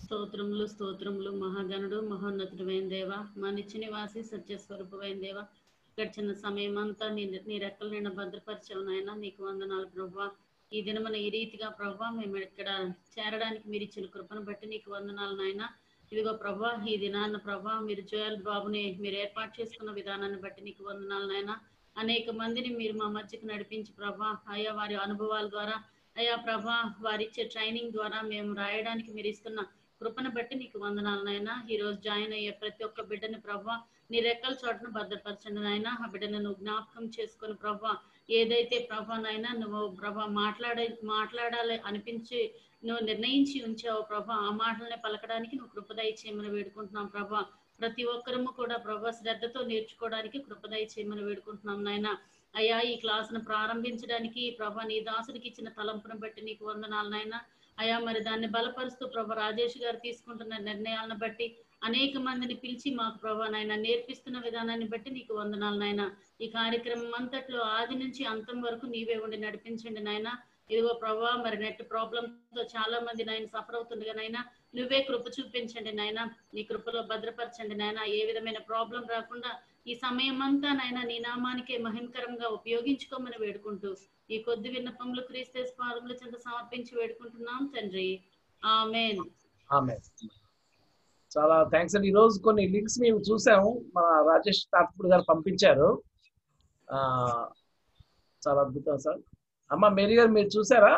స్తోత్రములు స్తోత్రములు మహాగణుడు మహోన్నతుడైన దేవ మా నిత్య నివాసి సత్యస్వరూపమైన దేవ గడిచిన సమయం అంతా నీ నీ రెక్కల నిండా భద్రపరిచావు నాయన నీకు వందనాలు ప్రభా ఈ దినమున ఈ రీతిగా ప్రభా మేము ఇక్కడ చేరడానికి మీరు ఇచ్చిన కృపను బట్టి నీకు వందనాలు నాయన ఇదిగో ప్రభా ఈ దినాన్న ప్రభా మీరు జోయల్ బాబుని మీరు ఏర్పాటు చేసుకున్న విధానాన్ని బట్టి నీకు వందనాలు నాయన అనేక మందిని మీరు మా మధ్యకు నడిపించి ప్రభా అయ్యా వారి అనుభవాల ద్వారా అయ్యా ప్రభా వారిచ్చే ట్రైనింగ్ ద్వారా మేము రాయడానికి మీరు ఇస్తున్న కృపను బట్టి నీకు వందనాలు నాయన ఈ రోజు జాయిన్ అయ్యే ప్రతి ఒక్క బిడ్డని ప్రభా నీ రెక్కల చోటను భద్రపరచండి నాయన ఆ బిడ్డను నువ్వు జ్ఞాపకం చేసుకొని ప్రభా ఏదైతే ప్రభా నాయన నువ్వు ప్రభా మాట్లాడే మాట్లాడాలి అనిపించి నువ్వు నిర్ణయించి ఉంచావు ప్రభా ఆ మాటలనే పలకడానికి నువ్వు కృపదయ చేయమని వేడుకుంటున్నాం ప్రభా ప్రతి ఒక్కరము కూడా ప్రభా శ్రద్ధతో నేర్చుకోవడానికి కృపదయ చేయమని వేడుకుంటున్నాం నాయన అయ్యా ఈ క్లాసును ప్రారంభించడానికి ప్రభా నీ దాసుడికి ఇచ్చిన తలంపును బట్టి నీకు వందనాలు నాయన అయా మరి దాన్ని బలపరుస్తూ ప్రభా రాజేష్ గారు తీసుకుంటున్న నిర్ణయాలను బట్టి అనేక మందిని పిలిచి మాకు ప్రభా నాయన నేర్పిస్తున్న విధానాన్ని బట్టి నీకు వందనాలు నాయన ఈ కార్యక్రమం అంతట్లో ఆది నుంచి అంతం వరకు నీవే ఉండి నడిపించండి నాయన ఇదిగో ప్రభా మరి నెట్ ప్రాబ్లమ్ తో చాలా మంది నాయన సఫర్ అవుతుండగా నాయన నువ్వే కృప చూపించండి నాయన నీ కృపలో భద్రపరచండి నాయన ఏ విధమైన ప్రాబ్లం రాకుండా ఈ సమయం అంతా నాయన నీ నామానికే మహిమకరంగా ఉపయోగించుకోమని వేడుకుంటూ ఈ కొద్ది విన్నపములు క్రీస్తే పాదముల చెంత సమర్పించి వేడుకుంటున్నాం తండ్రి ఆమెన్ ఆమె చాలా థ్యాంక్స్ అండి ఈరోజు కొన్ని లింక్స్ మేము చూసాము మన రాజేష్ తాతపూడి గారు పంపించారు ఆ, చాలా అద్భుతం సార్ అమ్మ మేరీ గారు మీరు చూసారా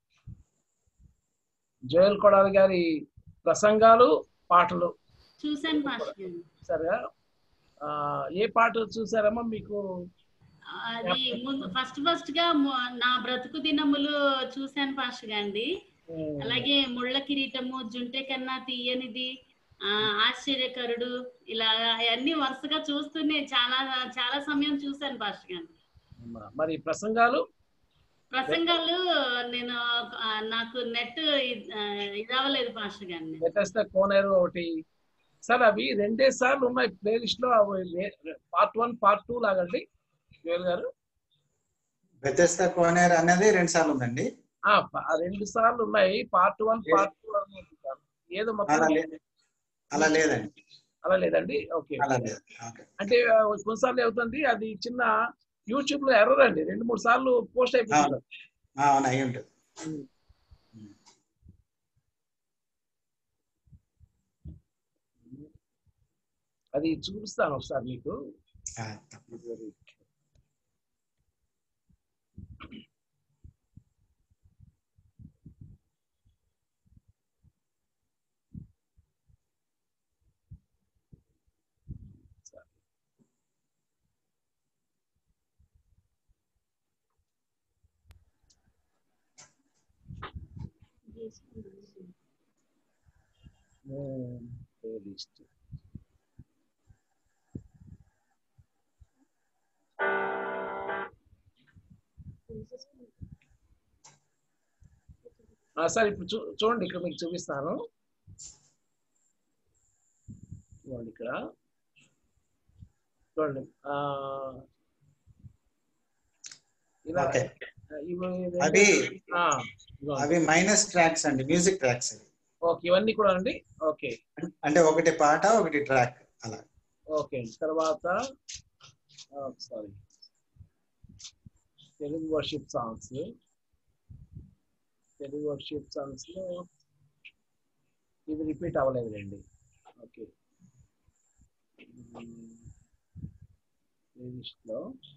జోయల్ కొడాలి గారి ప్రసంగాలు పాటలు చూశాను పాస్టర్ గారు. చూసారుగా ఆ, ఏ పాట చూసారమ్మా మీకు అది ముందు ఫస్ట్ ఫస్ట్ గా మొ- నా బ్రతుకు దినములు చూశాను పాస్టర్ గాండి ఉమ్, అలాగే ముళ్ళ కిరీటము జుంటె కన్నా తీయనిది ఆ ఆశ్చర్యకరుడు ఇలా అవన్నీ వరుసగా చూస్తూనే చాలా చాలా సమయం చూశాను పాస్టర్ గారు అమ్మా, మరి ప్రసంగాలు ప్రసంగాలు నేను ఆ, నాకు నెట్ ఇదవ్వలేదు పాస్టర్ గారిని వ్యత్యస్త కోనేరు ఒకటి సార్ అవి రెండే సార్లు ఉన్నాయి ప్లేలిస్ట్ లో పార్ట్ వన్ పార్ట్ టూ లాగండి జోయల్ గారు బెతెస్తా కోనేర్ అనేది రెండు సార్లు ఉందండి ఆ, ప- ఆ రెండు సార్లు ఉన్నాయి పార్ట్ వన్ పార్ట్ టూ ఏదో మొత్తం అలా లేదు అలా లేదండి అలా లేదండి ఓకే అలా లేదు ఓకే అంటే ఆ, కొన్నిసార్లు అవుతుంది అది చిన్న యూట్యూబ్ లో ఎర్రర్ అండి రెండు మూడు సార్లు పోస్ట్ అయిపోతుంది ఆ, అవును అయి ఉంటుంది అది చూపిస్తాను ఒకసారి మీకు ఆ, తప్ప- ప్లేలిస్ట్ సార్ ఇప్పుడు చూ చూడండి ఇక్కడ మీకు చూపిస్తాను చూడండి ఇక్కడ చూడండి ఆ, ఇలా ఓకే ఇవి అవి ఆ, ఇదిగోండి. అవి మైనస్ ట్రాక్స్ అండి మ్యూజిక్ ట్రాక్స్ అవి ఓకే ఇవన్నీ కూడా అండి ఓకే అంటే ఒకటి పాట ఒకటి ట్రాక్ అలా ఓకే తర్వాత sorry Telugu worship songs Telugu worship songs లో ఇది రిపీట్ అవ్వలేదులేండి ఓకే ప్లేలిస్ట్ లో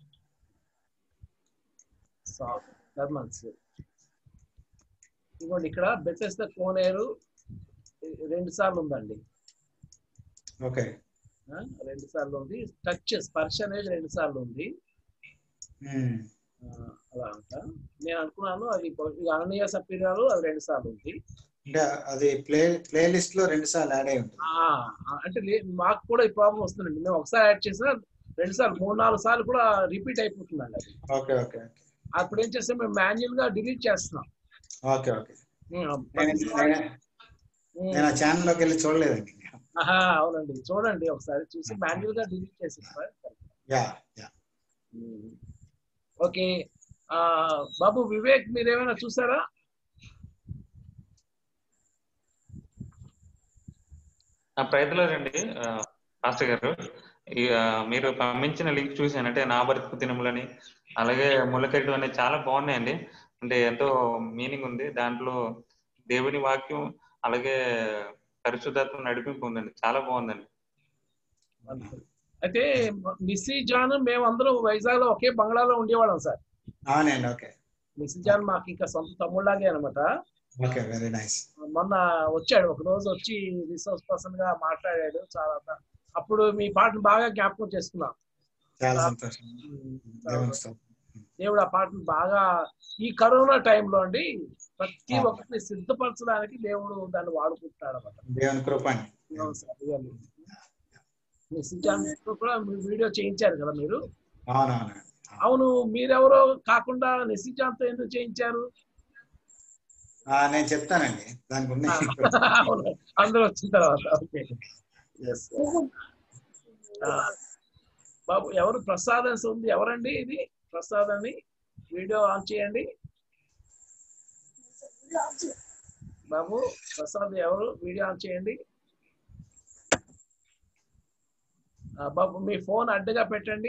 సాంగ్ థర్మల్స్ ఇదిగోండి ఇక్కడ బెటెస్ ద కోనేరు రెండు సార్లు ఉందండి ఓకే ఆ, రెండు సార్లు ఉంది టచ్ స్పర్శ అనేది రెండు సార్లు ఉంది ఉమ్. ఆ, అలా అంట నేను అనుకున్నాను అది ఇక అననీయ సప్పిరాలు అది రెండు సార్లు ఉంది అంటే అది ప్లే ప్లేలిస్ట్ లో రెండు సార్లు యాడ్ అయి ఉంటుంది ఆ, అంటే లే- మాకు కూడా ఈ ప్రాబ్లం వస్తుందండి మేము ఒకసారి యాడ్ చేసినా రెండు సార్లు మూడు నాలుగు సార్లు కూడా రిపీట్ అయిపోతుందండి అది ఓకే ఓకే ఓకే అప్పుడు ఏం చేస్తాం మేము మాన్యువల్ గా డిలీట్ చేస్తున్నాం ఓకే ఓకే ఉమ్, నేను ప్రతిసారి- నేను- ఉమ్, నేను ఆ ఛానల్ లోకి వెళ్ళి చూడలేదండి ఆహా, అవునండి చూడండి ఒకసారి చూసి మాన్యువల్ గా డిలీట్ చేసి యా యా ఓకే ఆ బాబు వివేక్ మీరు ఏమైనా చూసారా ఆ ప్రయత్నాలండి మాస్టర్ గారు ఈ, ఆ, మీరు పంపించిన లింక్ చూశాను అంటే నా బ్రతుకు దినములని అలాగే ములకెట్టు అనేది చాలా బాగున్నాయండి అంటే ఎంతో మీనింగ్ ఉంది దాంట్లో దేవుని వాక్యం అలాగే పరిశుద్ధాత్మ నడిపింపు ఉందండి చాలా బాగుందండి అయితే మిస్సీ జాన్ మేమందరం వైజాగ్ లో ఒకే బంగ్లాలో ఉండేవాళ్ళం సార్ అవునండి ఓకే మిస్సీ జాన్ మాకు ఇంకా సొంత తమ్ముళ్ళలాగే అనమాట ఓకే వెరీ నైస్ మొన్న వచ్చాడు ఒక రోజు వచ్చి రిసోర్స్ పర్సన్ గా మాట్లాడాడు చాలా అప్పుడు మీ పాటను బాగా జ్ఞాపకం చేసుకున్నాం చాలా సంతోషం దేవుని స్తోత్రం. దేవుడు ఆ పాటను బాగా ఈ కరోనా టైంలో అండి ప్రతి ఆ. ఒక్కరిని సిద్ధపరచడానికి దేవుడు దాన్ని వాడుకుంటున్నాడు అనమాట దేవుని కృప అండి అవును సార్, really. మీ సిద్ధాంత్ కూడా మీరు వీడియో చేయించారు కదా మీరు అవునవును అవును మీరెవరో కాకుండా నిశ్చితాంతో ఎందుకు చేయించారు ఆ, నేను చెప్తానండి దానికి ఉంది అవును, అందరూ వచ్చిన తర్వాత ఓకే Yes. ఆ, బాబు ఎవరు ప్రసాద్ అని ఉంది ఎవరండి ఇది ప్రసాద్ అని వీడియో ఆన్ చేయండి బాబు ప్రసాద్ ఎవరు వీడియో ఆన్ చేయండి ఆ, బాబు మీ ఫోన్ అడ్డుగా పెట్టండి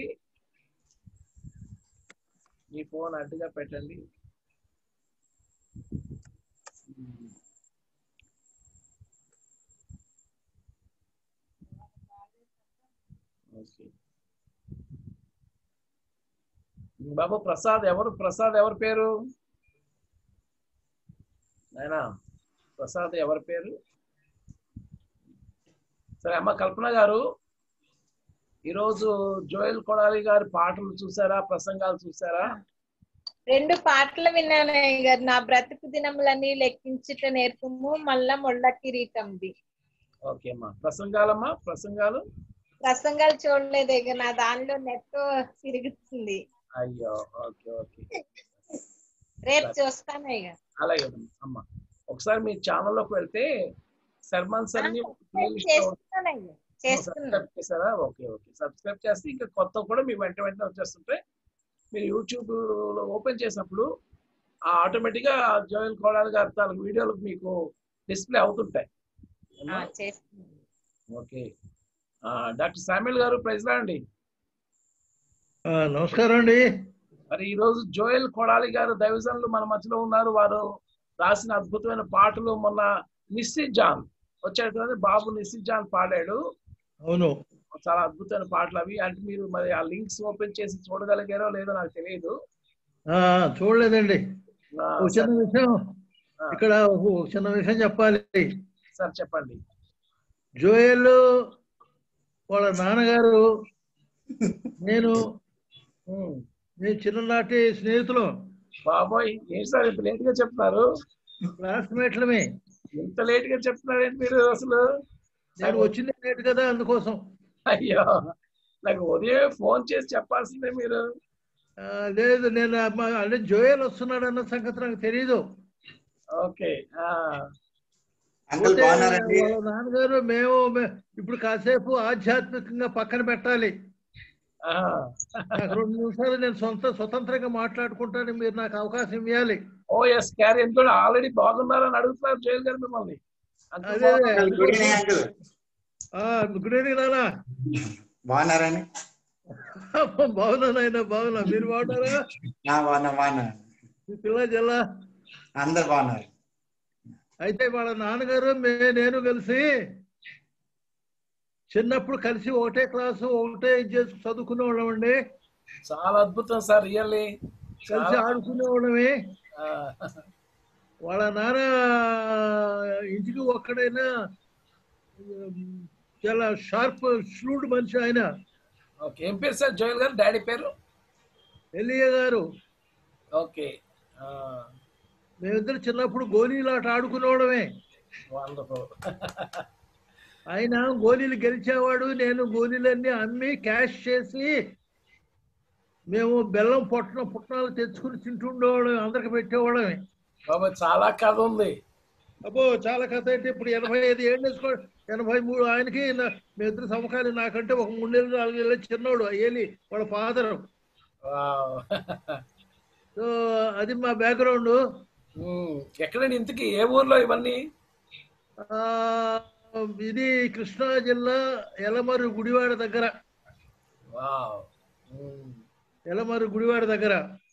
మీ ఫోన్ అడ్డుగా పెట్టండి ఓకే బాబు ప్రసాద్ ఎవరు ప్రసాద్ ఎవరి పేరు నాయనా ప్రసాద్ ఎవరి పేరు సరే అమ్మ కల్పన గారు ఈరోజు జోయల్ కొడాలి గారి పాటలు చూసారా ప్రసంగాలు చూసారా రెండు పాటలు విన్నాను అయ్య గారు నా బ్రతుకు దినములని లెక్కించుట నేర్పము మళ్ళా మొళ్ళ కిరీటంది ఓకే అమ్మా ప్రసంగాలమ్మా ప్రసంగాలు ప్రసంగాలు చూడలేదు ఇక నా దానిలో నెట్ తిరుగుతుంది అయ్యో ఓకే ఓకే రేపు చూస్తాను ఇక అలాగే అమ్మా ఒకసారి మీ ఛానల్లోకి వెళ్తే సర్మన్స్ అన్ని ప్లేలిస్ట్ చేస్తున్నాను అయ్యా చేస్తున్నా సబ్స్క్రైబ్ చేశారా ఓకే ఓకే సబ్స్క్రైబ్ చేస్తే ఇంకా కొత్త కూడా మీ వెంట వెంటనే వచ్చేస్తుంటాయి మీరు యూట్యూబ్ లో ఓపెన్ చేసినప్పుడు ఆటోమేటిక్ గా జోయల్ కోడాలి గారి తాలూకు వీడియోలు మీకు డిస్ప్లే అవుతుంటాయి ఆ, చేస్తున్నాను ఓకే డాక్టర్ శామ్యుల్ గారు ప్రైజ్ అండి ఆ, నమస్కారం అండి మరి ఈ రోజు జోయల్ కొడాలి గారు దైవజనులు మన మధ్యలో ఉన్నారు వారు రాసిన అద్భుతమైన పాటలు మొన్న నిశ్చిత్ జాన్ వచ్చాడు కదా బాబు నిశ్చిత్ జాన్ పాడాడు అవును చాలా అద్భుతమైన పాటలు అవి అంటే మీరు మరి ఆ లింక్స్ ఓపెన్ చేసి చూడగలిగారో లేదో నాకు తెలియదు ఆ, చూడలేదండి ఆ, ఒక చిన్న సార్- విషయం ఆ, ఇక్కడ ఒక చిన్న విషయం చెప్పాలి సార్ చెప్పండి జోయల్ వాళ్ళ నాన్నగారు నేను ఉమ్, మీ చిన్ననాటి స్నేహితులు బాబోయ్ ఏంటి సార్ ఇంత లేట్ గా చెప్తున్నారు క్లాస్మేట్లమే ఇంత లేట్ గా చెప్తున్నారు ఏంటి మీరు అసలు నేను వచ్చింది లేట్ కదా అందుకోసం అయ్యో నాకు ఉదయం ఫోన్ చేసి చెప్పాల్సిందే మీరు ఆ, లేదు నేను అమ్మ- అంటే జోయల్ వస్తున్నాడు అన్న సంగతి నాకు తెలియదు ఓకే ఆ, అంకుల్ పోతే బాగున్నారండి వాళ్ళ నాన్నగారు మేము మే- ఇప్పుడు కాసేపు ఆధ్యాత్మికంగా పక్కన పెట్టాలి ఆ. నాకు రెండు నిమిషాలు నేను సొంత స్వతంత్రంగా మాట్లాడుకుంటాను మీరు నాకు అవకాశం ఇవ్వాలి ఓ ఎస్ క్యారీ ఎందుకంటే ఆల్రెడీ బాగున్నారని అడుగుతున్నారు జైలు గారు మిమ్మల్ని అంకుల్ అదే. బాగున్నారా? అంకుల్, గుడ్ ఈవినింగ్ అంకుల్ ఆ, గుడ్ ఈవినింగ్ నానా బాగున్నారండి బాగున్నా నాయన బాగున్నా మీరు బాగున్నారా నా బాగున్నా బాగున్నా మీ పిల్ల జల్లా అందరు బాగున్నారు అయితే వాళ్ళ నాన్నగారు మే నేను కలిసి చిన్నప్పుడు కలిసి ఒకటే క్లాసు ఒకటే ఇది చేసి చదువుకునే వాళ్ళమండి చాలా అద్భుతం సార్ రియల్లీ కలిసి ఆడుకునే వాళ్ళమే వాళ్ళ నాన్న ఇంటికి ఒక్కడైనా ఉమ్, చాలా షార్ప్ ష్రూడ్ మనిషి ఆయన ఓకే ఏం పేరు సార్ జోయల్ గారు డాడీ పేరు ఎలియ గారు ఓకే మేమిద్దరు చిన్నప్పుడు గోళీలాట ఆడుకునేవాడమే వండర్ఫుల్ ఆయన గోళీలు గెలిచేవాడు నేను గోళీలన్నీ అమ్మి క్యాష్ చేసి మేము బెల్లం పొట్ట పుట్నాలు తెచ్చుకుని తింటుండేవాళ్ళం అందరికి పెట్టేవాళ్ళమే బాబా చాలా కథ ఉంది అబ్బో చాలా కథ అయితే ఇప్పుడు ఎనభై ఐదు ఏళ్ళు వేసుకో ఎనభై మూడు ఆయనకి నా- మీ ఇద్దరు సమకాలి నాకంటే ఒక మూడేళ్ళు నాలుగేళ్ళు చిన్నోడు ఏలి వాళ్ళ ఫాదర్ Wow. సో అది మా బ్యాక్గ్రౌండ్ ఉమ్, ఎక్కడండి ఇంతకి ఏ ఊర్లో ఇవన్నీ ఇది కృష్ణా జిల్లా ఎలమరు గుడివాడ దగ్గర వావ్ ఉమ్. ఎలమరు గుడివాడ దగ్గర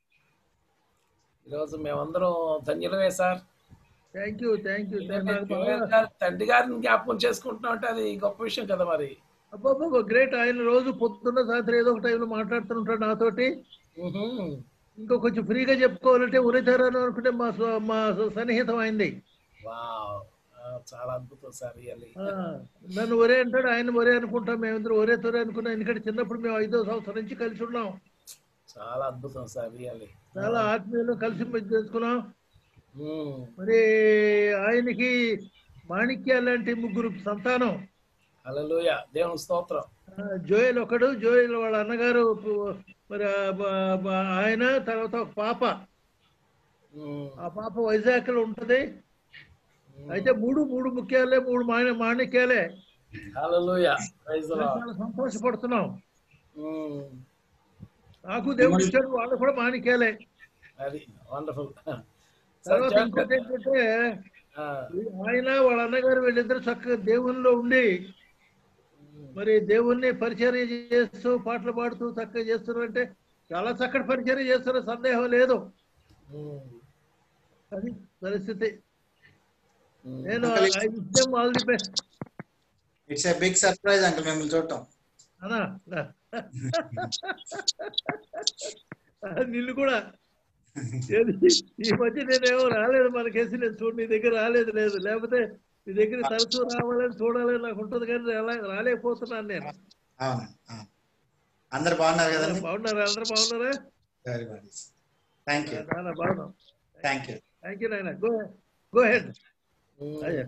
ఈరోజు మేమందరం ధన్యులమే sir thank you thank you sir నాకు జోయల్ బాగా గారు తండ్రి గారిని జ్ఞాపకం చేసుకుంటున్నాం అంటే అది గొప్ప విషయం కదా మరి అబ్బాబా గ్రేట్ ఆయన రోజు పొద్దున్న సాయంత్రం ఏదో ఒక టైంలో మాట్లాడుతుంటాడు నాతోటి ఉహు. ఇంకా కొంచెం ఫ్రీగా చెప్పుకోవాలంటే ఉరితారని అనుకుంటే మా స్వ- మా సన్నిహితం అయింది వావ్ ఆ, చాలా అద్భుతం సార్ రియల్లీ ఆ, నన్ను ఒరే అంటాడు ఆయన ఒరే అనుకుంటాం మేమిద్దరు ఒరే తొరే అనుకున్నాం ఎందుకంటే చిన్నప్పుడు మేము ఐదో సంవత్సరం నుంచి కలిసి ఉన్నాం చాలా అద్భుతం సార్ రియల్లీ చాలా ఆత్మీయులు కలిసి మెలిసి చేసుకున్నాం మరి ఆయనకి మాణిక్య లాంటి ముగ్గురు సంతానం హల్లెలూయ దేవుని స్తోత్రం ఆ, జోయల్ ఒకడు జోయల్ వాళ్ళ అన్నగారు పు- మరి ఆ బ- బ- ఆయన తర్వాత ఒక పాప ఉమ్. ఆ పాప వైజాగ్ లో ఉంటది అయితే మూడు మూడు ముఖ్యాలే మూడు మాణి మాణిక్యాలే హల్లెలూయ ప్రైజ్ ది లార్డ్ చాలా సంతోషపడుతున్నాం ఉమ్. నాకు దేవుడు ఇచ్చాడు వాళ్ళు కూడా మాణిక్యాలే అది వండర్ఫుల్ తర్వాత ఇంకోటి ఏంటంటే ఆయన వాళ్ళ అన్నగారు వీళ్ళిద్దరు చక్కగా దేవునిలో ఉండి మరి దేవుణ్ణి పరిచర్య చేస్తూ పాటలు పాడుతూ చక్కగా చేస్తున్నారంటే చాలా చక్కటి పరిచర్య చేస్తున్న సందేహం లేదు అది పరిస్థితి నేను ఐ విషయం all the best it's a big surprise uncle మిమ్మల్ని చూడటం అనా నిన్ను కూడా ఏది ఈ మధ్య నేనేమో రాలేదు మన కేసు నేను చూడు నీ దగ్గర రాలేదు లేదు లేకపోతే నీ దగ్గర తరచూ రావాలని చూడాలని నాకు ఉంటుంది కానీ రా- రాలేకపోతున్నాను నేను అవును అవును. అందరు బాగున్నారు కదండి బాగున్నారా అందరూ బాగున్నారా వెరీ గుడ్ థ్యాంక్ యూ నాన్న బాగున్నాం థ్యాంక్ యూ థ్యాంక్ యూ నాయన గో గో హెడ్ అయ్యా.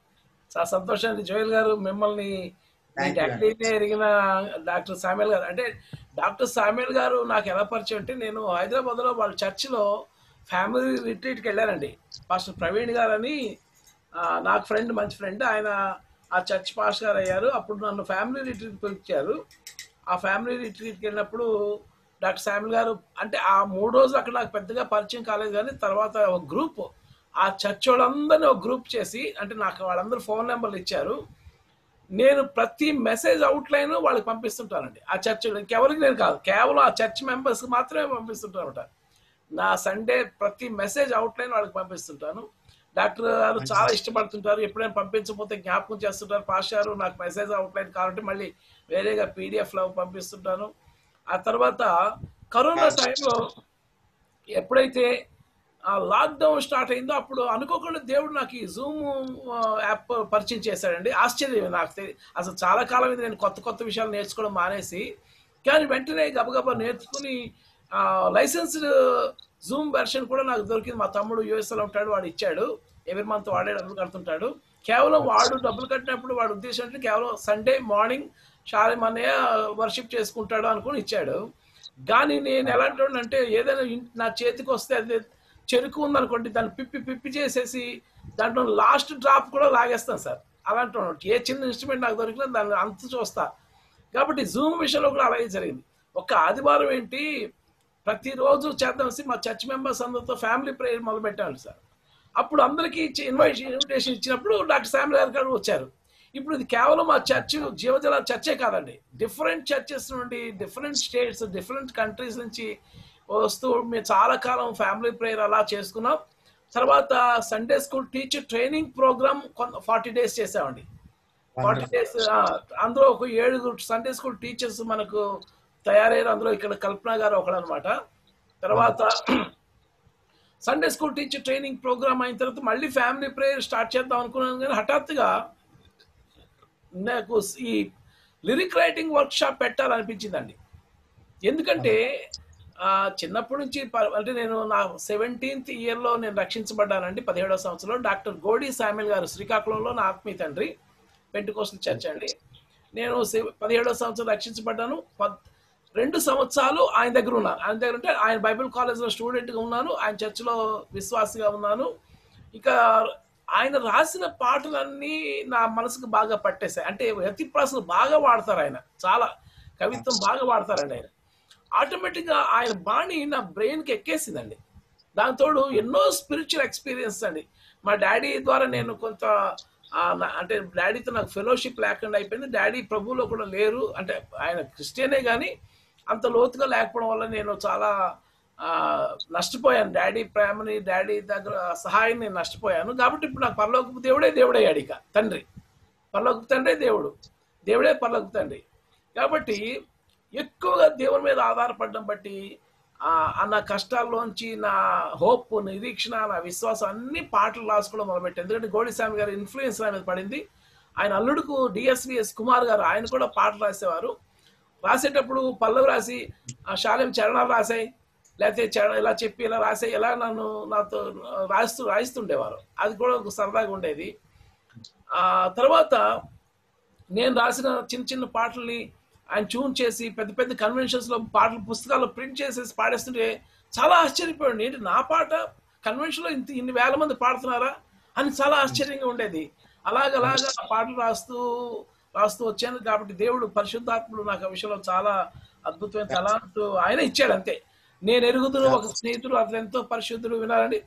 చాలా సంతోషం అండి జోయల్ గారు మిమ్మల్ని మీ Thank you. డాడీనే ఎరిగిన డాక్టర్ సామ్యుల్ గారు అంటే డాక్టర్ సామ్యుల్ గారు నాకు ఎలా పరిచయం అంటే నేను హైదరాబాద్ లో వాళ్ళ చర్చిలో ఫ్యామిలీ రిట్రీట్కి వెళ్ళానండి పాస్టర్ ప్రవీణ్ గారు అని ఆ, నాకు ఫ్రెండ్ మంచి ఫ్రెండ్ ఆయన ఆ చర్చ్ పాస్ గారు అయ్యారు అప్పుడు నన్ను ఫ్యామిలీ రిట్రీట్ పిలిచారు ఆ ఫ్యామిలీ రిట్రీట్కి వెళ్ళినప్పుడు డాక్టర్ శామ్యుల్ గారు అంటే ఆ మూడు రోజులు అక్కడ నాకు పెద్దగా పరిచయం కాలేదు కానీ తర్వాత ఒక గ్రూప్ ఆ చర్చ్ వాళ్ళందరినీ ఒక గ్రూప్ చేసి అంటే నాకు వాళ్ళందరూ ఫోన్ నెంబర్లు ఇచ్చారు నేను ప్రతి మెసేజ్ అవుట్లైన్ వాళ్ళకి పంపిస్తుంటానండి ఆ చర్చ్ ఇంకెవరికి నేను కాదు కేవలం ఆ చర్చ్ మెంబర్స్ మాత్రమే పంపిస్తుంటానట నా సండే ప్రతి మెసేజ్ అవుట్లైన్ వాళ్ళకి పంపిస్తుంటాను డాక్టర్ గారు చాలా ఇష్టపడుతుంటారు ఎప్పుడైనా పంపించకపోతే జ్ఞాపకం చేస్తుంటారు పాస్ గారు నాకు మెసేజ్ అవుట్లైన్ కావాలంటే మళ్ళీ వేరేగా పీడిఎఫ్ లో పంపిస్తుంటాను ఆ తర్వాత కరోనా టైంలో ఎప్పుడైతే ఆ లాక్డౌన్ స్టార్ట్ అయిందో అప్పుడు అనుకోకుండా దేవుడు నాకు ఈ జూమ్ యాప్ పరిచయం చేశాడండి ఆశ్చర్యం నాకు తెలి- అసలు చాలా కాలం ఇది నేను కొత్త కొత్త విషయాలు నేర్చుకోవడం మానేసి కానీ వెంటనే గబగబా నేర్చుకుని లైసెన్స్డ్ జూమ్ వెర్షన్ కూడా నాకు దొరికింది మా తమ్ముడు యూఎస్లో ఉంటాడు వాడు ఇచ్చాడు ఎవరి మంత్ వాడే డబ్బులు కడుతుంటాడు కేవలం వాడు డబ్బులు కట్టినప్పుడు వాడు ఉద్దేశం అంటే కేవలం సండే మార్నింగ్ షాలి మనయ్య వర్షిప్ చేసుకుంటాడు అనుకుని ఇచ్చాడు కానీ నేను ఎలాంటి అంటే ఏదైనా ఇన్- నా చేతికి వస్తే అది చెరుకు ఉందనుకోండి దాన్ని పిప్పి పిప్పి చేసేసి దాంట్లో లాస్ట్ డ్రాప్ కూడా లాగేస్తాను సార్ అలాంటి వాడు. ఏ చిన్న ఇన్స్ట్రుమెంట్ నాకు దొరికినా దాన్ని అంత చూస్తా కాబట్టి జూమ్ విషయంలో కూడా అలాగే జరిగింది ఒక ఆదివారం ఏంటి ప్రతిరోజు చేద్దాం మా చర్చ్ మెంబర్స్ అందరితో ఫ్యామిలీ ప్రేయర్ మొదలు పెట్టాను సార్ అప్పుడు అందరికీ ఇన్వైటేషన్ ఇన్విటేషన్ ఇచ్చినప్పుడు డాక్టర్ శామ్ గారు కూడా వచ్చారు ఇప్పుడు ఇది కేవలం మా చర్చ్ జీవజల చర్చే కాదండి డిఫరెంట్ చర్చెస్ నుండి డిఫరెంట్ స్టేట్స్ డిఫరెంట్ కంట్రీస్ నుంచి వస్తూ మేము చాలా కాలం ఫ్యామిలీ ప్రేయర్ అలా చేసుకున్నాం తర్వాత Sunday school teacher training program కొంత ఫార్టీ డేస్ చేసామండి ఫార్టీ డేస్ అందులో ఒక ఏడుగురు సండే స్కూల్ టీచర్స్ మనకు తయారయ్యారు అందులో ఇక్కడ కల్పన గారు ఒకడు అనమాట తర్వాత Sunday school teacher training program అయిన తర్వాత మళ్ళీ ఫ్యామిలీ ప్రేయర్ స్టార్ట్ చేద్దాం అనుకున్నాను కానీ హఠాత్తుగా నాకు ఈ లిరిక్ రైటింగ్ వర్క్ షాప్ పెట్టాలనిపించిందండి ఎందుకంటే ఆ, చిన్నప్పటి నుంచి ప- అంటే నేను నా సెవెంటీన్త్ ఇయర్లో నేను రక్షించబడ్డానండి పదిహేడవ సంవత్సరంలో డాక్టర్ గోడి శామ్యుల్ గారు శ్రీకాకుళంలో నా ఆత్మీయ తండ్రి పెంటుకోసం చర్చ్ అండి నేను సెవ- పదిహేడవ సంవత్సరం రక్షించబడ్డాను పద్ రెండు సంవత్సరాలు ఆయన దగ్గర ఉన్నాను ఆయన దగ్గర అంటే ఆయన బైబిల్ కాలేజ్లో స్టూడెంట్గా ఉన్నాను ఆయన చర్చిలో విశ్వాసిగా ఉన్నాను ఇక ఆయన రాసిన పాటలన్నీ నా మనసుకు బాగా పట్టేశాయి అంటే యతి ప్రాసలు బాగా వాడతారు ఆయన చాలా కవిత్వం బాగా వాడతారండి ఆయన ఆటోమేటిక్గా ఆయన బాణి నా బ్రెయిన్కి ఎక్కేసిందండి దాంతోడు ఎన్నో స్పిరిచువల్ ఎక్స్పీరియన్స్ అండి మా డాడీ ద్వారా నేను కొంత ఆ, నా- అంటే డాడీతో నాకు ఫెలోషిప్ లేకుండా అయిపోయింది డాడీ ప్రభువులో కూడా లేరు అంటే ఆయన క్రిస్టియనే కానీ అంత లోతుగా లేకపోవడం వల్ల నేను చాలా ఆ, నష్టపోయాను డాడీ ప్రేమని డాడీ దగ్గర సహాయాన్ని నేను నష్టపోయాను కాబట్టి ఇప్పుడు నాకు పరలోకపు దేవుడే దేవుడే అడిక తండ్రి పరలోకపు తండ్రే దేవుడు దేవుడే పరలోకపు తండ్రి కాబట్టి ఎక్కువగా దేవుని మీద ఆధారపడడం బట్టి ఆ ఆ నా కష్టాల్లోంచి నా హోప్ నిరీక్షణ నా విశ్వాసం అన్ని పాటలు రాసుకోవడం మొదలుపెట్టాను ఎందుకంటే గోడిస్వామి గారి ఇన్ఫ్లుయెన్స్ నా మీద పడింది ఆయన అల్లుడుకు డిఎస్విఎస్ కుమార్ గారు ఆయన కూడా పాటలు రాసేవారు రాసేటప్పుడు పల్లవి రాసి ఆ శాలెం చరణాలు రాసాయి లేకపోతే చరణ ఇలా చెప్పి ఇలా రాసాయి ఇలా నన్ను నాతో రాస్తూ రాయిస్తుండేవారు అది కూడా ఒక సరదాగా ఉండేది ఆ తర్వాత నేను రాసిన చిన్న చిన్న పాటల్ని ఆయన ట్యూన్ చేసి పెద్ద పెద్ద కన్వెన్షన్స్ లో పాటలు పుస్తకాలు ప్రింట్ చేసేసి పాడేస్తుంటే చాలా ఆశ్చర్యపోయాడు ఏంటి నా పాట కన్వెన్షన్ లో ఇంత ఇన్ని వేల మంది పాడుతున్నారా అని చాలా ఆశ్చర్యంగా ఉండేది అలాగలాగా పాటలు రాస్తూ రాస్తూ వచ్చాను కాబట్టి దేవుడు పరిశుద్ధాత్ముడు నాకు ఆ విషయంలో చాలా అద్భుతమైన తలాంతు ఆయన ఇచ్చాడు అంతే నేను ఎరుగుదును ఒక స్నేహితుడు అతను ఎంతో పరిశుద్ధుడు వినాలండి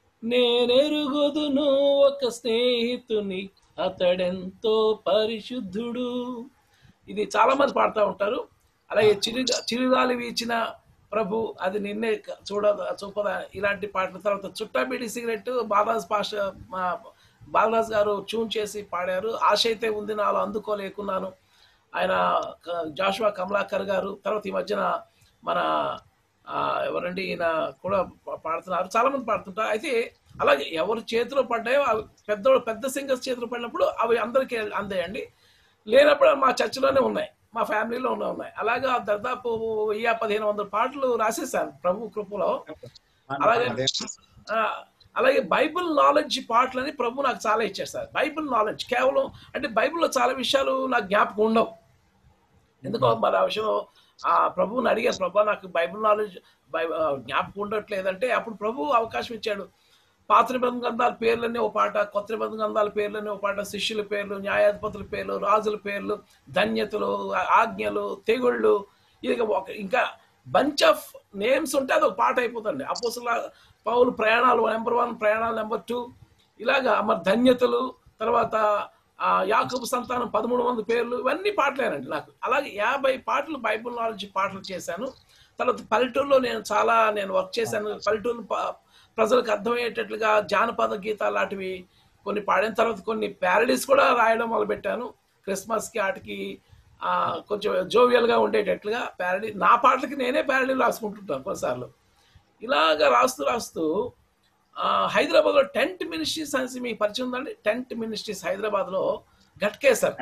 నేనెరుగుదును ఒక స్నేహితుని అతడెంతో పరిశుద్ధుడు ఇది చాలా మంది పాడుతూ ఉంటారు అలాగే చిరు చిరుగాలి వీచిన ప్రభు అది నిన్నే క- చూడ చూపదా ఇలాంటి పాటల తర్వాత చుట్టా బీడి సిగరెట్ బాలరాజ్ పాష మా- బాలరాజ్ గారు ట్యూన్ చేసి పాడారు ఆశ అయితే ఉంది నాలో అందుకోలేకున్నాను ఆయన క- జాషువా కమలాకర్ గారు తర్వాత ఈ మధ్యన మన ఆ, ఎవరండి ఈయన కూడా పా- పాడుతున్నారు చాలా మంది పాడుతుంటారు అయితే అలాగే ఎవరి చేతిలో పడ్డాయో అవి పెద్ద పెద్ద సింగర్స్ చేతిలో పడినప్పుడు అవి అందరికీ అందాయండి లేనప్పుడు మా చర్చిలోనే ఉన్నాయి మా ఫ్యామిలీలో ఉన్న ఉన్నాయి అలాగా దాదాపు వెయ్యి పదిహేను వందల పాటలు రాసేసాను ప్రభు కృపలో అలాగే ఆ, అలాగే బైబిల్ నాలెడ్జ్ పాటలని ప్రభు నాకు చాలా ఇచ్చారు సార్ బైబిల్ నాలెడ్జ్ కేవలం అంటే బైబిల్లో చాలా విషయాలు నాకు జ్ఞాపకం ఉండవు ఎందుకో మరి ఆ విషయం ఆ ప్రభువుని అడిగారు ప్రభు నాకు బైబిల్ నాలెడ్జ్ బై ఆ, జ్ఞాపకం ఉండట్లేదంటే అప్పుడు ప్రభు అవకాశం ఇచ్చాడు పాత నిబంధన గ్రంథాల పేర్లన్నీ ఒక పాట కొత్త నిబంధన గ్రంథాల పేర్లన్నీ ఒక పాట శిష్యుల పేర్లు న్యాయాధిపతుల పేర్లు రాజుల పేర్లు ధన్యతలు ఆ- ఆజ్ఞలు తెగుళ్ళు ఇది ఒక ఇంకా బంచ్ ఆఫ్ నేమ్స్ ఉంటే అది ఒక పాట అయిపోతుంది అపోసల పౌలు ప్రయాణాలు నెంబర్ వన్ ప్రయాణాలు నెంబర్ టూ ఇలాగా మరి ధన్యతలు తర్వాత ఆ యాకబు సంతానం పదమూడు మంది పేర్లు ఇవన్నీ పాటలేనండి నాకు అలాగే యాభై పాటలు బైబిల్ నాలెడ్జ్ పాటలు చేశాను తర్వాత పల్లెటూరులో నేను చాలా నేను వర్క్ చేశాను పల్లెటూరు ప- ప్రజలకు అర్థమయ్యేటట్లుగా జానపద గీతాలు లాంటివి కొన్ని పాడిన తర్వాత కొన్ని ప్యారడీస్ కూడా రాయడం మొదలుపెట్టాను క్రిస్మస్కి వాటికి ఆ, కొంచెం జోవియల్గా ఉండేటట్లుగా ప్యారడీ నా పాటలకి నేనే ప్యారడీలు రాసుకుంటుంటాను కొన్నిసార్లు ఇలాగా రాస్తూ రాస్తూ ఆ, హైదరాబాద్లో టెంట్ మినిస్ట్రీస్ అనేసి మీకు పరిచయం ఉందండి టెంట్ మినిస్ట్రీస్ హైదరాబాద్లో గట్కేసర్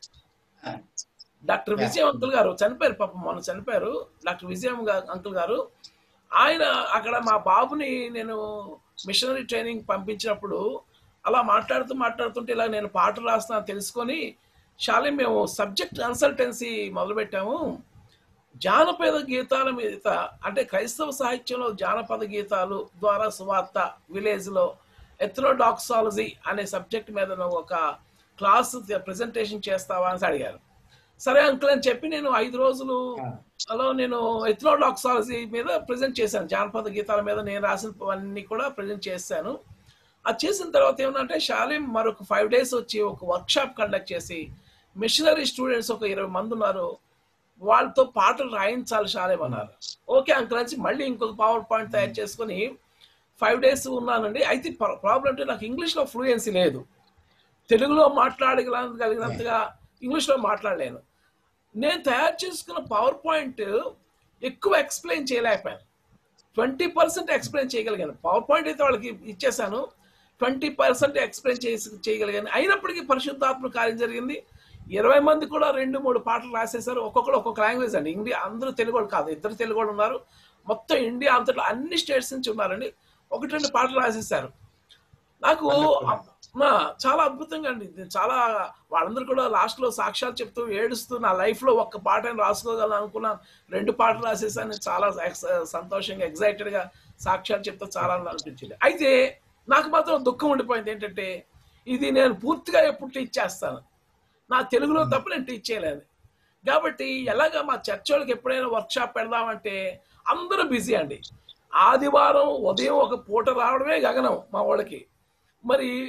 డాక్టర్ విజయం అంకుల్ గారు చనిపోయారు పాపం మొన్న చనిపోయారు డాక్టర్ విజయం గా- అంకుల్ గారు ఆయన అక్కడ మా బాబుని నేను మిషనరీ ట్రైనింగ్ పంపించినప్పుడు అలా మాట్లాడుతూ మాట్లాడుతుంటే ఇలా నేను పాటలు రాస్తున్నా తెలుసుకొని శాలే మేము సబ్జెక్ట్ కన్సల్టెన్సీ మొదలుపెట్టాము జానపద గీతాల మీద అంటే క్రైస్తవ సాహిత్యంలో జానపద గీతాలు ద్వారా సువార్త విలేజ్ లో ఎథ్రోడాక్సాలజీ అనే సబ్జెక్ట్ మీద నువ్వు ఒక క్లాస్ ప్రెజెంటేషన్ చేస్తావా అని అడిగారు సరే అంకుల్ అని చెప్పి నేను ఐదు రోజులు అలా నేను ఎథ్రోడాక్సాలజీ మీద ప్రజెంట్ చేశాను జానపద గీతాల మీద నేను రాసినవన్నీ కూడా ప్రజెంట్ చేశాను అది చేసిన తర్వాత ఏమన్నంటే షాలిం మరొక ఫైవ్ డేస్ వచ్చి ఒక వర్క్ షాప్ కండక్ట్ చేసి మిషనరీ స్టూడెంట్స్ ఒక ఇరవై మంది ఉన్నారు వాళ్ళతో పాటలు రాయించాలి షాలేం అన్నారు ఓకే అంకుల్ అని మళ్ళీ ఇంకొక పవర్ పాయింట్ తయారు చేసుకొని ఫైవ్ డేస్ ఉన్నానండి అయితే ప్రాబ్లం అంటే నాకు ఇంగ్లీష్లో ఫ్లూయెన్సీ లేదు తెలుగులో మాట్లాడగలిగినంతగా ఇంగ్లీష్లో మాట్లాడలేను నేను తయారు చేసుకున్న పవర్ పాయింట్ ఎక్కువ ఎక్స్ప్లెయిన్ చేయలేకపోయాను ట్వంటీ పర్సెంట్ ఎక్స్ప్లెయిన్ చేయగలిగాను పవర్ పాయింట్ అయితే వాళ్ళకి ఇచ్చేసాను ట్వంటీ పర్సెంట్ ఎక్స్ప్లెయిన్ చేసి చేయగలిగాను అయినప్పటికీ పరిశుద్ధాత్మ కార్యం జరిగింది ఇరవై మంది కూడా రెండు మూడు పాటలు రాసేసారు ఒక్కొక్కరు ఒక్కొక్క లాంగ్వేజ్ అండి ఇండియా అందరూ తెలుగు వాళ్ళు కాదు ఇద్దరు తెలుగు వాళ్ళు ఉన్నారు మొత్తం ఇండియా అంతట్లో అన్ని స్టేట్స్ నుంచి ఉన్నారండి ఒకటి రెండు పాటలు రాసేసారు నాకు నా చాలా అద్భుతంగా అండి ఇది చాలా వాళ్ళందరూ కూడా లాస్ట్ లో సాక్ష్యాలు చెప్తూ ఏడుస్తూ నా లైఫ్ లో ఒక్క పాట రాసుకోగలను అనుకున్నాను రెండు పాటలు రాసేసాను చాలా ఎక్స్- సంతోషంగా ఎగ్జైటెడ్ గా సాక్ష్యాలు చెప్తూ చాలా అనిపించింది అయితే నాకు మాత్రం దుఃఖం ఉండిపోయింది ఏంటంటే ఇది నేను పూర్తిగా ఎప్పుడు టీచ్ చేస్తాను నా తెలుగులో తప్ప నేను టీచ్ చేయలేదు కాబట్టి ఎలాగ మా చర్చ్ వాళ్ళకి ఎప్పుడైనా వర్క్ షాప్ పెడదామంటే అందరూ బిజీ అండి ఆదివారం ఉదయం ఒక పూట రావడమే గగనం మా వాళ్ళకి మరి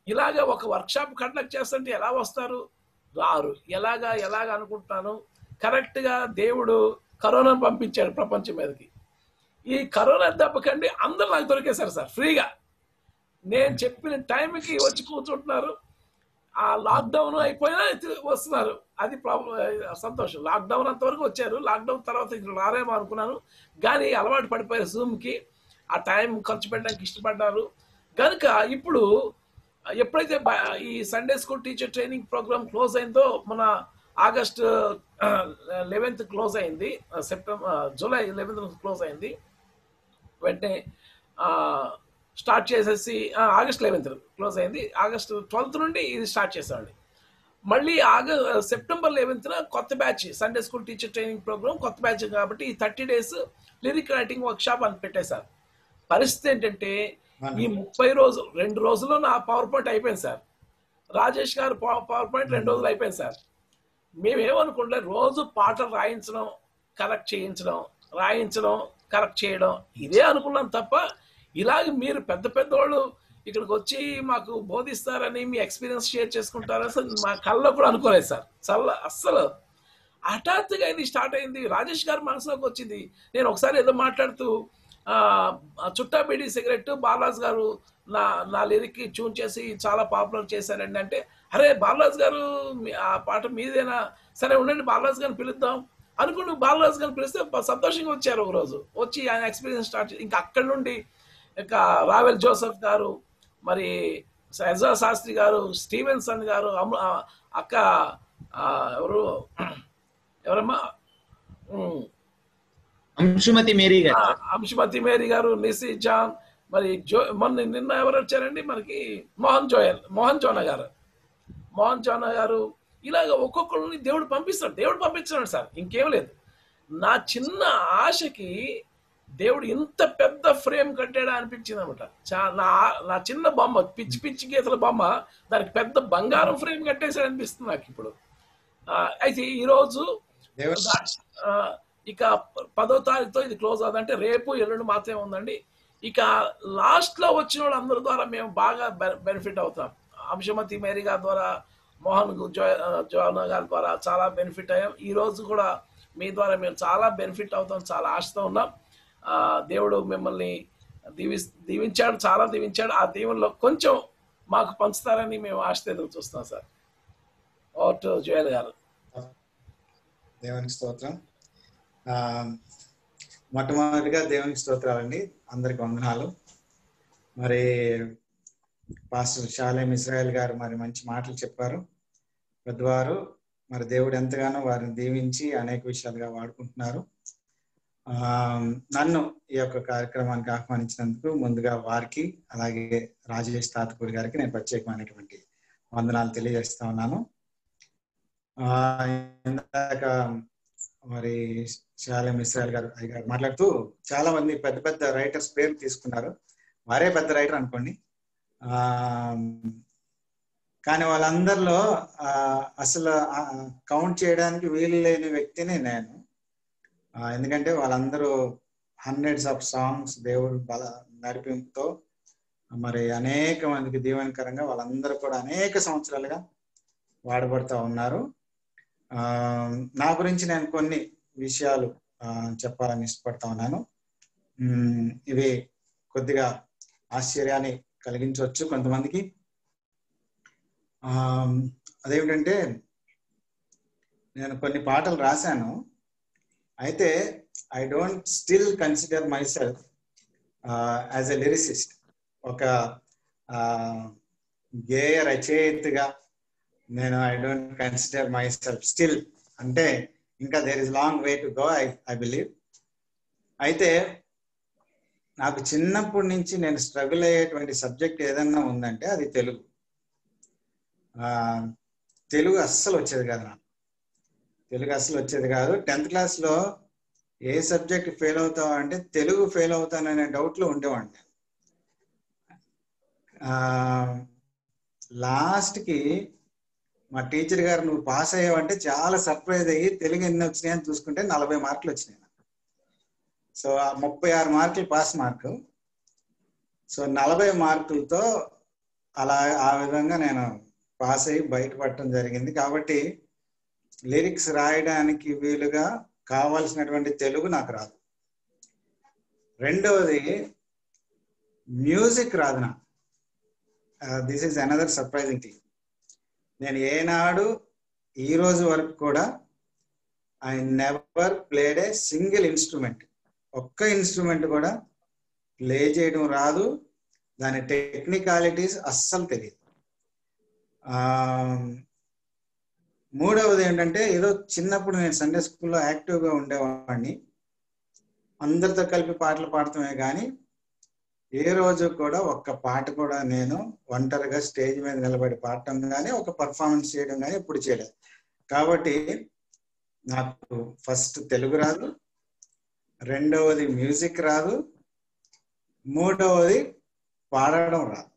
ఇలాగ ఒక వర్క్షాప్ కండక్ట్ చేస్తుంటే ఎలా వస్తారు రారు ఎలాగా ఎలాగ అనుకుంటున్నాను కరెక్ట్ గా దేవుడు కరోనాను పంపించాడు ప్రపంచం మీదకి ఈ కరోనా దెబ్బకండి అందరూ నాకు దొరికేశారు సార్ ఫ్రీగా నేను చెప్పిన టైంకి వచ్చి కూర్చుంటున్నారు ఆ లాక్డౌన్ అయిపోయినా తి- వస్తున్నారు అది ప్రాబ్లం సంతోషం లాక్డౌన్ అంతవరకు వచ్చారు లాక్డౌన్ తర్వాత ఇక్కడ రారేమో అనుకున్నాను కానీ అలవాటు పడిపోయారు జూమ్కి ఆ టైం ఖర్చు పెట్టడానికి ఇష్టపడ్డారు కనుక ఇప్పుడు ఎప్పుడైతే బ- ఈ Sunday school teacher training program close అయిందో మన ఆగస్ట్ లెవెన్త్ క్లోజ్ అయింది సెప్టెంబర్ జూలై లెవెన్త్ క్లోజ్ అయింది వెంటనే స్టార్ట్ చేసేసి ఆ, ఆగస్ట్ లెవెన్త్ క్లోజ్ అయింది ఆగస్ట్ ట్వెల్త్ నుండి ఇది స్టార్ట్ చేసామండి మళ్ళీ ఆగ సెప్టెంబర్ లెవెన్త్న కొత్త batch Sunday school teacher training program కొత్త బ్యాచ్ కాబట్టి ఈ thirty days lyric writing workshop అని పెట్టేశారు పరిస్థితి ఏంటంటే ఈ ముప్పై రోజులు రెండు రోజుల్లో నా పవర్ పాయింట్ అయిపోయింది సార్ రాజేష్ గారు పవర్ పాయింట్ రెండు రోజులు అయిపోయింది సార్ మేమేమనుకుంటే రోజు పాటలు రాయించడం కరెక్ట్ చేయించడం రాయించడం కరెక్ట్ చేయడం ఇదే అనుకున్నాం తప్ప ఇలాగ మీరు పెద్ద పెద్ద వాళ్ళు ఇక్కడికి వచ్చి మాకు బోధిస్తారని మీ ఎక్స్పీరియన్స్ షేర్ చేసుకుంటారని అసలు మా కళ్ళలో కూడా అనుకోలేదు సార్ చల్ల అస్సలు హఠాత్తుగా ఇది స్టార్ట్ అయింది రాజేష్ గారి మనసులోకి వచ్చింది నేను ఒకసారి ఏదో మాట్లాడుతూ ఆ, ఆ చుట్టా బీడి సిగరెట్ బాలాజ్ గారు నా నా లిరిక్ ట్యూన్ చేసి చాలా పాపులర్ చేశారండి అంటే అరే బాలరాజ్ గారు మీ- ఆ పాట మీదేనా సరే ఉండండి బాలరాజ్ గారిని పిలుద్దాం అనుకుని బాలరాజ్ గారిని పిలిస్తే ప- సంతోషంగా వచ్చారు ఒక రోజు వచ్చి ఆయన ఎక్స్పీరియన్స్ స్టార్ట్ ఇంకా అక్కడి నుండి ఇక రావెల్ జోసెఫ్ గారు మరి ఎజా శాస్త్రి గారు స్టీవెన్సన్ గారు అమ్మ- ఆ, అక్క ఆ, ఎవరు ఎవరమ్మా ఉమ్, అంశుమతి మేరీ గారు ఆ, అంశుమతి మేరీ గారు నిసి జాన్ మరి జో మొన్న నిన్న ఎవరు వచ్చారండి మనకి మోహన్ జోయల్ మోహన్ జోనా గారు మోహన్ జోనా గారు ఇలాగ ఒక్కొక్కరిని దేవుడు పంపిస్తాడు దేవుడు పంపించాడు సార్ ఇంకేం లేదు నా చిన్న ఆశకి దేవుడు ఇంత పెద్ద ఫ్రేమ్ కట్టాడా అనిపించింది అనమాట నా నా చిన్న బొమ్మ పిచ్చి పిచ్చి గీతల బొమ్మ దానికి పెద్ద బంగారం ఫ్రేమ్ కట్టేసాడు అనిపిస్తుంది నాకు ఇప్పుడు ఆ, అయితే ఈరోజు దేవుడు ఆ, ఇక పదో తారీఖుతో ఇది క్లోజ్ అవుతుందంటే రేపు ఎల్లుండి మాత్రమే ఉందండి ఇక లాస్ట్ లో వచ్చిన వాళ్ళందరి ద్వారా మేము బాగా బెనిఫిట్ అవుతాం అంశమతి మేరీ గారి ద్వారా మోహన్ గు- జో జోనా గారి ద్వారా చాలా బెనిఫిట్ అయ్యాం ఈ రోజు కూడా మీ ద్వారా మేము చాలా బెనిఫిట్ అవుతాం చాలా ఆశతో ఉన్నాం ఆ, దేవుడు మిమ్మల్ని దీవి దీవించాడు చాలా దీవించాడు ఆ దీవెనలో కొంచెం మాకు పంచుతారని మేము ఆశతో ఎదురు చూస్తాం సార్ ఓట్ జోయల్ గారు దేవునికి స్తోత్రం ఆ, మొట్టమొదటిగా దేవునికి స్తోత్రాలండి అందరికి వందనాలు మరి పాస్టర్ షాలేం ఇస్రాయల్ గారు మరి మంచి మాటలు చెప్పారు పెద్దవారు మరి దేవుడు ఎంతగానో వారిని దీవించి అనేక విషయాలుగా వాడుకుంటున్నారు ఆ నన్ను ఈ యొక్క కార్యక్రమానికి ఆహ్వానించినందుకు ముందుగా వారికి అలాగే రాజేష్ తాతపూరి గారికి నేను ప్రత్యేకమైనటువంటి వందనాలు తెలియజేస్తా ఉన్నాను ఆ ఇందాక మరి శాలం ఇస్రాయల్ గారు అయ్య గారు మాట్లాడుతూ చాలా మంది పెద్ద పెద్ద రైటర్స్ పేరు తీసుకున్నారు వారే పెద్ద రైటర్ అనుకోండి ఆ కానీ వాళ్ళందరిలో ఆ, అసలు కౌంట్ చేయడానికి వీలు లేని వ్యక్తిని నేను ఆ, ఎందుకంటే వాళ్ళందరూ హండ్రెడ్స్ ఆఫ్ సాంగ్స్ దేవుడు బల నడిపింపుతో మరి అనేక మందికి దీవెనకరంగా వాళ్ళందరూ కూడా అనేక సంవత్సరాలుగా వాడబడుతూ ఉన్నారు ఆ నా గురించి నేను కొన్ని విషయాలు ఆ, చెప్పాలని ఇష్టపడతా ఉన్నాను ఉమ్, ఇవి కొద్దిగా ఆశ్చర్యాన్ని కలిగించవచ్చు కొంతమందికి ఆ, అదేమిటంటే నేను కొన్ని పాటలు రాశాను అయితే I don't still consider myself as a lyricist ఒక ఆ, గేయ రచయితగా నేను I don't consider myself still అంటే ఇంకా there is long way to go I I believe అయితే నాకు చిన్నప్పటి నుంచి నేను స్ట్రగుల్ అయ్యేటువంటి సబ్జెక్ట్ ఏదన్నా ఉందంటే అది తెలుగు ఆ, తెలుగు అస్సలు వచ్చేది కాదు నాకు తెలుగు అస్సలు వచ్చేది కాదు టెన్త్ క్లాస్లో ఏ సబ్జెక్ట్ ఫెయిల్ అవుతావు అంటే తెలుగు ఫెయిల్ అవుతాననే డౌట్లో ఉండేవాడిని లాస్ట్కి మా టీచర్ గారు నువ్వు పాస్ అయ్యావంటే చాలా సర్ప్రైజ్ అయ్యి తెలుగు ఎన్ని వచ్చినాయని చూసుకుంటే నలభై మార్కులు వచ్చినాయి నాకు. సో ఆ ముప్పై ఆరు మార్కులు పాస్ మార్కు సో నలభై మార్కులతో అలా ఆ విధంగా నేను పాస్ అయ్యి బయటపడటం జరిగింది కాబట్టి లిరిక్స్ రాయడానికి వీలుగా కావాల్సినటువంటి తెలుగు నాకు రాదు రెండవది మ్యూజిక్ రాదు నాకు this is another surprising thing నేను ఏనాడు ఈ రోజు వరకు కూడా I never played a single instrument ఒక్క ఇన్స్ట్రుమెంట్ కూడా ప్లే చేయడం రాదు దాని టెక్నికాలిటీస్ అస్సలు తెలియదు ఆ, మూడవది ఏంటంటే ఏదో చిన్నప్పుడు నేను సండే స్కూల్లో యాక్టివ్గా ఉండేవాడిని అందరితో కలిపి పాటలు పాడటమే కానీ ఏ రోజు కూడా ఒక్క పాట కూడా నేను ఒంటరిగా స్టేజ్ మీద నిలబడి పాడటం కానీ ఒక పర్ఫార్మెన్స్ చేయడం కానీ ఎప్పుడు చేయలేదు కాబట్టి నాకు ఫస్ట్ తెలుగు రాదు రెండవది మ్యూజిక్ రాదు మూడవది పాడడం రాదు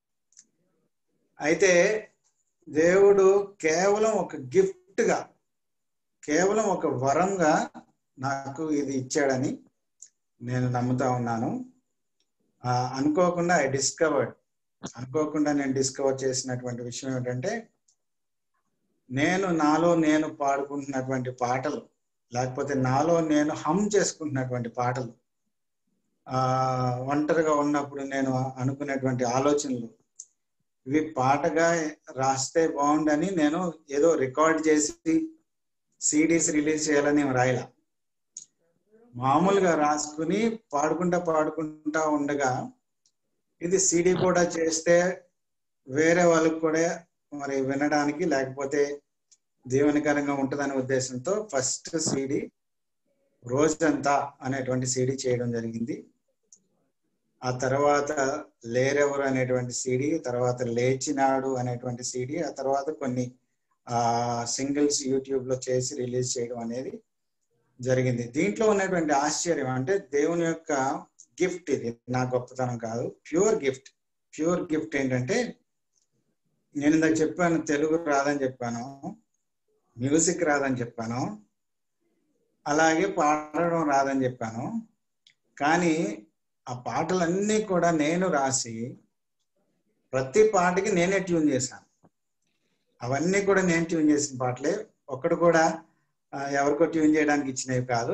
అయితే దేవుడు కేవలం ఒక గిఫ్ట్గా కేవలం ఒక వరంగా నాకు ఇది ఇచ్చాడని నేను నమ్ముతా ఉన్నాను ఆ, అనుకోకుండా ఐ డిస్కవర్డ్ అనుకోకుండా నేను డిస్కవర్ చేసినటువంటి విషయం ఏంటంటే నేను నాలో నేను పాడుకుంటున్నటువంటి పాటలు లేకపోతే నాలో నేను హమ్ చేసుకుంటున్నటువంటి పాటలు ఆ ఒంటరిగా ఉన్నప్పుడు నేను అనుకునేటువంటి ఆలోచనలు ఇవి పాటగా రాస్తే బాగుండని నేను ఏదో రికార్డ్ చేసి సిడీస్ రిలీజ్ చేయాలని ఏం రాయలా మామూలుగా రాసుకుని పాడుకుంటా పాడుకుంటా ఉండగా ఇది సిడి కూడా చేస్తే వేరే వాళ్ళకి కూడా మరి వినడానికి లేకపోతే దీవెనకరంగా ఉంటుందనే ఉద్దేశంతో ఫస్ట్ సిడి రోజంతా అనేటువంటి సిడి చేయడం జరిగింది ఆ తర్వాత లేరెవరు అనేటువంటి సిడి తర్వాత లేచినాడు అనేటువంటి సిడి ఆ తర్వాత కొన్ని ఆ సింగిల్స్ యూట్యూబ్ లో చేసి రిలీజ్ చేయడం అనేది జరిగింది దీంట్లో ఉన్నటువంటి ఆశ్చర్యం అంటే దేవుని యొక్క గిఫ్ట్ ఇది నా గొప్పతనం కాదు ప్యూర్ గిఫ్ట్ ప్యూర్ గిఫ్ట్ ఏంటంటే నేను ఇందాక చెప్పాను తెలుగు రాదని చెప్పాను మ్యూజిక్ రాదని చెప్పాను అలాగే పాడడం రాదని చెప్పాను కానీ ఆ పాటలన్నీ కూడా నేను రాసి ప్రతి పాటకి నేనే ట్యూన్ చేశాను అవన్నీ కూడా నేను ట్యూన్ చేసిన పాటలే ఒక్కడు కూడా ఆ, ఎవరికో ట్యూన్ చేయడానికి ఇచ్చినవి కాదు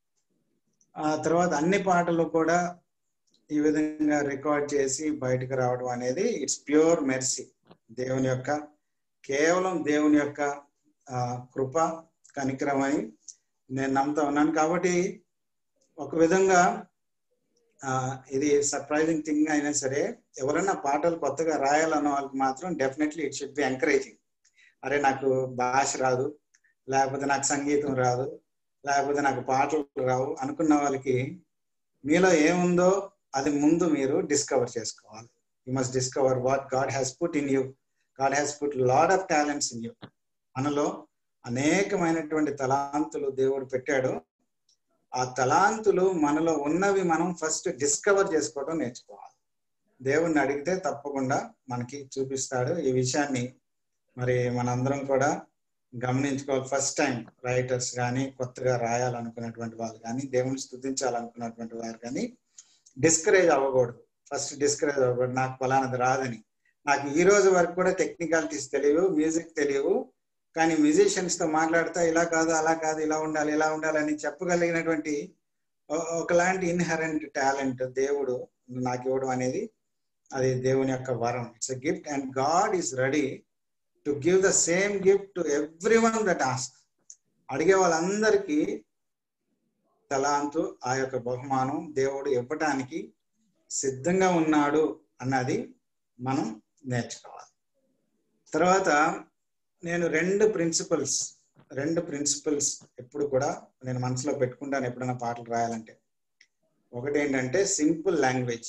ఆ తర్వాత అన్ని పాటలు కూడా ఈ విధంగా రికార్డ్ చేసి బయటకు రావడం అనేది ఇట్స్ ప్యూర్ మెర్సీ దేవుని యొక్క కేవలం దేవుని యొక్క ఆ, కృప కనికరం అని నేను నమ్ముతా ఉన్నాను కాబట్టి ఒక విధంగా ఆ, ఇది సర్ప్రైజింగ్ థింగ్ అయినా సరే ఎవరైనా పాటలు కొత్తగా రాయాలన్న వాళ్ళకి మాత్రం definitely it should be encouraging అరే నాకు భాష రాదు లేకపోతే నాకు సంగీతం రాదు లేకపోతే నాకు పాటలు రావు అనుకున్న వాళ్ళకి మీలో ఏముందో అది ముందు మీరు డిస్కవర్ చేసుకోవాలి you must discover what God has put in you God has put lot of talents in you మనలో అనేకమైనటువంటి తలాంతులు దేవుడు పెట్టాడు ఆ తలాంతులు మనలో ఉన్నవి మనం ఫస్ట్ డిస్కవర్ చేసుకోవడం నేర్చుకోవాలి దేవుణ్ణి అడిగితే తప్పకుండా మనకి చూపిస్తాడు ఈ విషయాన్ని మరి మనందరం కూడా గమనించుకోవాలి ఫస్ట్ టైం రైటర్స్ కానీ కొత్తగా రాయాలనుకున్నటువంటి వాళ్ళు కానీ దేవుని స్థుతించాలనుకున్నటువంటి వారు కానీ డిస్కరేజ్ అవ్వకూడదు ఫస్ట్ డిస్కరేజ్ అవ్వకూడదు నాకు ఫలానది రాదని నాకు ఈ రోజు వరకు కూడా టెక్నికాలిటీస్ తెలియవు మ్యూజిక్ తెలియవు కానీ musicians తో మాట్లాడుతా ఇలా కాదు అలా కాదు ఇలా ఉండాలి ఇలా ఉండాలి అని చెప్పగలిగినటువంటి ఒ- ఒకలాంటి ఇన్హరెంట్ టాలెంట్ దేవుడు నాకు ఇవ్వడం అనేది అది దేవుని యొక్క వరం it's a gift and God is ready to give the same gift to everyone that ask అడిగే వాళ్ళందరికీ తలాంతు ఆ యొక్క బహుమానం దేవుడు ఇవ్వటానికి సిద్ధంగా ఉన్నాడు అన్నది మనం నేర్చుకోవాలి తర్వాత నేను రెండు ప్రిన్సిపల్స్ రెండు ప్రిన్సిపల్స్ ఎప్పుడు కూడా నేను మనసులో పెట్టుకుంటాను ఎప్పుడైనా పాటలు రాయాలంటే ఒకటి ఏంటంటే సింపుల్ లాంగ్వేజ్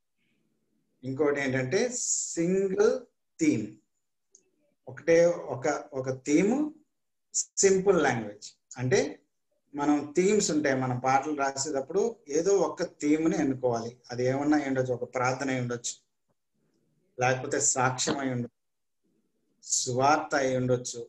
ఇంకోటి ఏంటంటే సింగిల్ థీమ్ ఒకటే ఒక ఒక థీము సింపుల్ లాంగ్వేజ్ అంటే మనం థీమ్స్ ఉంటాయి మనం పాటలు రాసేటప్పుడు ఏదో ఒక థీమ్ని ఎన్నుకోవాలి అది ఏమన్నా అయి ఉండొచ్చు ఒక ప్రార్థన అయి ఉండొచ్చు లేకపోతే సాక్ష్యం అయి ఉండొచ్చు స్వార్థ అయి ఉండొచ్చు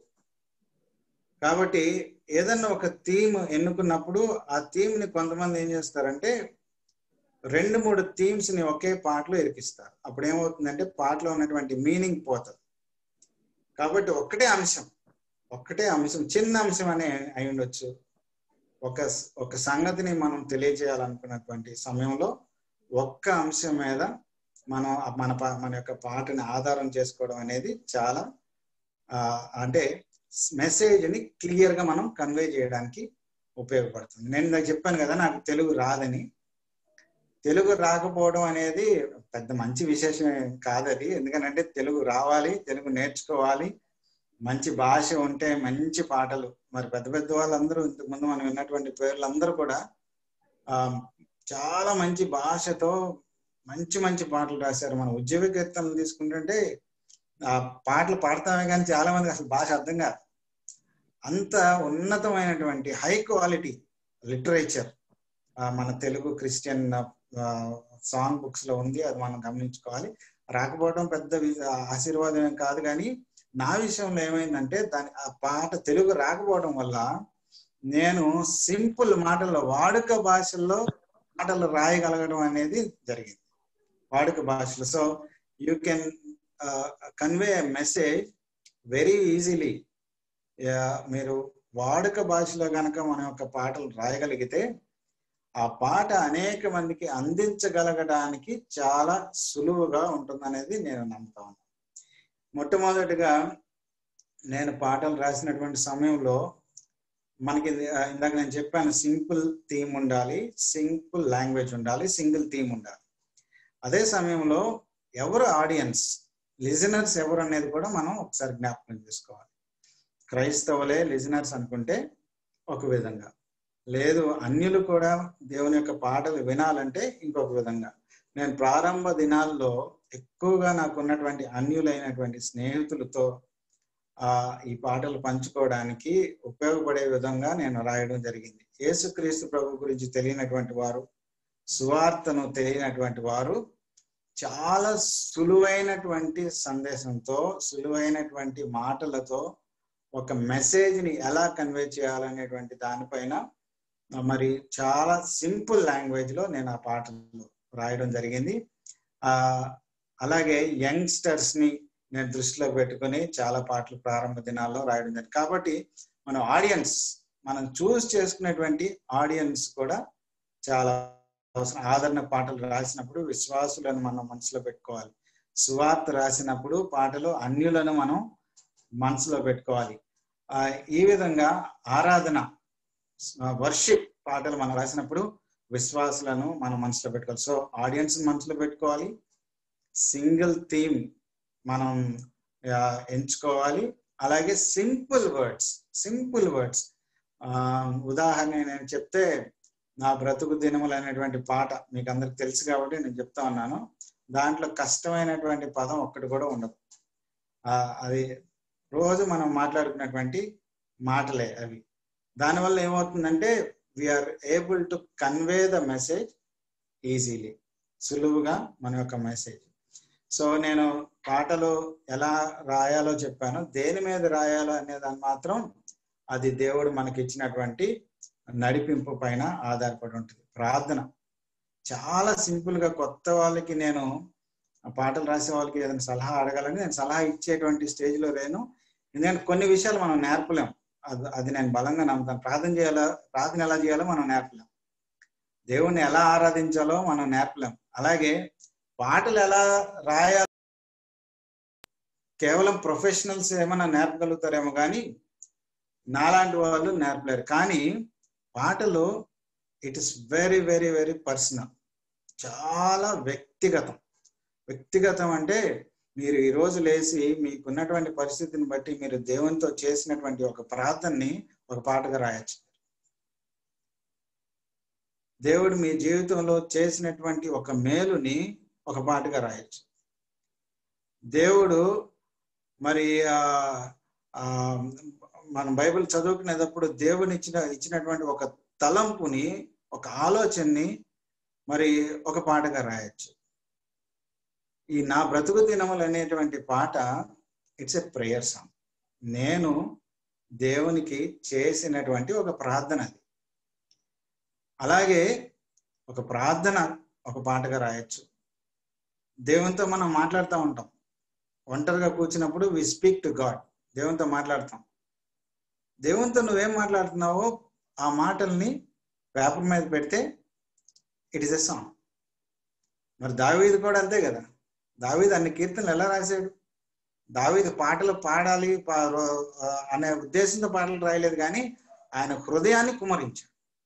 కాబట్టి ఏదన్నా ఒక థీమ్ ఎన్నుకున్నప్పుడు ఆ థీమ్ ని కొంతమంది ఏం చేస్తారంటే రెండు మూడు థీమ్స్ ని ఒకే పాటలో ఇరికిస్తారు అప్పుడు ఏమవుతుందంటే పాటలో ఉన్నటువంటి మీనింగ్ పోతుంది కాబట్టి ఒక్కటే అంశం ఒక్కటే అంశం చిన్న అంశం అనే అయి ఉండొచ్చు ఒక ఒక సంగతిని మనం తెలియజేయాలనుకున్నటువంటి సమయంలో ఒక్క అంశం మీద మనం మన పా- మన యొక్క పాటని ఆధారం చేసుకోవడం అనేది చాలా ఆ, అంటే మెసేజ్ ని క్లియర్ గా మనం కన్వే చేయడానికి ఉపయోగపడుతుంది నేను ఇందాక చెప్పాను కదా నాకు తెలుగు రాదని తెలుగు రాకపోవడం అనేది పెద్ద మంచి విశేషం కాదది ఎందుకంటే తెలుగు రావాలి తెలుగు నేర్చుకోవాలి మంచి భాష ఉంటే మంచి పాటలు మరి పెద్ద పెద్ద వాళ్ళందరూ ఇంతకుముందు మనం విన్నటువంటి పేర్లందరూ కూడా ఆ చాలా మంచి భాషతో మంచి మంచి పాటలు రాశారు మన ఉద్యోగ కీర్తనలు తీసుకుంటుంటే ఆ పాటలు పాడతామే కానీ చాలా మందికి అసలు భాష అర్థం కాదు అంత ఉన్నతమైనటువంటి హై క్వాలిటీ లిటరేచర్ మన తెలుగు క్రిస్టియన్ సాంగ్ బుక్స్ లో ఉంది అది మనం గమనించుకోవాలి రాకపోవడం పెద్ద వి- ఆశీర్వాదం ఏం కాదు కానీ నా విషయంలో ఏమైందంటే దాని ఆ పాట తెలుగు రాకపోవడం వల్ల నేను సింపుల్ మాటల్లో వాడుక భాషల్లో మాటలు రాయగలగడం అనేది జరిగింది వాడుక భాషలో so you can convey message very easily మీరు వాడుక భాషలో గనక మన యొక్క పాటలు రాయగలిగితే ఆ పాట అనేక మందికి అందించగలగడానికి చాలా సులువుగా ఉంటుందనేది నేను నమ్ముతాను మొట్టమొదటిగా నేను పాటలు రాసినటువంటి సమయంలో మనకి ఇది, ఆ, ఇందాక నేను చెప్పాను సింపుల్ థీమ్ ఉండాలి సింపుల్ లాంగ్వేజ్ ఉండాలి సింగిల్ థీమ్ ఉండాలి అదే సమయంలో ఎవరు ఆడియన్స్ లిజనర్స్ ఎవరు అనేది కూడా మనం ఒకసారి జ్ఞాపకం చేసుకోవాలి క్రైస్తవులే లిజనర్స్ అనుకుంటే ఒక విధంగా లేదు అన్యులు కూడా దేవుని యొక్క పాటలు వినాలంటే ఇంకొక విధంగా నేను ప్రారంభ దినాల్లో ఎక్కువగా నాకు ఉన్నటువంటి అన్యులైనటువంటి స్నేహితులతో ఆ ఈ పాటలు పంచుకోవడానికి ఉపయోగపడే విధంగా నేను రాయడం జరిగింది యేసుక్రీస్తు ప్రభు గురించి తెలియనటువంటి వారు సువార్తను తెలియనటువంటి వారు చాలా సులువైనటువంటి సందేశంతో సులువైనటువంటి మాటలతో ఒక మెసేజ్ ని ఎలా కన్వే చేయాలనేటువంటి దానిపైన ఆ, మరి చాలా సింపుల్ లాంగ్వేజ్ లో నేను ఆ పాటలు రాయడం జరిగింది ఆ అలాగే యంగ్స్టర్స్ ని నేను దృష్టిలో పెట్టుకొని చాలా పాటలు ప్రారంభ దినాల్లో రాయడం జరిగింది కాబట్టి మన ఆడియన్స్ మనం చూస్ చేసుకునేటువంటి ఆడియన్స్ కూడా చాలా అవసరం ఆదరణ పాటలు రాసినప్పుడు విశ్వాసులను మనం మనసులో పెట్టుకోవాలి సువార్త రాసినప్పుడు పాటలు అన్యులను మనం మనసులో పెట్టుకోవాలి ఆ ఈ విధంగా ఆరాధన వర్షిప్ పాటలు మనం రాసినప్పుడు విశ్వాసులను మనం మనసులో పెట్టుకోవాలి సో ఆడియన్స్ మనసులో పెట్టుకోవాలి సింగిల్ థీమ్ మనం ఆ, ఎంచుకోవాలి అలాగే సింపుల్ వర్డ్స్ సింపుల్ వర్డ్స్ ఉదాహరణ నేను చెప్తే నా బ్రతుకు దినములు అనేటువంటి పాట మీకు అందరికి తెలుసు కాబట్టి నేను చెప్తా ఉన్నాను దాంట్లో కష్టమైనటువంటి పదం ఒక్కటి కూడా ఉండదు ఆ, అది రోజు మనం మాట్లాడుకున్నటువంటి మాటలే అవి దానివల్ల ఏమవుతుందంటే we are able to convey the message easily సులువుగా మన యొక్క మెసేజ్ సో నేను పాటలు ఎలా రాయాలో చెప్పాను దేని మీద రాయాలో అనే దాన్ని మాత్రం అది దేవుడు మనకి ఇచ్చినటువంటి నడిపింపు పైన ఆధారపడి ఉంటుంది ప్రార్థన చాలా సింపుల్ గా కొత్త వాళ్ళకి నేను ఆ పాటలు రాసే వాళ్ళకి ఏదైనా సలహా అడగాలని నేను సలహా ఇచ్చేటువంటి స్టేజ్ లో లేను ఎందుకంటే కొన్ని విషయాలు మనం నేర్పలేం అది అది నేను బలంగా నమ్ముతాను ప్రార్థన చేయాలో ప్రార్థన ఎలా చేయాలో మనం నేర్పలేం దేవుణ్ణి ఎలా ఆరాధించాలో మనం నేర్పలేం అలాగే పాటలు ఎలా రాయాలి కేవలం ప్రొఫెషనల్స్ ఏమైనా నేర్పగలుగుతారేమో కానీ నాలాంటి వాళ్ళు నేర్పలేరు కానీ పాటలు it is very very very personal చాలా వ్యక్తిగతం వ్యక్తిగతం అంటే మీరు ఈ రోజు లేచి మీకున్నటువంటి పరిస్థితిని బట్టి మీరు దేవునితో చేసినటువంటి ఒక ప్రార్థనని ఒక పాటగా రాయొచ్చు దేవుడు మీ జీవితంలో చేసినటువంటి ఒక మేలుని ఒక పాటగా రాయొచ్చు దేవుడు మరి ఆ ఆ, మనం బైబిల్ చదువుకునేటప్పుడు దేవుని ఇచ్చిన ఇచ్చినటువంటి ఒక తలంపుని ఒక ఆలోచనని మరి ఒక పాటగా రాయొచ్చు ఈ నా బ్రతుకు దినములు అనేటువంటి పాట ఇట్స్ ఎ ప్రేయర్ సాంగ్ నేను దేవునికి చేసినటువంటి ఒక ప్రార్థన అది అలాగే ఒక ప్రార్థన ఒక పాటగా రాయొచ్చు దేవునితో మనం మాట్లాడుతూ ఉంటాం ఒంటరిగా కూర్చున్నప్పుడు వి స్పీక్ టు గాడ్ దేవునితో మాట్లాడతాం దేవునితో నువ్వేం మాట్లాడుతున్నావో ఆ మాటల్ని పేపర్ మీద పెడితే ఇట్ ఇస్ ఎ సాంగ్ మరి దావీదు కూడా అంతే కదా దావీదు అన్ని కీర్తనలు ఎలా రాశాడు దావీదు పాటలు పాడాలి పా- రో- అనే ఉద్దేశంతో పాటలు రాయలేదు కానీ ఆయన హృదయాన్ని కుమరించాడు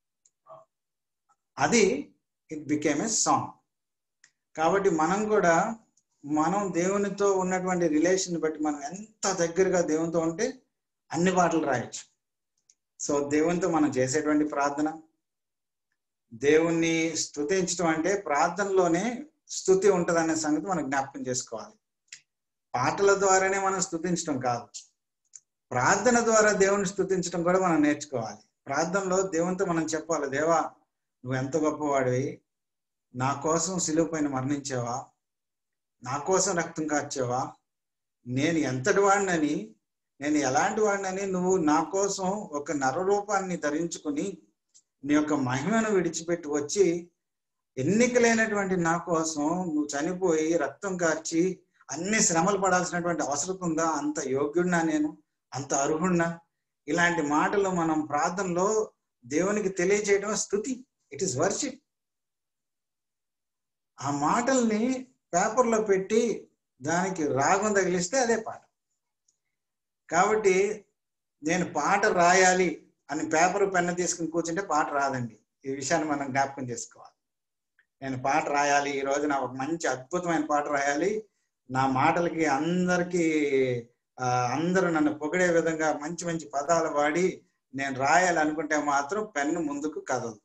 అది ఇట్ బికేమ్ ఏ సాంగ్ కాబట్టి మనం కూడా మనం దేవునితో ఉన్నటువంటి రిలేషన్ బట్టి మనం ఎంత దగ్గరగా దేవునితో ఉంటే అన్ని పాటలు రాయొచ్చు సో దేవునితో మనం చేసేటువంటి ప్రార్థన దేవుణ్ణి స్తుతించడం అంటే ప్రార్థనలోనే స్థుతి ఉంటదనే సంగతి మనం జ్ఞాపకం చేసుకోవాలి పాటల ద్వారానే మనం స్తుతించడం కాదు ప్రార్థన ద్వారా దేవుని స్తుతించడం కూడా మనం నేర్చుకోవాలి ప్రార్థనలో దేవునితో మనం చెప్పాలి దేవా నువ్వు ఎంత గొప్పవాడివి నా కోసం సిలువ పైన మరణించావా నా కోసం రక్తం కార్చావా నేను ఎంతటి వాడినని నేను ఎలాంటి వాడినని నువ్వు నా కోసం ఒక నరరూపాన్ని ధరించుకుని నీ యొక్క మహిమను విడిచిపెట్టి వచ్చి ఎన్నికలైనటువంటి నా కోసం నువ్వు చనిపోయి రక్తం కార్చి అన్ని శ్రమలు పడాల్సినటువంటి అవసరం ఉందా అంత యోగ్యుడినా నేను అంత అర్హుడినా ఇలాంటి మాటలు మనం ప్రార్థనలో దేవునికి తెలియజేయడం స్థుతి ఇట్ ఇస్ వర్షిప్ ఆ మాటల్ని పేపర్లో పెట్టి దానికి రాగం తగిలిస్తే అదే పాట కాబట్టి నేను పాట రాయాలి అని పేపర్ పెన్ను తీసుకుని కూర్చుంటే పాట రాదండి ఈ విషయాన్ని మనం జ్ఞాపకం చేసుకోవాలి నేను పాట రాయాలి ఈ రోజు నా ఒక మంచి అద్భుతమైన పాట రాయాలి నా మాటలకి అందరికీ ఆ, అందరూ నన్ను పొగిడే విధంగా మంచి మంచి పదాలు వాడి నేను రాయాలి అనుకుంటే మాత్రం పెన్ను ముందుకు కదలదు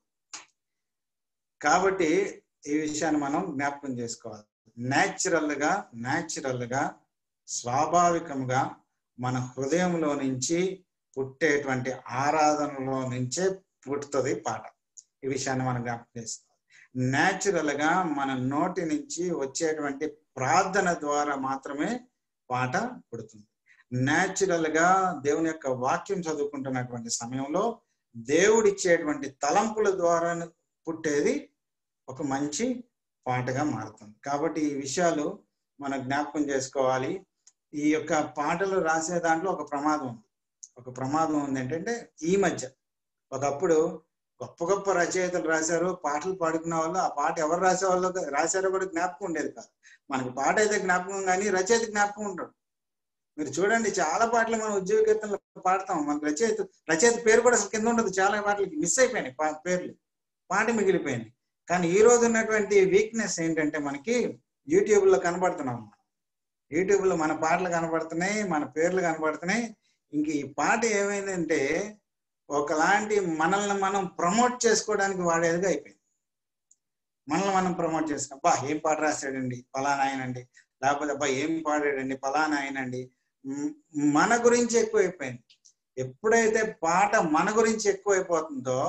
కాబట్టి ఈ విషయాన్ని మనం జ్ఞాపకం చేసుకోవాలి న్యాచురల్ గా న్యాచురల్ గా స్వాభావికంగా మన హృదయంలో నుంచి పుట్టేటువంటి ఆరాధనలో నుంచే పుట్టుతుంది పాట ఈ విషయాన్ని మనం జ్ఞాపకం చేసుకోవాలి న్యాచురల్ గా మన నోటి నుంచి వచ్చేటువంటి ప్రార్థన ద్వారా మాత్రమే పాట పుడుతుంది న్యాచురల్ గా దేవుని యొక్క వాక్యం చదువుకుంటున్నటువంటి సమయంలో దేవుడిచ్చేటువంటి తలంపుల ద్వారా పుట్టేది ఒక మంచి పాటగా మారుతుంది కాబట్టి ఈ విషయాలు మనం జ్ఞాపకం చేసుకోవాలి ఈ యొక్క పాటలు రాసే దాంట్లో ఒక ప్రమాదం ఉంది ఒక ప్రమాదం ఉంది ఏంటంటే ఈ మధ్య ఒకప్పుడు గొప్ప గొప్ప రచయితలు రాశారు పాటలు పాడుకున్న వాళ్ళు ఆ పాట ఎవరు రాసే వాళ్ళు రాశారో కూడా జ్ఞాపకం ఉండేది కాదు మనకి పాట అయితే జ్ఞాపకం కానీ రచయిత జ్ఞాపకం ఉండడు మీరు చూడండి చాలా పాటలు మనం ఉద్యోగ కీర్తనలు పాడతాం మనకు రచయిత రచయిత పేరు కూడా అసలు కింద ఉండదు చాలా పాటలకి మిస్ అయిపోయినాయి పా- పేర్లు పాట మిగిలిపోయింది కానీ ఈ రోజు ఉన్నటువంటి వీక్నెస్ ఏంటంటే మనకి యూట్యూబ్ లో కనబడుతున్నాం యూట్యూబ్ లో మన పాటలు కనబడుతున్నాయి మన పేర్లు కనబడుతున్నాయి ఇంక ఈ పాట ఏమైందంటే ఒకలాంటి మనల్ని మనం ప్రమోట్ చేసుకోవడానికి వాడేదిగా అయిపోయింది మనల్ని మనం ప్రమోట్ చేసుకున్నాం బా ఏం పాట రాశాడండి ఫలానా ఆయనండి లేకపోతే అబ్బా ఏం పాడాడండి ఫలానా ఆయనండి మ్, మన గురించి ఎక్కువ అయిపోయింది ఎప్పుడైతే పాట మన గురించి ఎక్కువైపోతుందో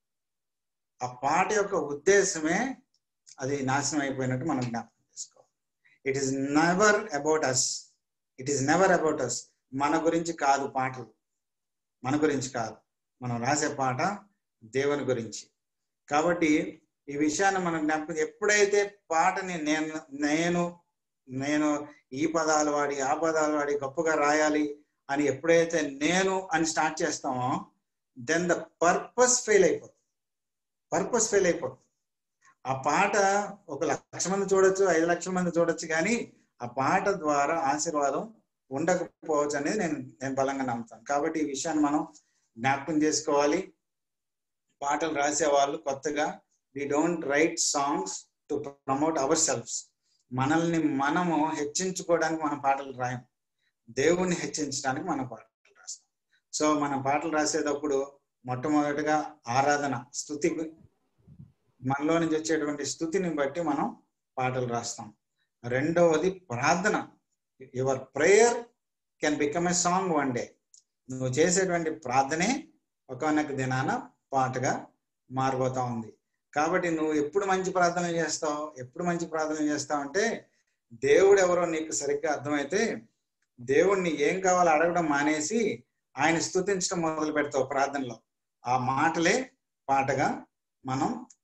ఆ పాట యొక్క ఉద్దేశమే అది నాశనం అయిపోయినట్టు మనం జ్ఞాపకం చేసుకోవాలి it is never about us it is never about us మన గురించి కాదు పాటలు మన గురించి కాదు మనం రాసే పాట దేవుని గురించి కాబట్టి ఈ విషయాన్ని మనం జ్ఞాపకం ఎప్పుడైతే పాటని నేను నేను నేను ఈ పదాలు వాడి ఆ పదాలు వాడి గొప్పగా రాయాలి అని ఎప్పుడైతే నేను అని స్టార్ట్ చేస్తామో దెన్ ద పర్పస్ ఫెయిల్ అయిపోతుంది పర్పస్ ఫెయిల్ అయిపోతుంది ఆ పాట ఒక లక్ష మంది చూడొచ్చు ఐదు లక్షల మంది చూడొచ్చు కానీ ఆ పాట ద్వారా ఆశీర్వాదం ఉండకపోవచ్చు అనేది నేను నేను బలంగా నమ్ముతాను కాబట్టి ఈ విషయాన్ని మనం జ్ఞాపకం చేసుకోవాలి పాటలు రాసే వాళ్ళు కొత్తగా we don't write songs to promote ourselves మనల్ని మనము హెచ్చించుకోవడానికి మనం పాటలు రాయం దేవుణ్ణి హెచ్చించడానికి మనం పాటలు రాస్తాం సో మనం పాటలు రాసేటప్పుడు మొట్టమొదటిగా ఆరాధన స్థుతి మనలో నుంచి వచ్చేటువంటి స్థుతిని బట్టి మనం పాటలు రాస్తాం రెండవది ప్రార్థన your prayer can become a song one day నువ్వు చేసేటువంటి ప్రార్థనే ఒకనొక దినాన పాటగా మారిపోతా ఉంది కాబట్టి నువ్వు ఎప్పుడు మంచి ప్రార్థన చేస్తావు ఎప్పుడు మంచి ప్రార్థన చేస్తావు అంటే దేవుడు ఎవరో నీకు సరిగ్గా అర్థమైతే దేవుణ్ణి ఏం కావాలో అడగడం మానేసి ఆయన స్తుతించడం మొదలు పెడతావు ప్రార్థనలో ఆ మాటలే పాటగా మనం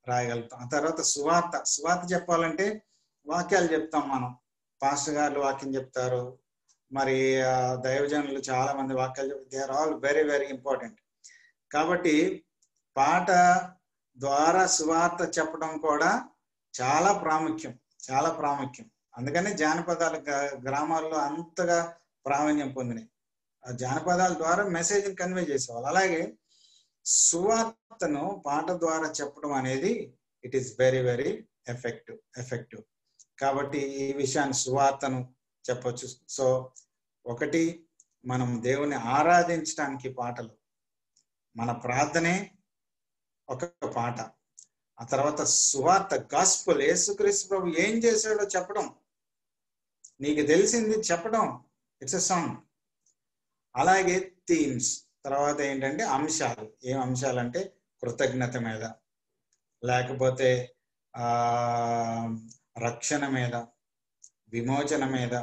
రాయగలుగుతాం ఆ తర్వాత సువార్త సువార్త చెప్పాలంటే వాక్యాలు చెప్తాం మనం పాస్టర్ గారు వాక్యం చెప్తారు మరి ఆ, దైవజనులు చాలా మంది వాక్యాలు చెప్తారు they are all very very important కాబట్టి పాట ద్వారా సువార్త చెప్పడం కూడా చాలా ప్రాముఖ్యం చాలా ప్రాముఖ్యం అందుకని జానపదాలు గ- గ్రామాల్లో అంతగా ప్రావీణ్యం పొందినాయి ఆ జానపదాల ద్వారా మెసేజ్ కన్వే చేసేవాళ్ళు అలాగే సువార్తను పాట ద్వారా చెప్పడం అనేది it is very very effective effective కాబట్టి ఈ విషయాన్ని సువార్తను చెప్పొచ్చు సో ఒకటి మనం దేవుని ఆరాధించడానికి పాటలు మన ప్రార్థనే ఒక పాట ఆ తర్వాత సువార్త గాస్పుల్ యేసుక్రీస్తు ప్రభు ఏం చేశాడో చెప్పడం నీకు తెలిసింది చెప్పడం ఇట్స్ ఎ సాంగ్ అలాగే థీమ్స్ తర్వాత ఏంటంటే అంశాలు ఏం అంశాలు అంటే కృతజ్ఞత మీద లేకపోతే ఆ రక్షణ మీద విమోచన మీద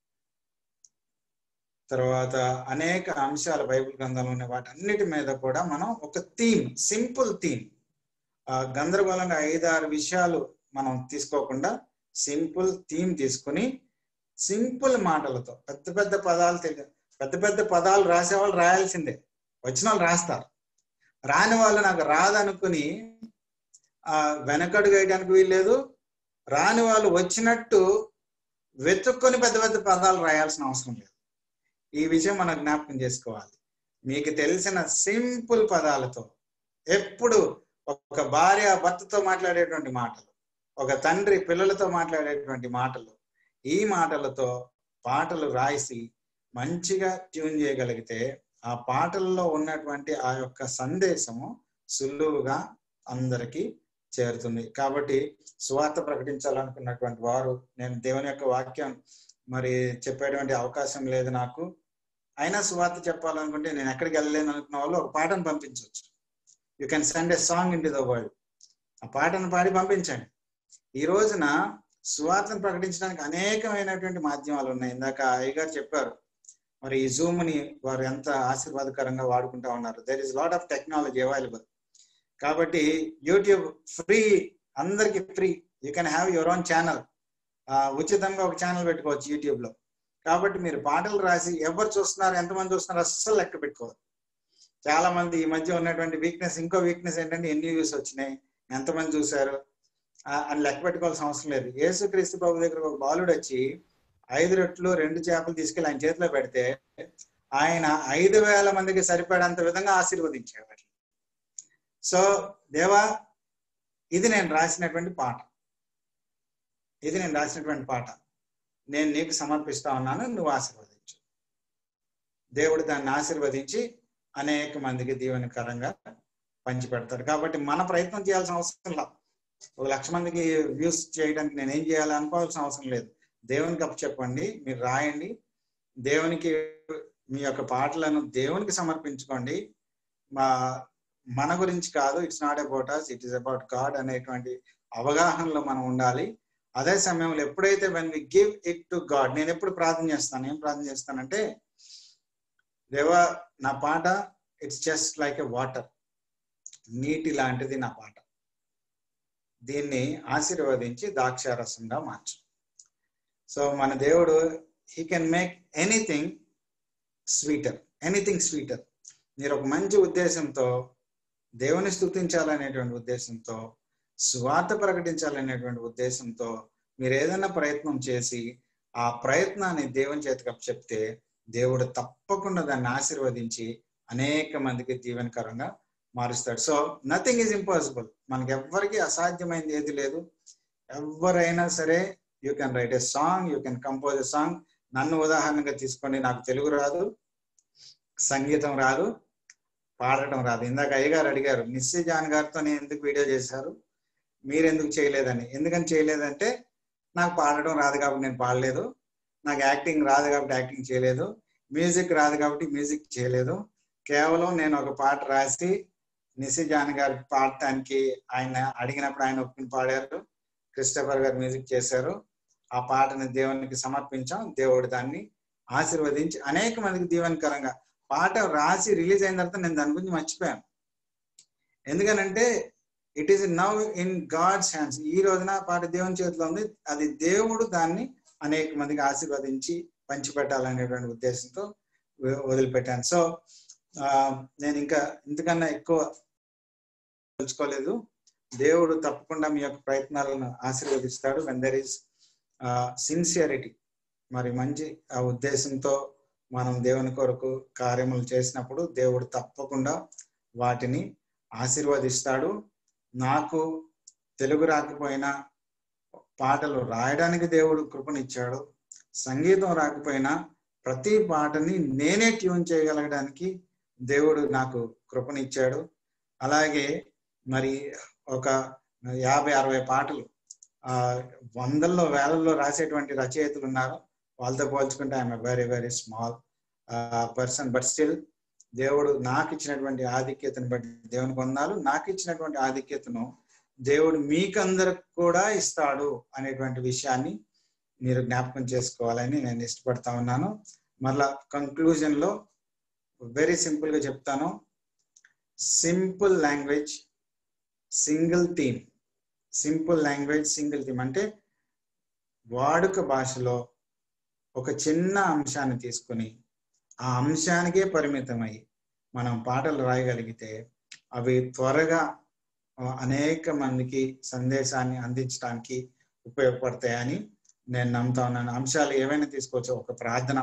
తర్వాత అనేక అంశాలు బైబిల్ గ్రంథంలో ఉన్న వాటి అన్నిటి మీద కూడా మనం ఒక థీమ్ సింపుల్ థీమ్ గందరగోళంగా ఐదారు విషయాలు మనం తీసుకోకుండా సింపుల్ థీమ్ తీసుకుని సింపుల్ మాటలతో పెద్ద పెద్ద పదాలు తెలియదు పెద్ద పెద్ద పదాలు రాసేవాళ్ళు రాయాల్సిందే వచ్చిన వాళ్ళు రాస్తారు రాని వాళ్ళు నాకు రాదనుకుని ఆ వెనకడుగు వేయడానికి వీల్లేదు రాని వాళ్ళు వచ్చినట్టు వెతుక్కొని పెద్ద పెద్ద పదాలు రాయాల్సిన అవసరం లేదు ఈ విషయం మనం జ్ఞాపకం చేసుకోవాలి మీకు తెలిసిన సింపుల్ పదాలతో ఎప్పుడు ఒక భార్య భర్తతో మాట్లాడేటువంటి మాటలు ఒక తండ్రి పిల్లలతో మాట్లాడేటువంటి మాటలు ఈ మాటలతో పాటలు రాసి మంచిగా ట్యూన్ చేయగలిగితే ఆ పాటల్లో ఉన్నటువంటి ఆ యొక్క సందేశము సులువుగా అందరికీ చేరుతుంది కాబట్టి సువార్త ప్రకటించాలనుకున్నటువంటి వారు నేను దేవుని యొక్క వాక్యం మరి చెప్పేటువంటి అవకాశం లేదు నాకు అయినా సువార్త చెప్పాలనుకుంటే నేను ఎక్కడికి వెళ్ళలేను అనుకున్న వాళ్ళు ఒక పాటను పంపించవచ్చు you can send a song into the world ఆ పాటను పాడి పంపించండి ఈ రోజున సువార్తను ప్రకటించడానికి అనేకమైనటువంటి మాధ్యమాలు ఉన్నాయి ఇందాక అయ్యగారు చెప్పారు మరి ఈ జూమ్ ని వారు ఎంత ఆశీర్వాదకరంగా వాడుకుంటా ఉన్నారు there is lot of technology available కాబట్టి యూట్యూబ్ ఫ్రీ అందరికి free you can have your own channel ఉచితంగా ఒక ఛానల్ పెట్టుకోవచ్చు యూట్యూబ్ లో కాబట్టి మీరు పాటలు రాసి ఎవరు చూస్తున్నారు ఎంతమంది చూస్తున్నారు అస్సలు లెక్క పెట్టుకోవాలి చాలా మంది ఈ మధ్య ఉన్నటువంటి వీక్నెస్ ఇంకో వీక్నెస్ ఏంటంటే ఎన్ని వ్యూస్ వచ్చినాయి ఎంతమంది చూశారు అని లెక్క పెట్టుకోవాల్సిన అవసరం లేదు యేసుక్రీస్తు ప్రభు దగ్గర ఒక బాలుడు వచ్చి ఐదు రొట్లు రెండు చేపలు తీసుకెళ్లి ఆయన చేతిలో పెడితే ఆయన ఐదు వేల మందికి సరిపడేంత విధంగా ఆశీర్వదించాడు సో దేవా ఇది నేను రాసినటువంటి పాట ఇది నేను రాసినటువంటి పాట నేను నీకు సమర్పిస్తా ఉన్నాను నువ్వు ఆశీర్వదించు దేవుడు దాన్ని ఆశీర్వదించి అనేక మందికి దీవెనకరంగా పంచి పెడతాడు కాబట్టి మన ప్రయత్నం చేయాల్సిన అవసరం లేదు ఒక లక్ష మందికి వ్యూస్ చేయడానికి నేను ఏం చేయాలి అనుకోవాల్సిన అవసరం లేదు దేవునికి అప్పు చెప్పండి మీరు రాయండి దేవునికి మీ యొక్క పాటలను దేవునికి సమర్పించుకోండి మా మన గురించి కాదు it's not about us it is about God అనేటువంటి అవగాహనలో మనం ఉండాలి అదే సమయంలో ఎప్పుడైతే when we give it to God నేను ఎప్పుడు ప్రార్థన చేస్తాను ఏం ప్రార్థన చేస్తానంటే దేవా నా పాట it's just like a water నీటి లాంటిది నా పాట దీన్ని ఆశీర్వదించి ద్రాక్షారసంగా మార్చు సో మన దేవుడు he can make anything sweeter anything sweeter మీరు ఒక మంచి ఉద్దేశంతో దేవుని స్థుతించాలనేటువంటి ఉద్దేశంతో స్వార్థ ప్రకటించాలనేటువంటి ఉద్దేశంతో మీరు ఏదైనా ప్రయత్నం చేసి ఆ ప్రయత్నాన్ని దేవుని చేతికి చెప్తే దేవుడు తప్పకుండా దాన్ని ఆశీర్వదించి అనేక మందికి దీవెనకరంగా మారుస్తాడు సో నథింగ్ ఈజ్ ఇంపాసిబుల్ మనకి ఎవ్వరికి అసాధ్యమైంది ఏది లేదు ఎవరైనా సరే you can write a song you can compose a song నన్ను ఉదాహరణగా తీసుకోండి నాకు తెలుగు రాదు సంగీతం రాదు పాడటం రాదు ఇందాక అయ్యగారు అడిగారు నిస్సి జాన్ గారితో నేను ఎందుకు వీడియో చేశారు మీరు ఎందుకు చేయలేదని ఎందుకని చేయలేదంటే నాకు పాడటం రాదు కాబట్టి నేను పాడలేదు నాకు యాక్టింగ్ రాదు కాబట్టి యాక్టింగ్ చేయలేదు మ్యూజిక్ రాదు కాబట్టి మ్యూజిక్ చేయలేదు కేవలం నేను ఒక పాట రాసి నిసి జాన్ గారు పాడటానికి ఆయన అడిగినప్పుడు ఆయన ఒప్పుకుని పాడారు క్రిస్టఫర్ గారు మ్యూజిక్ చేశారు ఆ పాటని దేవునికి సమర్పించాం దేవుడు దాన్ని ఆశీర్వదించి అనేక మందికి దీవెనకరంగా పాట రాసి రిలీజ్ అయిన తర్వాత నేను దాని గురించి మర్చిపోయాను ఎందుకనంటే it is now in God's hands ఈ రోజున పాట దేవుని చేతిలో ఉంది అది దేవుడు దాన్ని అనేక మందికి ఆశీర్వదించి పంచిపెట్టాలనేటువంటి ఉద్దేశంతో వ- వదిలిపెట్టాను సో నేను ఇంకా ఇంతకన్నా ఎక్కువ తెలుసుకోలేదు దేవుడు తప్పకుండా మీ యొక్క ప్రయత్నాలను ఆశీర్వదిస్తాడు వెన్ దర్ ఈస్ సిన్సియరిటీ మరి మంచి ఆ ఉద్దేశంతో మనం దేవుని కొరకు కార్యములు చేసినప్పుడు దేవుడు తప్పకుండా వాటిని ఆశీర్వదిస్తాడు నాకు తెలుగు రాకపోయినా పాటలు రాయడానికి దేవుడు కృపనిచ్చాడు సంగీతం రాకపోయినా ప్రతి పాటని నేనే ట్యూన్ చేయగలగడానికి దేవుడు నాకు కృపనిచ్చాడు అలాగే మరి ఒక యాభై అరవై పాటలు ఆ వందల్లో వేలల్లో రాసేటువంటి రచయితలు ఉన్నారు వాళ్ళతో పోల్చుకుంటే I'm very very small person but still దేవుడు నాకు ఇచ్చినటువంటి ఆధిక్యతను బట్టి దేవుని పొందాలు నాకు ఇచ్చినటువంటి ఆధిక్యతను దేవుడు మీకందరికి కూడా ఇస్తాడు అనేటువంటి విషయాన్ని మీరు జ్ఞాపకం చేసుకోవాలని నేను ఇష్టపడతా ఉన్నాను మరలా కంక్లూజన్ లో వెరీ సింపుల్ గా చెప్తాను simple language single theme simple language single theme అంటే వాడుక భాషలో ఒక చిన్న అంశాన్ని తీసుకొని ఆ అంశానికే పరిమితమై మనం పాటలు రాయగలిగితే అవి త్వరగా ఆ, అనేక మందికి సందేశాన్ని అందించడానికి ఉపయోగపడతాయని నేను నమ్ముతా ఉన్నాను అంశాలు ఏవైనా తీసుకోవచ్చు ఒక ప్రార్థన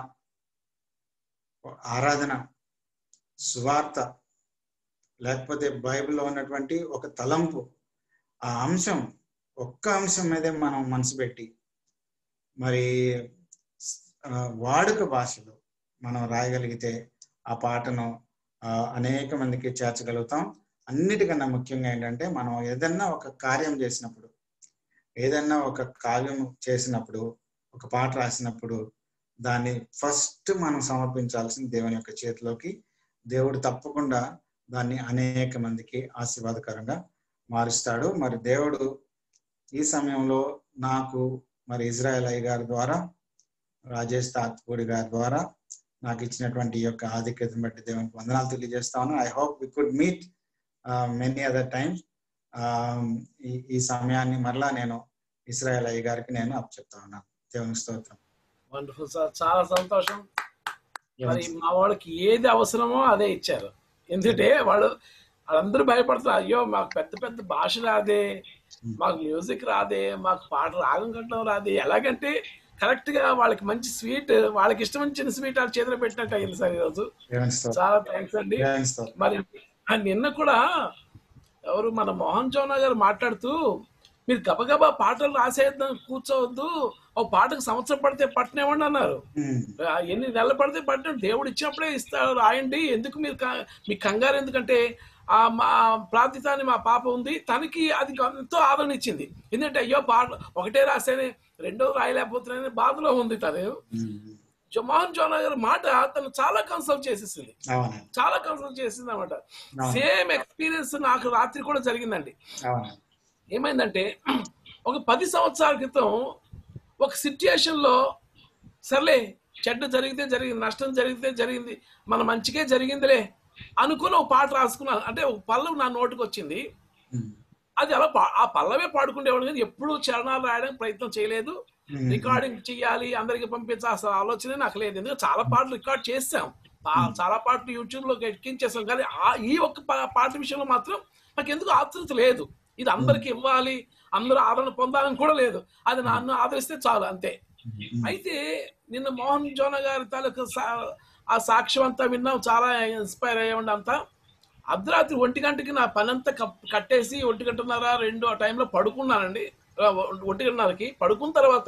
ఆరాధన సువార్త లేకపోతే బైబిల్లో ఉన్నటువంటి ఒక తలంపు ఆ అంశం ఒక్క అంశం మీదే మనం మనసు పెట్టి మరి ఆ, వాడుక భాషలో మనం రాయగలిగితే ఆ పాటను ఆ, అనేక మందికి చేర్చగలుగుతాం అన్నిటికన్నా ముఖ్యంగా ఏంటంటే మనం ఏదన్నా ఒక కార్యం చేసినప్పుడు ఏదన్నా ఒక కావ్యం చేసినప్పుడు ఒక పాట రాసినప్పుడు దాన్ని ఫస్ట్ మనం సమర్పించాల్సింది దేవుని యొక్క చేతిలోకి దేవుడు తప్పకుండా దాన్ని అనేక మందికి ఆశీర్వాదకరంగా మారుస్తాడు మరి దేవుడు ఈ సమయంలో నాకు మరి ఇజ్రాయెల్ అయ్య గారి ద్వారా రాజేష్ తాత్పూడి గారి ద్వారా నాకు ఇచ్చినటువంటి ఈ యొక్క ఆధిక్యతను బట్టి దేవునికి వందనాలు తెలియజేస్తాను I hope we could meet many other times ఈ ఈ సమయాన్ని మరలా నేను ఇస్రాయల్ అయ్య గారికి నేను అప్పచెప్తా ఉన్నాను దేవుని స్తోత్రం వండర్ఫుల్ సార్ చాలా సంతోషం మరి మా వాళ్ళకి ఏది అవసరమో అదే ఇచ్చారు ఎందుకంటే వాడు వాళ్ళందరూ భయపడుతున్నారు అయ్యో మాకు పెద్ద పెద్ద భాష రాదే మాకు మ్యూజిక్ రాదే మాకు పాట రాగం కట్టడం రాదే ఎలాగంటే కరెక్ట్ గా వాళ్ళకి మంచి స్వీట్ వాళ్ళకి ఇష్టమైన స్వీట్ వాళ్ళ చేతిలో పెట్టినట్టు అయింది సార్ ఈరోజు దేవుని స్తోత్రం చాలా థ్యాంక్స్ అండి దేవుని స్తోత్రం మరి ఆ నిన్న కూడా ఎవరు మన మోహన్ చౌనా గారు మాట్లాడుతూ మీరు గబగబా పాటలు రాసేద్దాం కూర్చోవద్దు ఓ పాటకు సంవత్సరం పడితే పట్టనివ్వండి అన్నారు ఉమ్, ఆ, ఎన్ని నెలలు పడితే పట్టిన దేవుడు ఇచ్చినప్పుడే ఇస్తాడు రాయండి ఎందుకు మీరు క- మీ కంగారు ఎందుకంటే ఆ మా ప్రార్థితాన్ని మా పాప ఉంది తనకి అది ఎంతో ఆదరణ ఇచ్చింది ఎందుకంటే అయ్యో పాట ఒకటే రాసేనే రెండో రాయలేకపోతున్నానని బాధలో ఉంది తను ఉమ్, జో- మోహన్ చౌనా గారి మాట తను చాలా కన్సల్ట్ చేసేసింది అవునండి చాలా కన్సల్ట్ చేసింది అనమాట అవును. సేమ్ ఎక్స్పీరియన్స్ నాకు రాత్రి కూడా జరిగిందండి అవునండి ఏమైందంటే ఒక పది సంవత్సరాల క్రితం ఒక సిచ్యుయేషన్ లో సర్లే చెడ్డ జరిగితే జరిగింది నష్టం జరిగితే జరిగింది మన మంచికే జరిగిందిలే అనుకుని ఒక పాట రాసుకున్నాను అంటే ఒక పల్లవి నా నోటికి వచ్చింది ఉమ్, అది అలా పా- ఆ పల్లవే పాడుకునేవాడు కానీ ఎప్పుడూ చరణాలు రాయడానికి ప్రయత్నం చేయలేదు ఉమ్, రికార్డింగ్ చేయాలి అందరికి పంపించాల్సిన ఆలోచన నాకు లేదు ఎందుకంటే చాలా పాటలు రికార్డ్ చేసాం పా- చాలా పాటలు యూట్యూబ్ లో ఎక్కించేసాం కానీ ఆ ఈ ఒక్క పా- పాట విషయంలో మాత్రం నాకు ఎందుకు ఆతృత లేదు ఇది అందరికి ఇవ్వాలి అందరూ ఆదరణ పొందాలని కూడా లేదు అది నన్ను ఆదరిస్తే చాలు అంతే ఉమ్, అయితే నిన్న మోహన్ జోన గారి తాలూకు సా- ఆ సాక్ష్యం అంతా విన్నాం చాలా ఇన్స్పైర్ అయ్యండి అంతా అర్ధరాత్రి ఒంటి గంటకి నా పని అంతా కప్- కట్టేసి ఒంటి గంటన్నర రెండు ఆ టైంలో పడుకున్నానండి ఆ, ఒంటి గంటన్నరకి పడుకున్న తర్వాత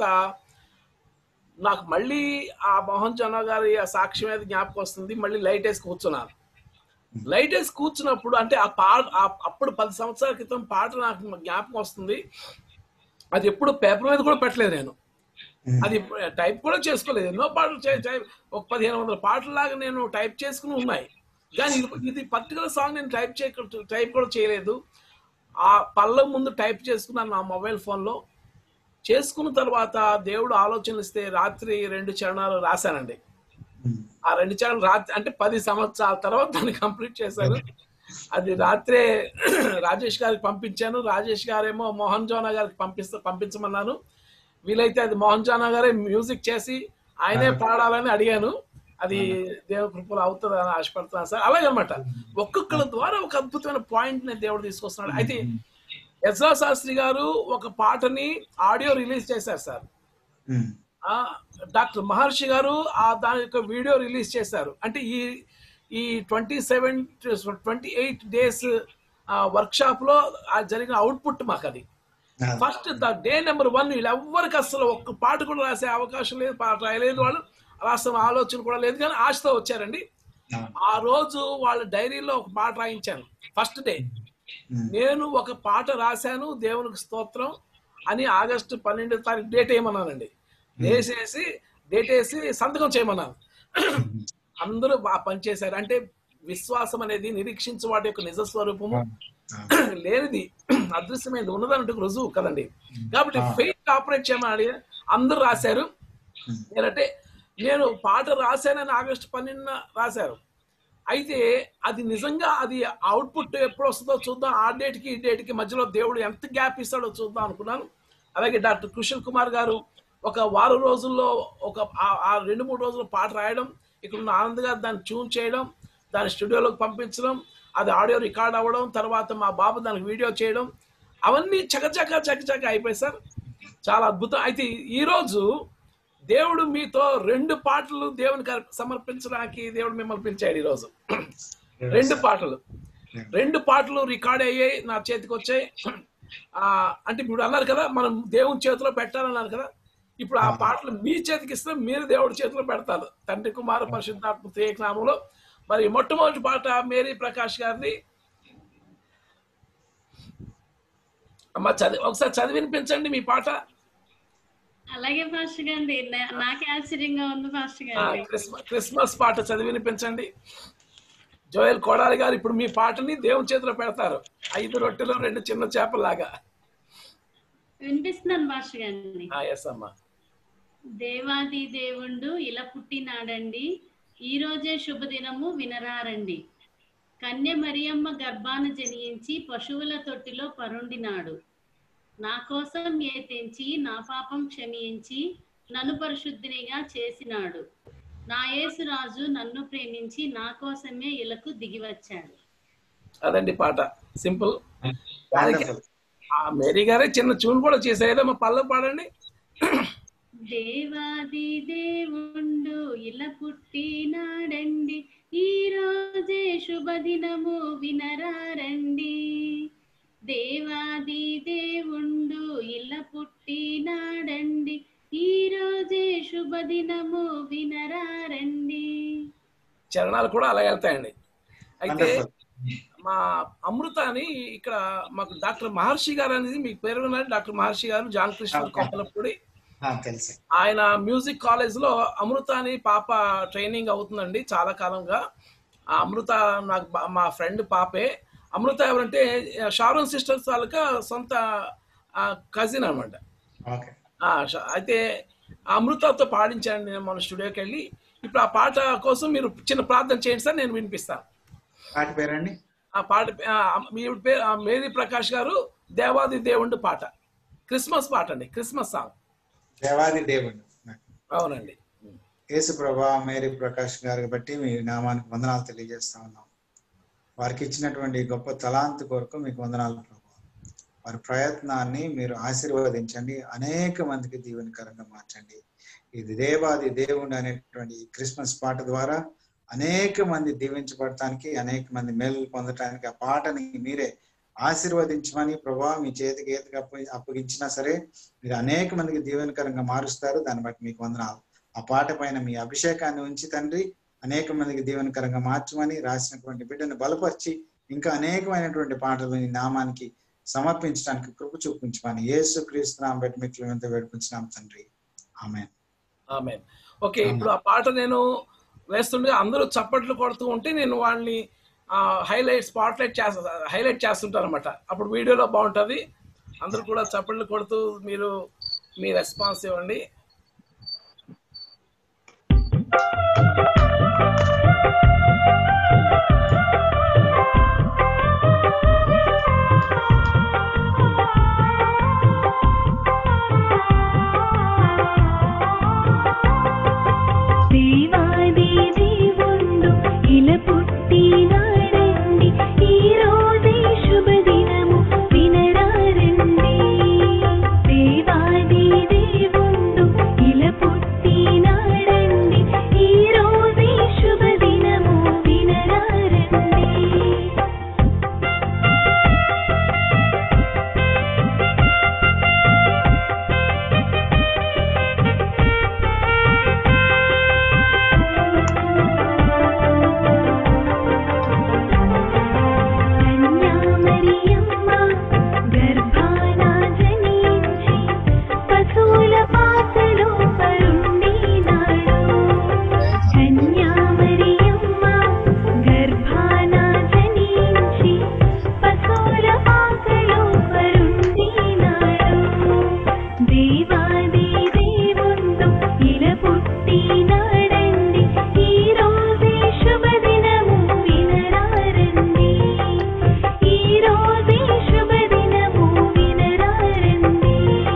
నాకు మళ్ళీ ఆ మోహన్ జోన గారి ఆ సాక్ష్యం మీద జ్ఞాపకం వస్తుంది మళ్ళీ లైట్ వేసి కూర్చున్నాను లైట్ వేసి కూర్చున్నప్పుడు అంటే ఆ పాట ఆ- అప్పుడు పది సంవత్సరాల క్రితం పాట నాకు జ్ఞాపకం వస్తుంది అది ఎప్పుడు పేపర్ మీద కూడా పెట్టలేదు నేను ఉమ్, అది టైప్ కూడా చేసుకోలేదు ఎన్నో పాటలు చే- చే- ఒక పదిహేను వందల పాటలాగా నేను టైప్ చేసుకుని ఉన్నాయి కానీ ఇది- ఇది పర్టికులర్ సాంగ్ నేను టైప్ చే టైప్ కూడా చేయలేదు ఆ పళ్ళ ముందు టైప్ చేసుకున్నాను నా మొబైల్ ఫోన్లో చేసుకున్న తర్వాత దేవుడు ఆలోచనలు ఇస్తే రాత్రి రెండు చరణాలు రాశానండి ఉమ్, ఆ రెండు చరణాలు రాత్రి అంటే పది సంవత్సరాల తర్వాత దాన్ని కంప్లీట్ చేశాను అది రాత్రే రాజేష్ గారికి పంపించాను రాజేష్ గారేమో మోహన్ జోనా గారికి పంపిస్తా పంపించమన్నాను వీలైతే అది మోహన్ జోనా గారే మ్యూజిక్ చేసి ఆయనే పాడాలని అడిగాను అది దేవ కృపలు అవుతుందని ఆశపడుతున్నాను సార్ అలాగే అనమాట ఒక్కొక్కరి ద్వారా ఒక అద్భుతమైన పాయింట్ ని దేవుడు తీసుకొస్తున్నాడు అయితే యజ్రా శాస్త్రి గారు ఒక పాటని ఆడియో రిలీజ్ చేశారు సార్ ఉమ్, ఆ, డాక్టర్ మహర్షి గారు ఆ దాని యొక్క వీడియో రిలీజ్ చేశారు అంటే ఈ ఈ twenty seven twenty eight days workshop లో ఆ జరిగిన అవుట్పుట్ మాకు అది ఆ, first the day number one వీళ్ళు ఎవ్వరికి అసలు ఒక్క పాట కూడా రాసే అవకాశం లేదు పాట రాయలేదు వాళ్ళు రాసిన ఆలోచన కూడా లేదు కానీ ఆశతో వచ్చారండి ఆ, ఆ రోజు వాళ్ళ డైరీలో ఒక పాట రాయించాను ఫస్ట్ డే ఉమ్, నేను ఒక పాట రాశాను దేవునికి స్తోత్రం అని ఆగస్టు పన్నెండో తారీఖు డేట్ వేయమన్నానండి వేసేసి డేట్ వేసి సంతకం చేయమన్నాను అందరూ బాగా పనిచేశారు అంటే విశ్వాసం అనేది నిరీక్షించు వాటి యొక్క నిజ స్వరూపము ఆ, లేనిది అదృశ్యమైనది ఉన్నదంటే రుజువు కదండి కాబట్టి ఆ. ఫెయిట్ ఆపరేట్ చేయమని అందరూ రాశారు ఉమ్, నేనంటే నేను పాట రాశానని ఆగస్టు పన్నెండున రాశారు అయితే అది నిజంగా అది అవుట్పుట్ ఎప్పుడు వస్తుందో చూద్దాం ఆ డేట్కి ఈ డేట్కి మధ్యలో దేవుడు ఎంత గ్యాప్ ఇస్తాడో చూద్దాం అనుకున్నాను అలాగే డాక్టర్ కుశల్ కుమార్ గారు ఒక వారం రోజుల్లో ఒక ఆ- ఆ రెండు మూడు రోజులు పాట రాయడం ఇక్కడ ఉన్న ఆనంద్ గారు దాన్ని ట్యూన్ చేయడం దాన్ని స్టూడియోలోకి పంపించడం అది ఆడియో రికార్డ్ అవ్వడం తర్వాత మా బాబు దానికి వీడియో చేయడం అవన్నీ చకచక చకచక అయిపోయాయి సార్ చాలా అద్భుతం అయితే ఈ రోజు దేవుడు మీతో రెండు పాటలు దేవునికి అర్ప- సమర్పించడానికి దేవుడు మిమ్మల్ని పిలిచాడు ఈరోజు రెండు పాటలు రెండు పాటలు రికార్డ్ అయ్యాయి నా చేతికి వచ్చాయి ఆ, అంటే ఇప్పుడు అన్నారు కదా మనం దేవుని చేతిలో పెట్టాలన్నారు కదా ఇప్పుడు ఆ పాటలు మీ చేతికి ఇస్తే మీరు దేవుడి చేతిలో పెడతారు తండ్రి కుమార పరిశుద్ధాత్మ నామంలో మరి మొట్టమొదటి పాట మేరీ ప్రకాష్ గారిది అమ్మ చదివి ఒకసారి చదివి వినిపించండి మీ పాట అలాగే ఫాస్ట్ గాండి నా- నాకే ఆశ్చర్యంగా ఉంది ఫాస్ట్ ఆ, గాండి క్రిస్మస్ క్రిస్మస్ పాట చదివి వినిపించండి జోయల్ కోడాలి గారు ఇప్పుడు మీ పాటని దేవుని చేతిలో పెడతారు ఐదు రొట్టెలు రెండు చిన్న చేపలాగా వినిపిస్తున్నాను ఫాస్ట్ గాండి ఎస్ అమ్మా దేవాది దేవుండు ఇలా పుట్టినాడండి ఈ రోజే శుభదినము వినరారండి కన్య మరియమ్మ గర్భాన జనించి పశువుల తొట్టిలో పరుండినాడు నా కోసం ఏ తెంచి నా పాపం క్షమించి నన్ను పరిశుద్ధినిగా చేసినాడు నా యేసురాజు నన్ను ప్రేమించి నా కోసమే ఇలకు దిగివచ్చాడు అదండి పాట సింపుల్ దానికి Wonderful. ఆ మేరీ గారే చిన్న చూన్ కూడా చేసేదో మా పల్ల పాడండి దేవాది దేవుండు ఇలా పుట్టినాడండి ఈ రోజే శుభదినము వినరారండి దేవాది దేవుండు ఇలా పుట్టినాడండి ఈ రోజే శుభదినము వినరారండి చరణాలు కూడా అలా వెళ్తాయండి అయితే Wonderful. మా అమృత అని ఇక్కడ మాకు డాక్టర్ మహర్షి గారు అనేది మీకు పేరు విన్నారు డాక్టర్ మహర్షి గారు జాన్ కృష్ణ Okay. కొప్పలపూడి ఆ, తెలుసు ఆయన మ్యూజిక్ కాలేజ్ లో అమృత అని పాప ట్రైనింగ్ అవుతుందండి చాలా కాలంగా ఆ అమృత నాకు బా- మా ఫ్రెండ్ పాపే అమృత ఎవరంటే షారోన్ సిస్టర్స్ తాలూకా సొంత కజిన్ అనమాట ఓకే అయితే ఆ అమృతతో పాడించాను నేను మన స్టూడియోకి వెళ్ళి ఇప్పుడు ఆ పాట కోసం మీరు చిన్న ప్రార్థన చేయండి సార్ నేను వినిపిస్తాను పాట పేరండి ఆ పాట ఆ, మీ పేరు ఆ, మేరీ ప్రకాష్ గారు దేవాది దేవుండు పాట క్రిస్మస్ పాట అండి క్రిస్మస్ సాంగ్ దేవాది దేవుడు అవునండి యేసు ప్రభా మేరీ ప్రకాష్ గారికి బట్టి మీ నామానికి వందనాలు తెలియజేస్తా ఉన్నాం వారికి ఇచ్చినటువంటి గొప్ప తలాంతు కొరకు మీకు వందనాలు ప్రభా వారి ప్రయత్నాన్ని మీరు ఆశీర్వదించండి అనేక మందికి దీవెనకరంగా మార్చండి ఇది దేవాది దేవుడు అనేటువంటి ఈ క్రిస్మస్ పాట ద్వారా అనేక మంది దీవించబడటానికి అనేక మంది మేలు పొందటానికి ఆ పాటని మీరే ఆశీర్వదించమని ప్రభా మీ చేతికి ఏదికి అప్పు అప్పగించినా సరే మీరు అనేక మందికి దీవెనకరంగా మారుస్తారు దాన్ని బట్టి మీకు వందనాలు ఆ పాట పైన మీ అభిషేకాన్ని ఉంచి తండ్రి అనేక మందికి దీవెనకరంగా మార్చమని రాసినటువంటి బిడ్డను బలపరిచి ఇంకా అనేకమైనటువంటి పాటలు నీ నామానికి సమర్పించడానికి కృప చూపించమని యేసు క్రీస్తు నామ బట్టి మీకు ఎంత వేడుకుంటున్నాం తండ్రి ఆమె ఆమె ఓకే ఇప్పుడు ఆ పాట నేను వేస్తుండగా అందరూ చప్పట్లు కొడుతూ ఉంటే నేను వాళ్ళని హైలైట్ స్పాట్లైట్ చేస్తా హైలైట్ చేస్తుంటాను అనమాట అప్పుడు వీడియోలో బాగుంటుంది అందరూ కూడా చప్పట్లు కొడుతూ మీరు మీ రెస్పాన్స్ ఇవ్వండి పుట్టినాడండి ఈ రోజే శుభదినము వినరారండి దేవాది దేవుండు ఇలా పుట్టినాడండి ఈ రోజే శుభదినము వినరారండి కన్యామరియమ్మ గర్భాన జనించి పశువుల పాకలో పరుండినాడు కన్యామరియమ్మ గర్భాన జనించి పశువుల పాకలో పరుండినాడు దేవాది దేవుండు ఇలా పుట్టినాడండి ఈ రోజే శుభదినము వినరారండి ఈ రోజే శుభదినము వినరారండి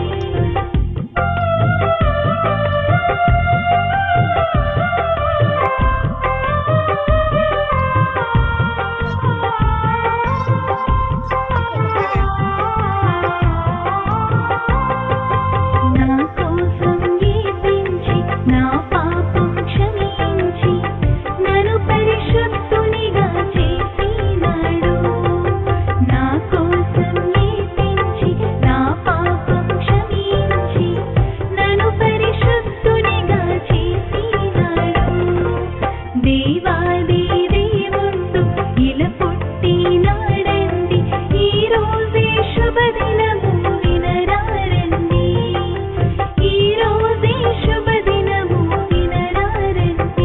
నా కోసం గీతించి నా పాపం క్షమించి నన్ను పరిశుద్ధునిగా చేసినాడు నా కోసం గీతించి నా పాపం క్షమించి నన్ను పరిశుద్ధునిగా చేసినాడు దేవాది దేవుండు ఇలా పుట్టినాడండి ఈ రోజే శుభదినము వినరారండి ఈ రోజే శుభదినము వినరారండి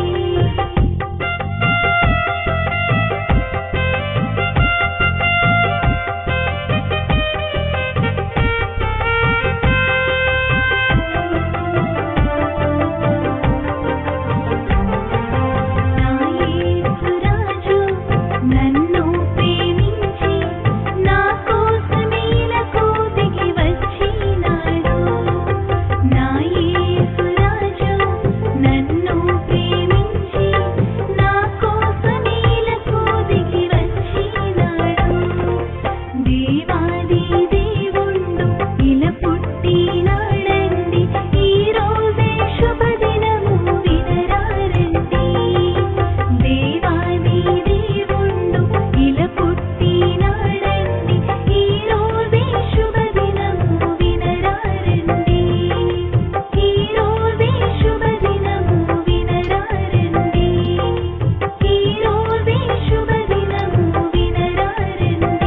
నా యేసురాజు నన్ను ప్రేమించి నా కోసమేలకు దిగి వచ్చినాడు నా యేసురాజు నన్ను ప్రేమించి నా కోసమేలకు దిగి వచ్చినాడు దేవాది దేవుండు ఇలా పుట్టినాడండి ఈ రోజే శుభదినము వినరారండి దేవాది దేవుండు ఇలా పుట్టినాడండి ఈ రోజే శుభదినము వినరారండి ఈ రోజే శుభదినము వినరారండి ఈ రోజే శుభదినము వినరారండి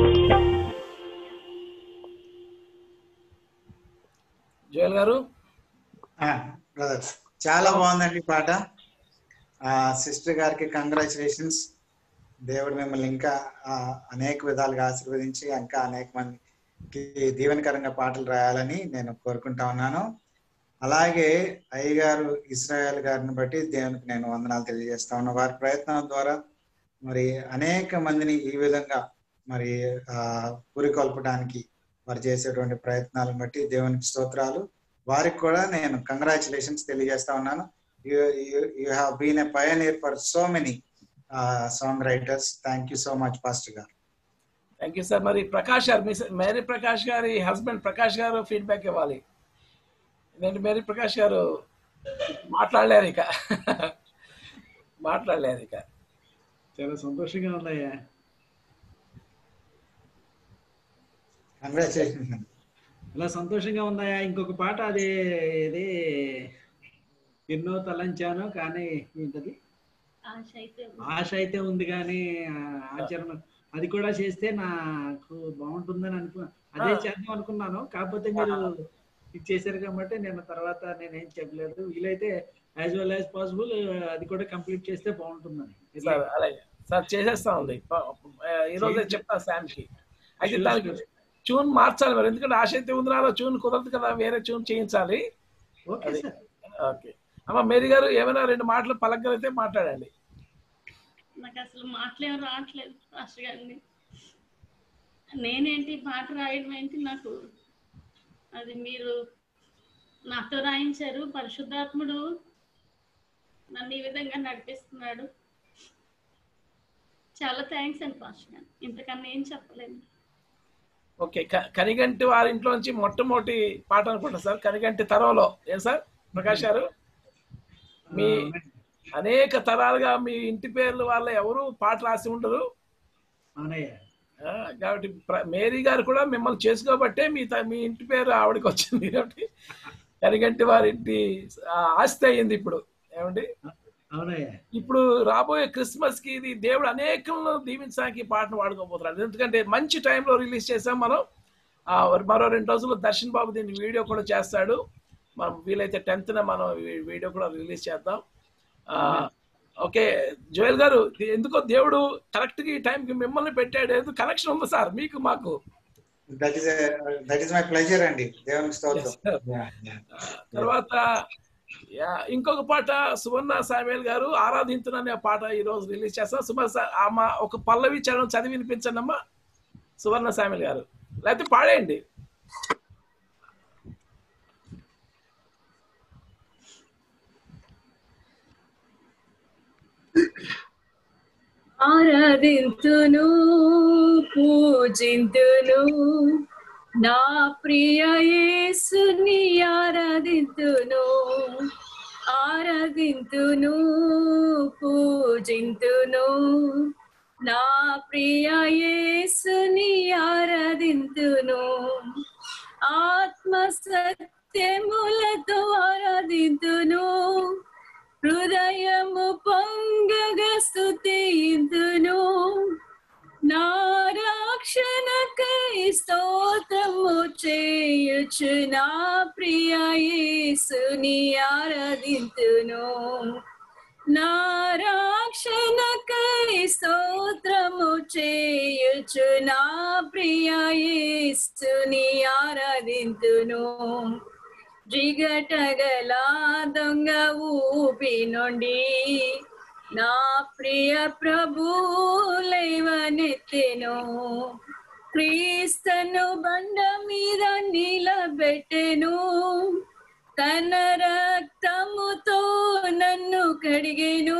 జోయల్ గారు బ్రదర్ చాలా బాగుందండి ఈ పాట ఆ సిస్టర్ గారికి కంగ్రాచులేషన్స్ దేవుడు మిమ్మల్ని ఇంకా ఆ, అనేక విధాలుగా ఆశీర్వదించి ఇంకా అనేక మందికి దీవెనకరంగా పాటలు రాయాలని నేను కోరుకుంటా ఉన్నాను అలాగే అయ్యగారు ఇస్రాయల్ గారిని బట్టి దేవునికి నేను వందనాలు తెలియజేస్తా ఉన్నా వారి ప్రయత్నం ద్వారా మరి అనేక మందిని ఈ విధంగా మరి ఆ పురికొల్పడానికి వారు చేసేటువంటి ప్రయత్నాలను బట్టి దేవునికి స్తోత్రాలు వారికి కూడా నేను కంగ్రాచులేషన్స్ తెలియజేస్తా ఉన్నాను you have been a pioneer for so many song writers thank you so much pastor గారు థ్యాంక్ యూ సార్ మరి ప్రకాష్ గారు మిస్ మేరీ ప్రకాష్ గారి హస్బెండ్ ప్రకాష్ గారు ఫీడ్బ్యాక్ ఇవ్వాలి ఎందుకంటే మేరీ ప్రకాష్ గారు మాట్లాడలేరు ఇక మాట్లాడలేరు ఇక చాలా సంతోషంగా ఉందయ్యా కంగ్రాచులేషన్స్ ఇలా సంతోషంగా ఉందయ్యా ఇంకొక పాట అది ఇది ఎన్నో తలంచాను కానీ ఏంటది ఆశ అయితే ఉంది. ఆశ అయితే ఉంది కానీ ఆ, ఆచరణ అది కూడా చేస్తే నాకు బాగుంటుందని అనుకు అదే ఆ. చేద్దాం చేద్దాం అనుకున్నాను కాకపోతే మీరు ఇది చేశారు కాబట్టి నేను తర్వాత నేనేం చెప్పలేదు వీలైతే యాజ్ వెల్ యాజ్ పాసిబుల్ అది కూడా కంప్లీట్ చేస్తే బాగుంటుందని సార్ అలాగే సార్ చేసేస్తా ఉంది ఈ రోజే చెప్తా శామ్ కి అయితే దానికి ట్యూన్ మార్చాలి మరి ఎందుకంటే ఆశ అయితే ఉంది రాలో ట్యూన్ కుదరదు కదా వేరే ట్యూన్ చేయించాలి ఓకే అది. సార్ ఓకే అమ్మ మేరీ గారు ఏమైనా రెండు మాటలు పలకగలిగితే మాట్లాడండి నాకు అసలు మాటలేం రావట్లేదు పాస్టర్ గారిని నేనేంటి పాట రాయడం ఏంటి నాకు అది మీరు నాతో రాయించారు పరిశుద్ధాత్ముడు నన్ను ఈ విధంగా నడిపిస్తున్నాడు చాలా థ్యాంక్స్ అండి పాస్టర్ గారు ఇంతకన్నా ఏం చెప్పలేము ఓకే క- కనిగంటి వారి ఇంట్లో నుంచి మొట్టమొదటి పాట అనుకుంటా సార్ కనిగంటి తరంలో ఏం సార్ ప్రకాష్ గారు మీ అనేక తరాలుగా మీ ఇంటి పేర్లు వాళ్ళ ఎవరు పాట రాసి ఉండరు అవునయ్యా ఆ, కాబట్టి ప్ర- మేరీ గారు కూడా మిమ్మల్ని చేసుకోబట్టే మీ త- మీ ఇంటి పేరు ఆవిడకి వచ్చింది కాబట్టి కనిగంటి వారి ఇంటి ఆ, ఆస్తి అయ్యింది ఇప్పుడు ఏమండి అవునయ్యా ఇప్పుడు రాబోయే క్రిస్మస్ కి ఇది దేవుడు అనేకలను దీవించడానికి ఈ పాటను వాడుకోబోతున్నాడు ఎందుకంటే మంచి టైంలో రిలీజ్ చేసాం మనం ఆ, మరో రెండు రోజుల్లో దర్శన్ బాబు దీన్ని వీడియో కూడా చేస్తాడు మనం వీలైతే టెన్త్ మనం ఈ వీడియో కూడా రిలీజ్ చేద్దాం ఆ, ఓకే జోయల్ గారు ఇది ఎందుకో దేవుడు కరెక్ట్ గా ఈ టైంకి మిమ్మల్ని పెట్టాడు ఎందుకు కనెక్షన్ ఉంది సార్ మీకు మాకు that is that is my pleasure అండి దేవునికి స్తోత్రం Yes, sir. Yeah, yeah. తర్వాత యా, ఇంకొక పాట సువర్ణ సామేల్ గారు ఆరాధించును అనే పాట ఈ రోజు రిలీజ్ చేస్తాం సువర్ణ సా- అమ్మ ఒక పల్లవి చరణం చదివి వినిపించండి అమ్మా సువర్ణ సామేల్ గారు లేకపోతే పాడేయండి ఆరాధింతును పూజింతును నా ప్రియ యేసుని ఆరాధింతును ఆరాధింతును పూజింతును నా ప్రియ యేసుని ఆరాధింతును ఆత్మ సత్యములతో ఆరాధింతును హృదయము పొంగగ స్తుతింతును నా రక్షణకై స్తోత్రము చేయుచు నా ప్రియ యేసుని ఆరాధింతును నా రక్షణకై స్తోత్రము చేయుచు నా ప్రియ యేసుని ఆరాధింతును జిగటగల దొంగ ఊపి నుండి నా ప్రియ ప్రభు లేవనెత్తెను క్రీస్తను బండ మీద నిలబెట్టెను తన రక్తముతో నన్ను కడిగెను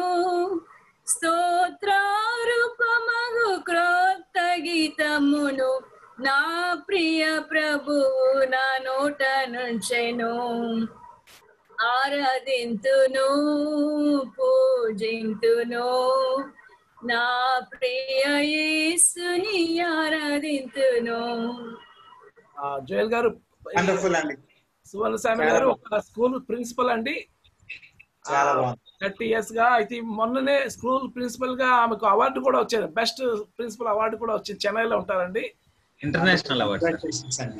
స్తోత్రారూపమగు క్రొత్త గీతమును నా ప్రియ ప్రభువు నా నోట నుంచెను ఆరాధింతును పూజింతును నా ప్రియ యేసుని ఆరాధింతును ఆ, జోయల్ గారు వండర్ఫుల్ అండి సువర్ణ స్వామి గారు ఒక స్కూల్ ప్రిన్సిపల్ అండి చాలా బాగుంది థర్టీ ఇయర్స్ గా అయితే మొన్ననే స్కూల్ ప్రిన్సిపల్ గా ఆమెకు అవార్డు కూడా వచ్చింది బెస్ట్ ప్రిన్సిపల్ అవార్డు కూడా వచ్చింది చెన్నైలో ఉంటారండి ఇంటర్నేషనల్ అవార్డ్ Congratulations అండి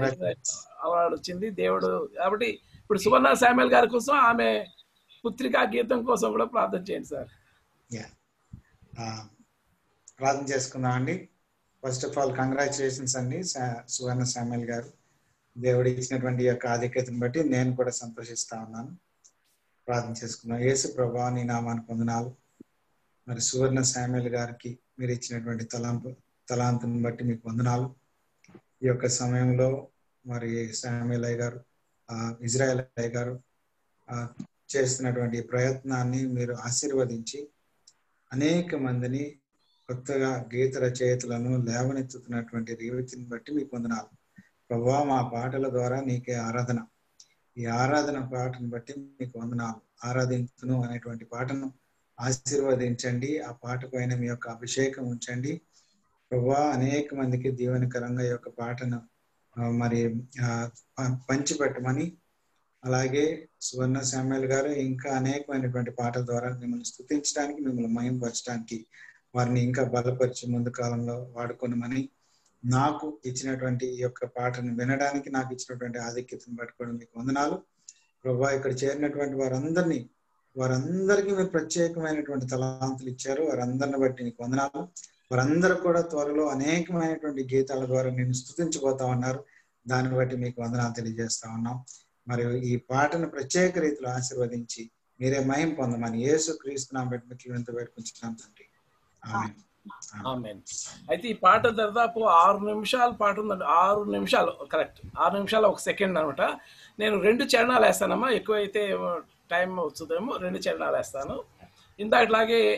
అవార్డు వచ్చింది దేవుడు కాబట్టి ఇప్పుడు సువర్ణ శామ్యుల్ గారి కోసం ఆమె పుత్రికా గీతం కోసం కూడా ప్రార్థన చేయండి సార్ Yeah. ఆ, ప్రార్థన చేసుకుందాం అండి ఫస్ట్ ఆఫ్ ఆల్ కంగ్రాచులేషన్స్ అండి సా- సువర్ణ సామ్యుల్ గారు దేవుడు ఇచ్చినటువంటి ఈ యొక్క ఆధిక్యతను బట్టి నేను కూడా సంతోషిస్తా ఉన్నాను ప్రార్థన చేసుకుందాం యేసు ప్రభా నీ నామాన్ని పొందనాలు మరి సువర్ణ సామ్యుల్ గారికి మీరు ఇచ్చినటువంటి తలాంపు తలాంతుని బట్టి మీకు వందనాలు ఈ యొక్క సమయంలో మరి సామ్యుల్ అయ్య గారు ఆ, ఇజ్రాయెల్ అయ్య గారు ఆ, చేస్తున్నటువంటి ఈ ప్రయత్నాన్ని మీరు ఆశీర్వదించి అనేక మందిని కొత్తగా గీత రచయితలను లేవనెత్తుతున్నటువంటి రీతిని బట్టి మీకు వందనాలు ప్రభా మా పాటల ద్వారా నీకే ఆరాధన ఈ ఆరాధన పాటను బట్టి మీకు వందనాలు ఆరాధించును అనేటువంటి పాటను ఆశీర్వదించండి ఆ పాట పైన మీ యొక్క అభిషేకం ఉంచండి ప్రభా అనేక మందికి దీవెనకరంగా ఈ యొక్క పాటను ఆ, మరి ఆ, ప- పంచిపెట్టమని అలాగే సువర్ణ శామ్యుల్ గారు ఇంకా అనేకమైనటువంటి పాటల ద్వారా మిమ్మల్ని స్థుతించడానికి మిమ్మల్ని మయంపరచడానికి వారిని ఇంకా బలపరిచి ముందు కాలంలో వాడుకోనమని నాకు ఇచ్చినటువంటి ఈ యొక్క పాటను వినడానికి నాకు ఇచ్చినటువంటి ఆధిక్యతను పట్టుకోవడం మీకు వందనాలు ప్రభా ఇక్కడ చేరినటువంటి వారందరినీ వారందరికీ మీరు ప్రత్యేకమైనటువంటి తలాంతులు ఇచ్చారు వారందరిని బట్టి నీకు వందనాలు వారందరూ కూడా త్వరలో అనేకమైనటువంటి గీతాల ద్వారా నేను స్థుతించబోతా ఉన్నారు దాన్ని బట్టి మీకు వందనాలు తెలియజేస్తా ఉన్నాం మరియు ఈ పాటను ప్రత్యేక రీతిలో ఆశీర్వదించి మీరే మహిం పొందమని యేసు క్రీస్తు నా బట్టి మీకు ఎంత పెట్టుకుంటున్నాం తండ్రి ఆమేన్. ఆమేన్. అయితే ఈ పాట దాదాపు ఆరు నిమిషాల పాట ఉందండి ఆరు నిమిషాలు కరెక్ట్ ఆరు నిమిషాలు ఒక సెకండ్ అనమాట నేను రెండు చరణాలు వేస్తానమ్మా ఎక్కువైతే టైం వస్తుందేమో రెండు చరణాలు వేస్తాను ఇందాకట్లాగే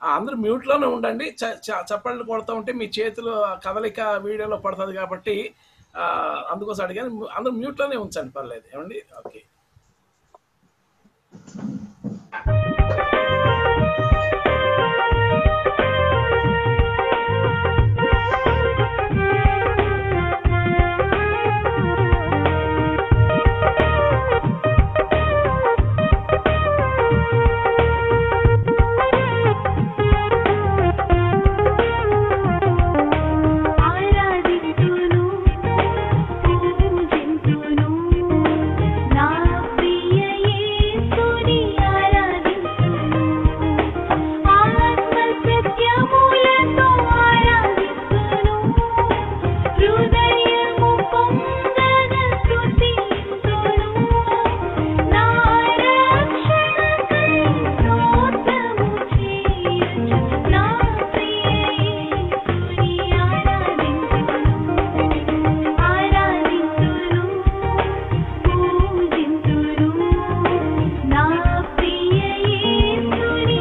ఆ, అందరూ మ్యూట్ లోనే ఉండండి చ- చ- చప్పట్లు కొడుతూ ఉంటే మీ చేతులు ఆ కదలిక వీడియోలో పడుతుంది కాబట్టి ఆ, అందుకోసం అడిగాను అందరూ మ్యూట్ లోనే ఉంచండి పర్లేదు ఏమండి ఓకే ఆరాధింతును పూజింతును నా ప్రియ యేసుని ఆరాధింతును ఆత్మ సత్యములతో ఆరాధింతును హృదయము పొంగగ స్తుతింతును నా రక్షణకై స్తోత్రము చేయుచు నా ప్రియ యేసుని ఆరాధింతును ఆరాధింతును పూజింతును నా ప్రియ యేసుని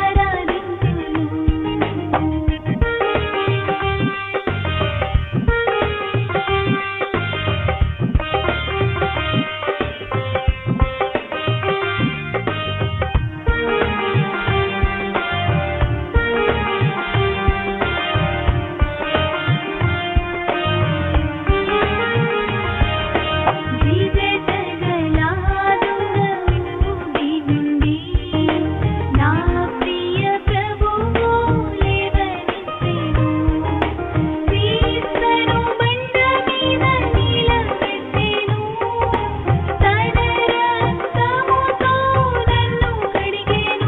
విజటగలాదునూది నుండి నా ప్రియ ప్రభువు లేవనెత్తెను క్రీస్తును బండ మీద నిలబెట్టెను తన రక్తముతో నన్ను కడిగెను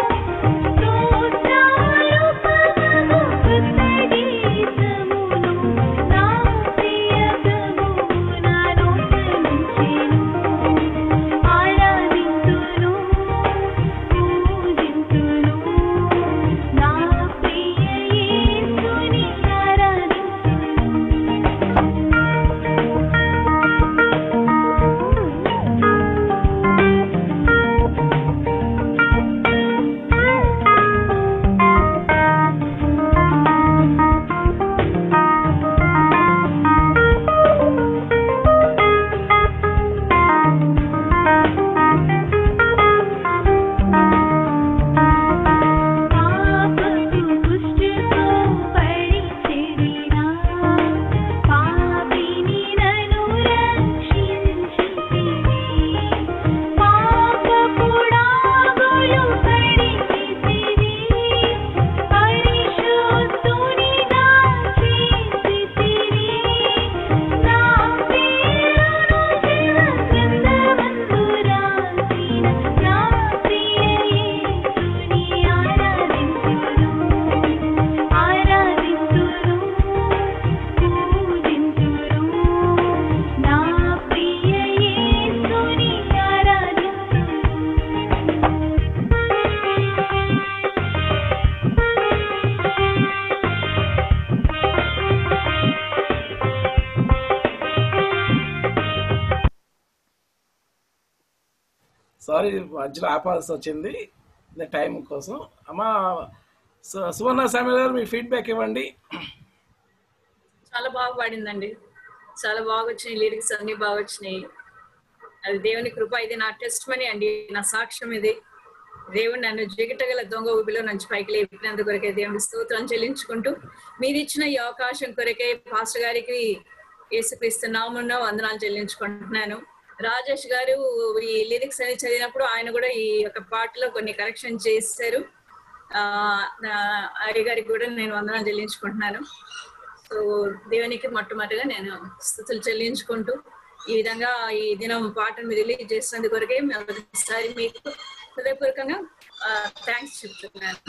స్తోత్రాలు పలుకు కృతజ్ఞతమును నా ప్రియ ప్రభువు నా నోట నుంచెను ఆరాధింతును పూజింతును నా ప్రియ యేసుని పాపపు కుష్ఠతో పడి చెడినా పాపిని నన్ను రక్షించితివి పాపపుడాగులు కడిగితివి పరిశుద్ధునిగా చేసితివి నా పేరును జీవగ్రంథమందు రాసిన నా ప్రియ యేసుని ఆరాధింతును ఆరాధింతును పూజింతును నా ప్రియ యేసుని సారీ మధ్యలో ఆపాల్సి వచ్చింది టైం కోసం అమ్మా సు- సువర్ణ స్వామి గారు మీ ఫీడ్బ్యాక్ ఇవ్వండి చాలా బాగా పాడిందండి చాలా బాగా వచ్చినాయి లిరిక్స్ అన్ని బాగా వచ్చినాయి అది దేవుని కృప ఇది నా టెస్ట్ మనీ అండి నా సాక్ష్యం ఇది దేవుడు నన్ను జిగటగల దొంగ ఊపిలో నుంచి పైకి లేపినందు కొరకే దేవుని స్తోత్రం చెల్లించుకుంటూ మీరు ఇచ్చిన ఈ అవకాశం కొరకే పాస్టర్ గారికి యేసుక్రీస్తు నామమున వందనాలు చెల్లించుకుంటున్నాను రాజేష్ గారు ఈ లిరిక్స్ అని చదివినప్పుడు ఆయన కూడా ఈ యొక్క పాటలో కొన్ని కరెక్షన్ చేశారు ఆ నా- అయ్య గారికి కూడా నేను వందనాలు చెల్లించుకుంటున్నాను సో దేవునికి మొట్టమొదటిగా నేను స్థుతులు చెల్లించుకుంటూ ఈ విధంగా ఈ దినం పాటను రిలీజ్ చేసినందుకు కొరకే ఒకసారి మీకు హృదయపూర్వకంగా థ్యాంక్స్ చెప్తున్నాను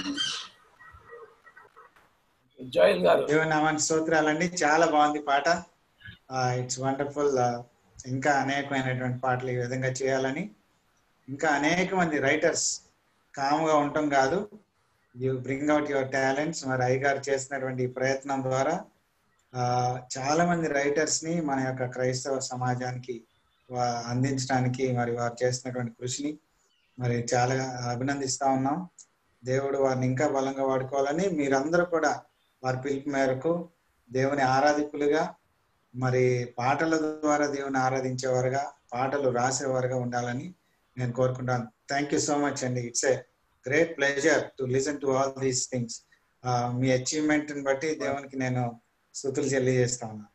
జోయల్ గారు దేవుని నామానికి స్తోత్రాలండి చాలా బాగుంది పాట ఇట్స్ వండర్ఫుల్ ఇంకా అనేకమైనటువంటి పాటలు ఈ విధంగా చేయాలని ఇంకా అనేక మంది రైటర్స్ కాముగా ఉండటం కాదు you bring out your talents మరి అయ్యగారు చేసినటువంటి ఈ ప్రయత్నం ద్వారా ఆ, చాలా మంది రైటర్స్ ని మన యొక్క క్రైస్తవ సమాజానికి వా- అందించడానికి మరి వారు చేసినటువంటి కృషిని మరి చాలా అభినందిస్తా ఉన్నాం దేవుడు వారిని ఇంకా బలంగా వాడుకోవాలని మీరందరూ కూడా వారి పిలుపు మేరకు దేవుని ఆరాధికులుగా మరి పాటల ద్వారా దేవుని ఆరాధించేవారుగా పాటలు రాసేవారుగా ఉండాలని నేను కోరుకుంటాను థ్యాంక్ యూ సో మచ్ అండి it's a great pleasure to listen to all these things మీ అచీవ్మెంట్ బట్టి దేవునికి నేను స్థుతులు తెలియజేస్తా ఉన్నాను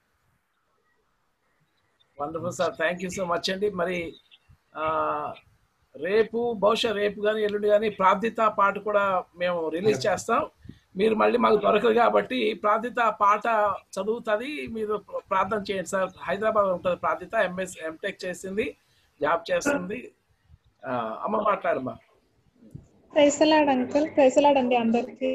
wonderful sir thank you so much అండి మరి ఆ, రేపు బహుశా రేపు కానీ ఎల్లుండి కానీ ప్రార్థిత పాట కూడా మేము రిలీజ్ చేస్తాం మీరు మళ్ళీ మాకు దొరకదు కాబట్టి ప్రార్థిత పాట చదువుతుంది మీరు ప్రార్థన చేయండి సార్ హైదరాబాద్ ఉంటుంది ప్రార్థిత ఎంఎస్ ఎంటెక్ చేసింది జాబ్ చేస్తుంది ఆ, అమ్మ మాట్లాడమ్మా ప్రైసలాడ్ అంకుల్ ప్రైసలాడ్ అండి అందరికి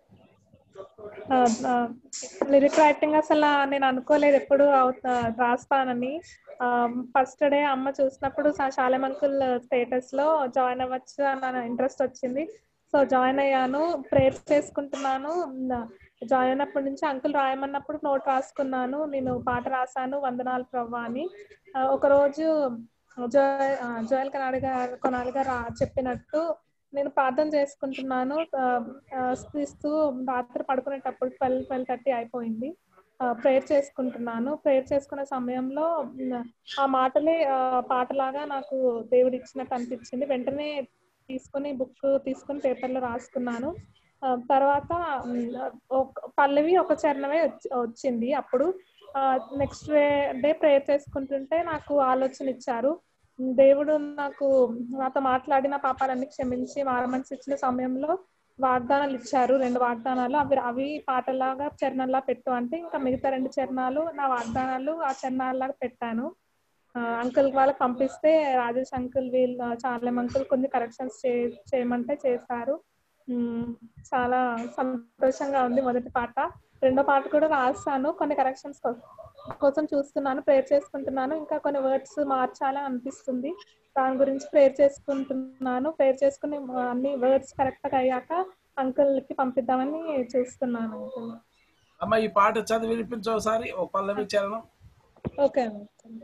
లిరిక్ రైటింగ్ అసలు నేను అనుకోలేదు ఎప్పుడు అవుతా రాస్తానని ఫస్ట్ డే అమ్మ చూసినప్పుడు శాలం అంకుల్ స్టేటస్ లో జాయిన్ అవ్వచ్చు అన్న ఇంట్రెస్ట్ వచ్చింది సో జాయిన్ అయ్యాను ప్రేయర్ చేసుకుంటున్నాను జాయిన్ అయినప్పటి నుంచి అంకుల్ రాయమన్నప్పుడు నోట్ రాసుకున్నాను నేను పాట రాశాను వందనాలు ప్రవ్వా అని ఆ, ఒకరోజు జోయల్ ఆ, జోయల్ కనాడి గారు కొనాలి గారు రా- చెప్పినట్టు నేను ప్రార్థన చేసుకుంటున్నాను ఆ, ఆ, స్థుతిస్తూ రాత్రి పడుకునేటప్పుడు ట్వెల్వ్ ట్వెల్వ్ థర్టీ అయిపోయింది ప్రేయర్ చేసుకుంటున్నాను ప్రేయర్ చేసుకునే సమయంలో ఉమ్, ఆ మాటలే ఆ, పాటలాగా నాకు దేవుడు ఇచ్చినట్టు అనిపించింది వెంటనే తీసుకుని బుక్ తీసుకుని పేపర్లో రాసుకున్నాను ఆ, తర్వాత ఉమ్, ఒక పల్లవి ఒక చరణమే వచ్చి- వచ్చింది అప్పుడు నెక్స్ట్ డే డే ప్రేయర్ చేసుకుంటుంటే నాకు ఆలోచన ఇచ్చారు దేవుడు నాకు నాతో మాట్లాడి నా పాపాలన్నీ క్షమించి మారమనిసి ఇచ్చిన సమయంలో వాగ్దానాలు ఇచ్చారు రెండు వాగ్దానాలు అవి అవి పాటలాగా చరణంలా పెట్టు అంటే ఇంకా మిగతా రెండు చరణాలు నా వాగ్దానాలు ఆ చరణాలలాగా పెట్టాను అంకుల్ వాళ్ళకి పంపిస్తే రాజేష్ అంకుల్ వీళ్ళు చాలం అంకుల్ కొన్ని కరెక్షన్స్ చే చేయమంటే చేశారు ఉమ్, చాలా సంతోషంగా ఉంది మొదటి పాట రెండో పాట కూడా రాస్తాను కొన్ని కరెక్షన్స్ కోసం చూస్తున్నాను ప్రేర్ చేసుకుంటున్నాను ఇంకా కొన్ని వర్డ్స్ మార్చాలని అనిపిస్తుంది దాని గురించి ప్రేర్ చేసుకుంటున్నాను ప్రేర్ చేసుకుని అన్ని వర్డ్స్ కరెక్ట్ గా అయ్యాక అంకుల్ కి పంపిద్దామని చూస్తున్నాను అంకుల్ అమ్మ ఈ పాట చదివి వినిపించు ఒకసారి ఓ పల్లవి చరణం ఓకే అంకుల్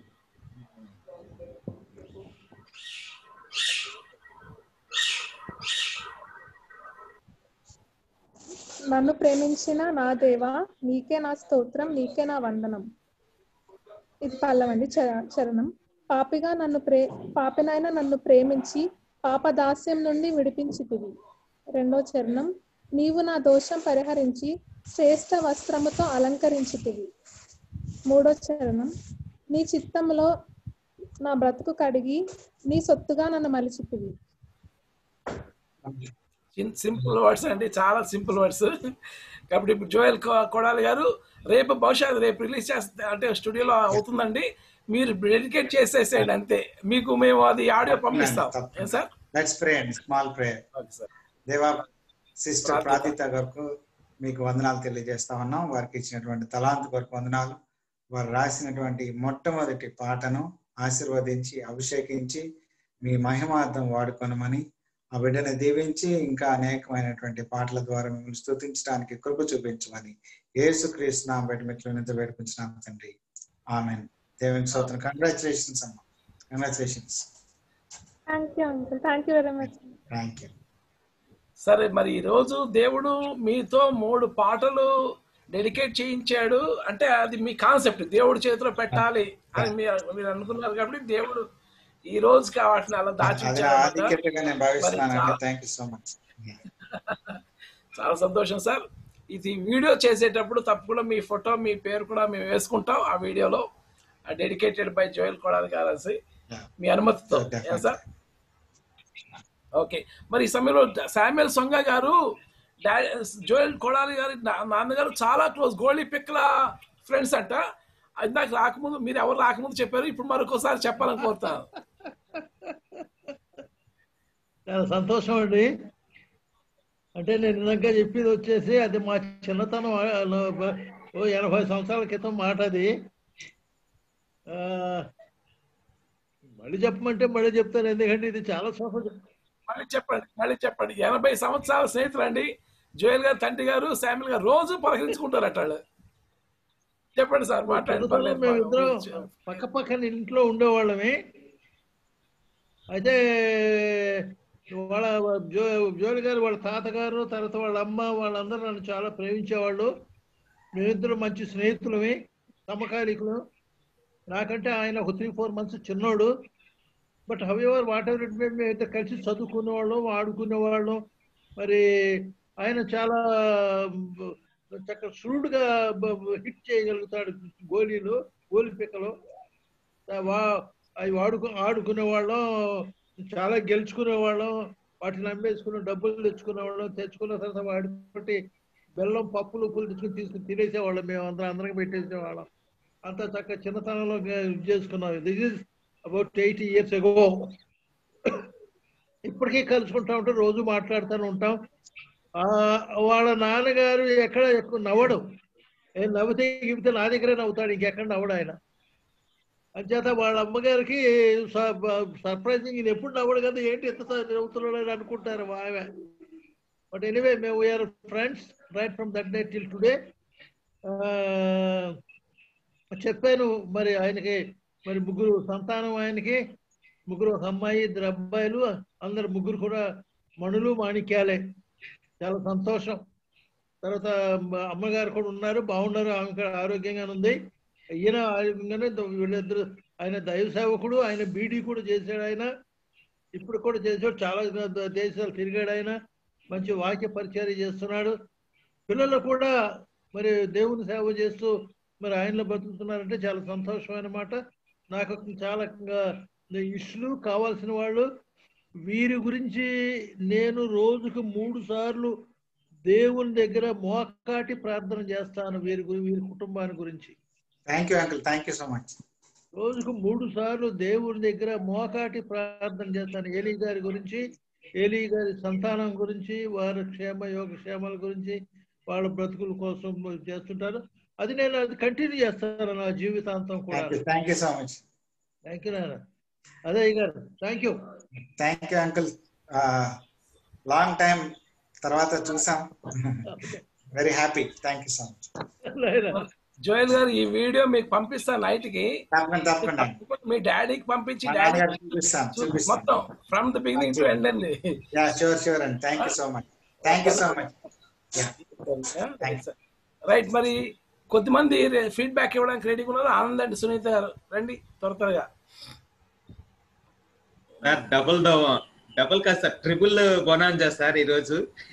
నన్ను ప్రేమించిన నా దేవా నీకే నా స్తోత్రం నీకే నా వందనం ఇది పల్లవండి చ- చరణం పాపిగా నన్ను ప్రే పాపినైనా నన్ను ప్రేమించి పాప దాస్యం నుండి విడిపించితివి రెండో చరణం నీవు నా దోషం పరిహరించి శ్రేష్ఠ వస్త్రముతో అలంకరించితివి మూడో చరణం నీ చిత్తంలో నా బ్రతుకు కడిగి నీ సొత్తుగా నన్ను మలిచితివి సింపుల్ వర్డ్స్ అండి చాలా సింపుల్ వర్డ్స్ కాబట్టి ఇప్పుడు జోయల్ కొ- కొడాలి గారు రేపు బహుశా అది రేపు రిలీజ్ చేస్తే అంటే స్టూడియోలో అవుతుందండి మీరు డెడికేట్ చేసేసేయండి అంతే మీకు మేము అది ఆడియో పంపిస్తాం ఏం సార్ లెట్స్ ప్రే అండి స్మాల్ ప్రేయర్ ఓకే సార్ దేవా సిస్టర్ ప్రార్థిత. ప్రార్థిత గారికి మీకు వందనాలు తెలియజేస్తా ఉన్నాం వారికి ఇచ్చినటువంటి తలాంత్ కొరకు వందనాలు వారు రాసినటువంటి మొట్టమొదటి పాటను ఆశీర్వదించి అభిషేకించి మీ మహిమార్థం వాడుకొనమని ఆ బిడ్డను దీవించి ఇంకా అనేకమైనటువంటి పాటల ద్వారా మిమ్మల్ని స్తుతించడానికి కృప చూపించమని యేసుక్రీస్తు నామ బట్టి మెట్లు నిద్ర వేడుకుంటున్నాం తండ్రి ఆమెన్ దేవునికి స్తోత్రం కంగ్రాచులేషన్స్ అమ్మా congratulations thank you uncle thank you very much thank you సరే మరి ఈ రోజు దేవుడు మీతో మూడు పాటలు డెడికేట్ చేయించాడు అంటే అది మీ కాన్సెప్ట్ దేవుడి చేతిలో పెట్టాలి అని మీరు మీరు అనుకున్నారు కాబట్టి దేవుడు ఈ రోజుకి వాటిని అలా అది దాచించాడు ఆధిక్యతగా నేను భావిస్తున్నానండి థ్యాంక్ యూ సో మచ్ చాలా సంతోషం సార్ ఇది వీడియో చేసేటప్పుడు తప్పకుండా మీ ఫోటో మీ పేరు కూడా మేము వేసుకుంటాం ఆ వీడియోలో డెడికేటెడ్ బై జోయల్ కొడాలి గారు అనేసి మీ అనుమతితో ఏం సార్ ఓకే మరి ఈ సమయంలో శామ్యుల్ సొంగ గారు డా- జోయల్ కొడాలి గారి నా- నాన్నగారు చాలా క్లోజ్ గోళీ పిక్కల ఫ్రెండ్స్ అంట అది నాకు రాకముందు మీరు ఎవరు రాకముందు చెప్పారు ఇప్పుడు మరొకసారి చెప్పాలని కోరుతాను చాలా సంతోషం అండి అంటే నేను ఇందాక చెప్పేది వచ్చేసి అది మా చిన్నతనం ఆ, లో- ఓ ఎనభై సంవత్సరాల క్రితం మాట అది ఆ, మళ్ళీ చెప్పమంటే మళ్ళీ చెప్తాను ఎందుకంటే ఇది చాలా సహజం మళ్ళీ చెప్పండి మళ్ళీ చెప్పండి ఎనభై సంవత్సరాల స్నేహితులు అండి జోయల్ గారు తండ్రి గారు శామ్యుల్ గారు రోజు పలకరించుకుంటారట వాళ్ళు. చెప్పండి సార్ మాట్లాడండి చిన్నతనంలో పర్లేదు. మేమిద్దరం పక్క పక్కన ఇంట్లో ఉండేవాళ్ళమే అయితే వాళ్ళ జో జోలి గారు వాళ్ళ తాతగారు తర్వాత వాళ్ళ అమ్మ వాళ్ళందరూ నన్ను చాలా ప్రేమించేవాళ్ళు మేమిద్దరు మంచి స్నేహితులమే సమకాలికులు నాకంటే ఆయన ఒక త్రీ ఫోర్ మంత్స్ చిన్నోడు but however whatever it may మేమైతే కలిసి చదువుకునేవాళ్ళం ఆడుకునేవాళ్ళం మరి ఆయన చాలా చక్కగా సూడుగా హిట్ చేయగలుగుతాడు గోళీలు గోలి పిక్కలు వా అవి వాడుకు ఆడుకునేవాళ్ళం చాలా గెలుచుకునేవాళ్ళం వాటిని అమ్మేసుకుని డబ్బులు తెచ్చుకునేవాళ్ళం తెచ్చుకున్న తర్వాత వాటి బెల్లం పప్పులు ఉప్పులు తెచ్చుకుని తీసుకుని తినేసేవాళ్ళం మేము అందరం అందరికి పెట్టేసేవాళ్ళం అంత చక్కగా చిన్నతనంలో ఇది చేసుకున్నాం this is about eighty years ago ఇప్పటికీ కలుసుకుంటా ఉంటాం రోజు మాట్లాడుతూనే ఉంటాం ఆ, వాళ్ళ నాన్నగారు ఎక్కడ ఎక్కువ నవ్వడు ఏ నవ్వితే గివితే నా దగ్గరే నవ్వుతాడు ఇంకెక్కడ నవ్వడు ఆయన అంచేత వాళ్ళ అమ్మగారికి సర్ప్రైజింగ్ ఇది ఎప్పుడు నవ్వడు కదా ఏంటి ఎంత నవ్వుతున్నాడు అని అనుకుంటారు ఆమె బట్ ఎనీవే మేము we are friends right from that day till today చెప్పాను మరి ఆయనకి మరి ముగ్గురు సంతానం ఆయనకి ముగ్గురు ఒక అమ్మాయి ఇద్దరు అబ్బాయిలు అందరు ముగ్గురు కూడా మణులు మాణిక్యాలే చాలా సంతోషం తర్వాత మ- అమ్మగారు కూడా ఉన్నారు బాగున్నారు ఆమె కూడా ఆరోగ్యంగానే ఉంది ఈయన ఆరోగ్యంగానే ద- వీళ్ళిద్దరు ఆయన దైవ సేవకుడు ఆయన బీడీ కూడా చేశాడు ఆయన ఇప్పుడు కూడా చేశాడు చాలా ద- దేశాలు తిరిగాడు ఆయన మంచి వాక్య పరిచయం చేస్తున్నాడు పిల్లలు కూడా మరి దేవుని సేవ చేస్తూ మరి ఆయనలో బతుకుతున్నారంటే చాలా సంతోషమైన మాట నాకు చాలా ఇష్లు కావాల్సిన వాళ్ళు వీరి గురించి నేను రోజుకు మూడు సార్లు దేవుని దగ్గర మోకాటి ప్రార్థన చేస్తాను వీరి గురి వీరి కుటుంబాన్ని గురించి thank you uncle thank you so much రోజుకు మూడు సార్లు దేవుని దగ్గర మోకాటి ప్రార్థన చేస్తాను ఏలీ గారి గురించి ఏలీ గారి సంతానం గురించి వారి క్షేమ యోగ క్షేమాల గురించి వాళ్ళ బ్రతుకుల కోసం చేస్తుంటారు అది నేను అది కంటిన్యూ చేస్తాను నా జీవితాంతం కూడా thank you so much thank you నాన్న అదే గారు thank you thank you uncle long time తర్వాత చూసాం very happy thank you so much Joel గారు ఈ వీడియో మీకు పంపిస్తాను నైట్ కి తప్పకుండా తప్పకుండా మీ డాడీకి పంపించి మా డాడీ నాన్నగారికి చూపిస్తాను చూపిస్తాను మొత్తం from the beginning to end అండి యా షూర్ షూర్ అండి thank you so much thank you so much right మరి కొద్దిమంది ఫీడ్బ్యాక్ ఇవ్వడానికి రెడీగా ఉన్నారు ఆనంద్ అండ్ సునీత గారు రండి త్వర త్వరగా సార్ డబుల్ డబుల్ కాదు సార్ ట్రిపుల్ బొనాంజా సార్ ఈరోజు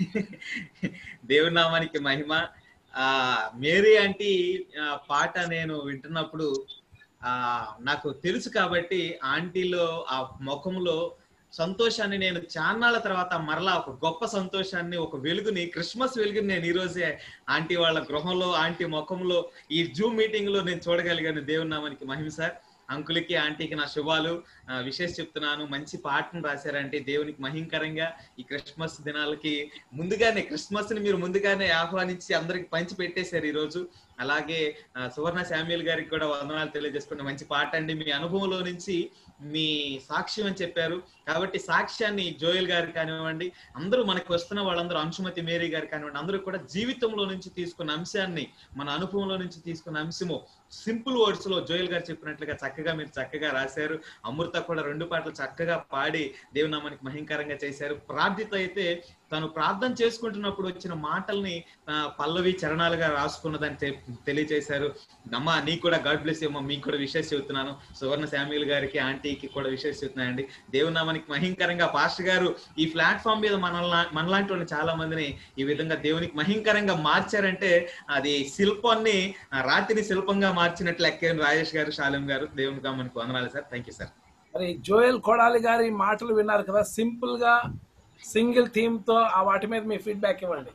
దేవుని నామానికి మహిమ ఆ మేరీ ఆంటీ ఆ, పాట నేను వింటున్నప్పుడు ఆ నాకు తెలుసు కాబట్టి ఆంటీలో ఆ ముఖంలో సంతోషాన్ని నేను చాన్నాళ్ళ తర్వాత మరలా ఒక గొప్ప సంతోషాన్ని ఒక వెలుగుని క్రిస్మస్ వెలుగుని నేను ఈ రోజే ఆంటీ వాళ్ళ గృహంలో ఆంటీ ముఖంలో ఈ జూమ్ మీటింగ్ లో నేను చూడగలిగాను దేవుని నామానికి మహిమ సార్ అంకులకి ఆంటీకి నా శుభాలు ఆ, విశేష చెప్తున్నాను మంచి పాటను రాశారంటే దేవునికి మహింకరంగా ఈ క్రిస్మస్ దినాలకి ముందుగానే క్రిస్మస్ ని మీరు ముందుగానే ఆహ్వానించి అందరికి పంచి పెట్టేశారు ఈ రోజు అలాగే ఆ, సువర్ణ శామ్యుల్ గారికి కూడా వందనాలు తెలియజేసుకున్న మంచి పాట అండి మీ అనుభవంలో నుంచి మీ సాక్ష్యం అని చెప్పారు కాబట్టి సాక్ష్యాన్ని జోయల్ గారు కానివ్వండి అందరూ మనకు వస్తున్న వాళ్ళందరూ అంశుమతి మేరీ గారు కానివ్వండి అందరూ కూడా జీవితంలో నుంచి తీసుకున్న అంశాన్ని మన అనుభవంలో నుంచి తీసుకున్న అంశము సింపుల్ వర్డ్స్ లో జోయల్ గారు చెప్పినట్లుగా చక్కగా మీరు చక్కగా రాశారు అమృత కూడా రెండు పాటలు చక్కగా పాడి దేవునామానికి మహింకరంగా చేశారు ప్రార్థిత అయితే తను ప్రార్థన చేసుకుంటున్నప్పుడు వచ్చిన మాటల్ని ఆ, పల్లవి చరణాలుగా రాసుకున్నదని తె- తెలియజేశారు అమ్మా నీకు కూడా గాడ్ బ్లెస్ అమ్మా మీకు కూడా విషయం చెబుతున్నాను సువర్ణ శామ్యుల్ గారికి ఆంటీకి కూడా విషయం చెబుతున్నాయండి దేవునామానికి మహింకరంగా పాస్టర్ గారు ఈ ప్లాట్ఫామ్ మీద మనల్ని మనలాంటి వాళ్ళని చాలా మందిని ఈ విధంగా దేవునికి మహింకరంగా మార్చారంటే అది శిల్పాన్ని ఆ, రాతిని శిల్పంగా మార్చినట్లు ఎక్కేను రాజేష్ గారు శాలం గారు దేవునికి మనకు వందనాలు సార్ థ్యాంక్ యూ సార్ మరి జోయల్ కొడాలి గారి మాటలు విన్నారు కదా సింపుల్ గా సింగిల్ థీమ్ తో ఆ వాటి మీద మీ ఫీడ్బ్యాక్ ఇవ్వండి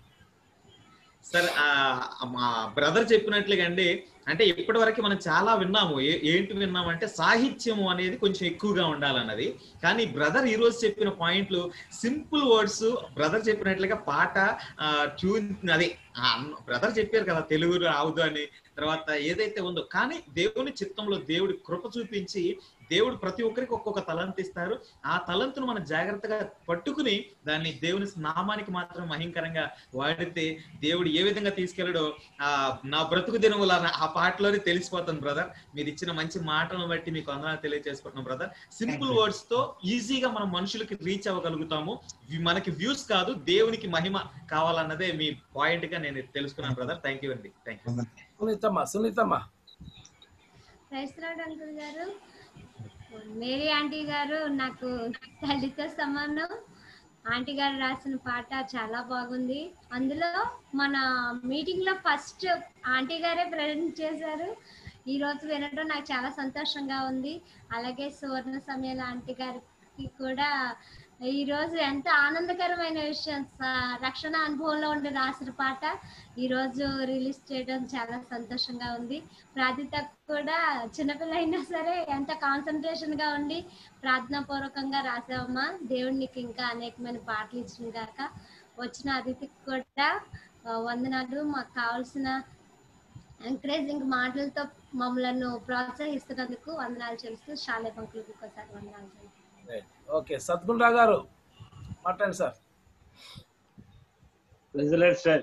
సార్ ఆ, మా బ్రదర్ చెప్పినట్లుగా అండి అంటే ఇప్పటి వరకు మనం చాలా విన్నాము ఏ- ఏంటి విన్నామంటే సాహిత్యము అనేది కొంచెం ఎక్కువగా ఉండాలన్నది కానీ బ్రదర్ ఈ రోజు చెప్పిన పాయింట్లు సింపుల్ వర్డ్స్ బ్రదర్ చెప్పినట్లుగా పాట ట్యూన్ అది బ్రదర్ చెప్పారు కదా తెలుగు రావుదు అని తర్వాత ఏదైతే ఉందో కానీ దేవుని చిత్తంలో దేవుడి కృప చూపించి దేవుడు ప్రతి ఒక్కరికి ఒక్కొక్క తలంత్ ఇస్తారు ఆ తలంతును మనం జాగ్రత్తగా పట్టుకుని దాన్ని దేవుని నామానికి మాత్రం మహింకరంగా వాడితే దేవుడు ఏ విధంగా తీసుకెళ్ళడో ఆ నా బ్రతుకు దినముల ఆ పాటలోనే తెలిసిపోతుంది బ్రదర్ మీరు ఇచ్చిన మంచి మాటలను బట్టి మీకు వందనాలు తెలియజేసుకుంటున్నాం బ్రదర్ సింపుల్ వర్డ్స్ తో ఈజీగా మనం మనుషులకి రీచ్ అవ్వగలుగుతాము వి- మనకి వ్యూస్ కాదు దేవునికి మహిమ కావాలన్నదే మీ పాయింట్ గా నేను తెలుసుకున్నాను బ్రదర్ థ్యాంక్ యూ అండి థ్యాంక్ యూ సునీతమ్మ సునీతమ్మ రైస్రాడ్ అంకుల్ గారు మేరీ ఆంటీ గారు నాకు తల్లితో సమానం ఆంటీ గారు రాసిన పాట చాలా బాగుంది అందులో మన మీటింగ్ లో ఫస్ట్ ఆంటీ గారే ప్రజెంట్ చేశారు ఈ రోజు వినడం నాకు చాలా సంతోషంగా ఉంది అలాగే సువర్ణ సమయాల ఆంటీ గారికి కూడా ఈ రోజు ఎంత ఆనందకరమైన విషయం స- రక్షణ అనుభవంలో ఉండి రాసిన పాట ఈ రోజు రిలీజ్ చేయడం చాలా సంతోషంగా ఉంది ప్రార్థిత కూడా చిన్నపిల్ల అయినా సరే ఎంత కాన్సన్ట్రేషన్ గా ఉండి ప్రార్థనా పూర్వకంగా రాసావమ్మా దేవుడు నీకు ఇంకా అనేకమైన పాటలు ఇచ్చిన గాక వచ్చిన అతిథికి కూడా ఆ, వందనాలు మాకు కావాల్సిన ఎంకరేజింగ్ మాటలతో మమ్మల్ని ప్రోత్సహిస్తున్నందుకు వందనాలు చెల్లిస్తూ శాలే పంకులకు ఒకసారి వందనాలు చెల్లిస్తున్నాను. ఓకే సద్గుండ్రా గారు మాట్లాడండి sir president sir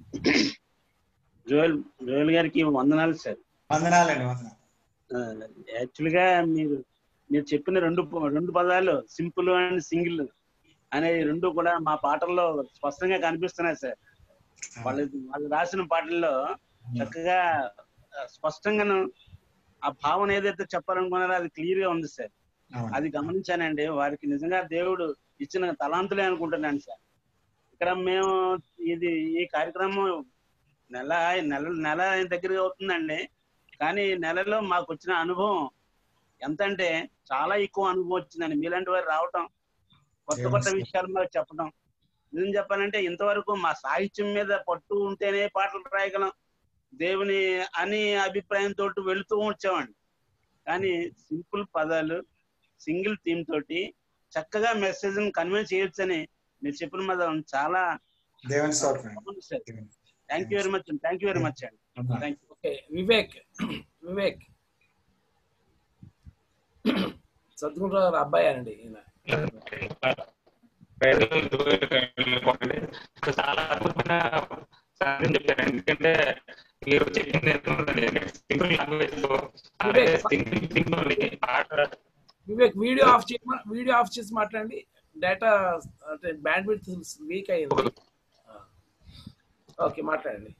Joel Joel గారికి వందనాలు సార్ వందనాలండి వందనాలు యాక్చువల్ గా మీరు మీరు చెప్పిన రెండు ప- రెండు పదాలు సింపుల్ అండ్ సింగిల్ అనే రెండు కూడా మా పాటల్లో స్పష్టంగా కనిపిస్తున్నాయి సార్ వాళ్ళు వాళ్ళు రాసిన పాటల్లో చక్కగా ఆ, స్పష్టంగాను ఆ భావన ఏదైతే చెప్పాలనుకున్నారో అది క్లియర్ గా ఉంది సార్ అవును. అది గమనించానండి వారికి నిజంగా దేవుడు ఇచ్చిన తలాంతులే అనుకుంటున్నాను సార్ ఇక్కడ మేము ఇది ఈ కార్యక్రమం నెల నెల నెల దగ్గరగా అవుతుందండి కానీ నెలలో మాకు వచ్చిన అనుభవం ఎంత అంటే చాలా ఎక్కువ అనుభవం వచ్చిందండి మీలాంటి వారు రావటం కొత్త కొత్త విషయాలు మాకు చెప్పడం నిజం చెప్పాలంటే ఇంతవరకు మా సాహిత్యం మీద పట్టు ఉంటేనే పాటలు రాయగలం దేవుని అని అభిప్రాయంతో వెళుతూ వచ్చామండి కానీ సింపుల్ పదాలు సింగిల్ థీమ్ తోటి చక్కగా మెసేజ్ కన్వే చేయొచ్చని మీరు చెప్పిన మీద చాలా దేవుని స్తోత్రం thank you very much thank you very much అండి thank you okay Vivek Vivek సద్గుండ్రా గారు అబ్బాయి అండి ఈయన చాలా అద్భుతమైన సాధ్యం చెప్పారు ఎందుకంటే మీరు చెప్పింది సింపుల్ లాంగ్వేజ్ లో అలాగే సింగిల్ థింగ్ పాట వివేక్ వీడియో ఆఫ్ చేయ వీడియో ఆఫ్ చేసి మాట్లాడండి డేటా అంటే బ్యాండ్ విత్ వీక్ అయింది ఓకే మాట్లాడండి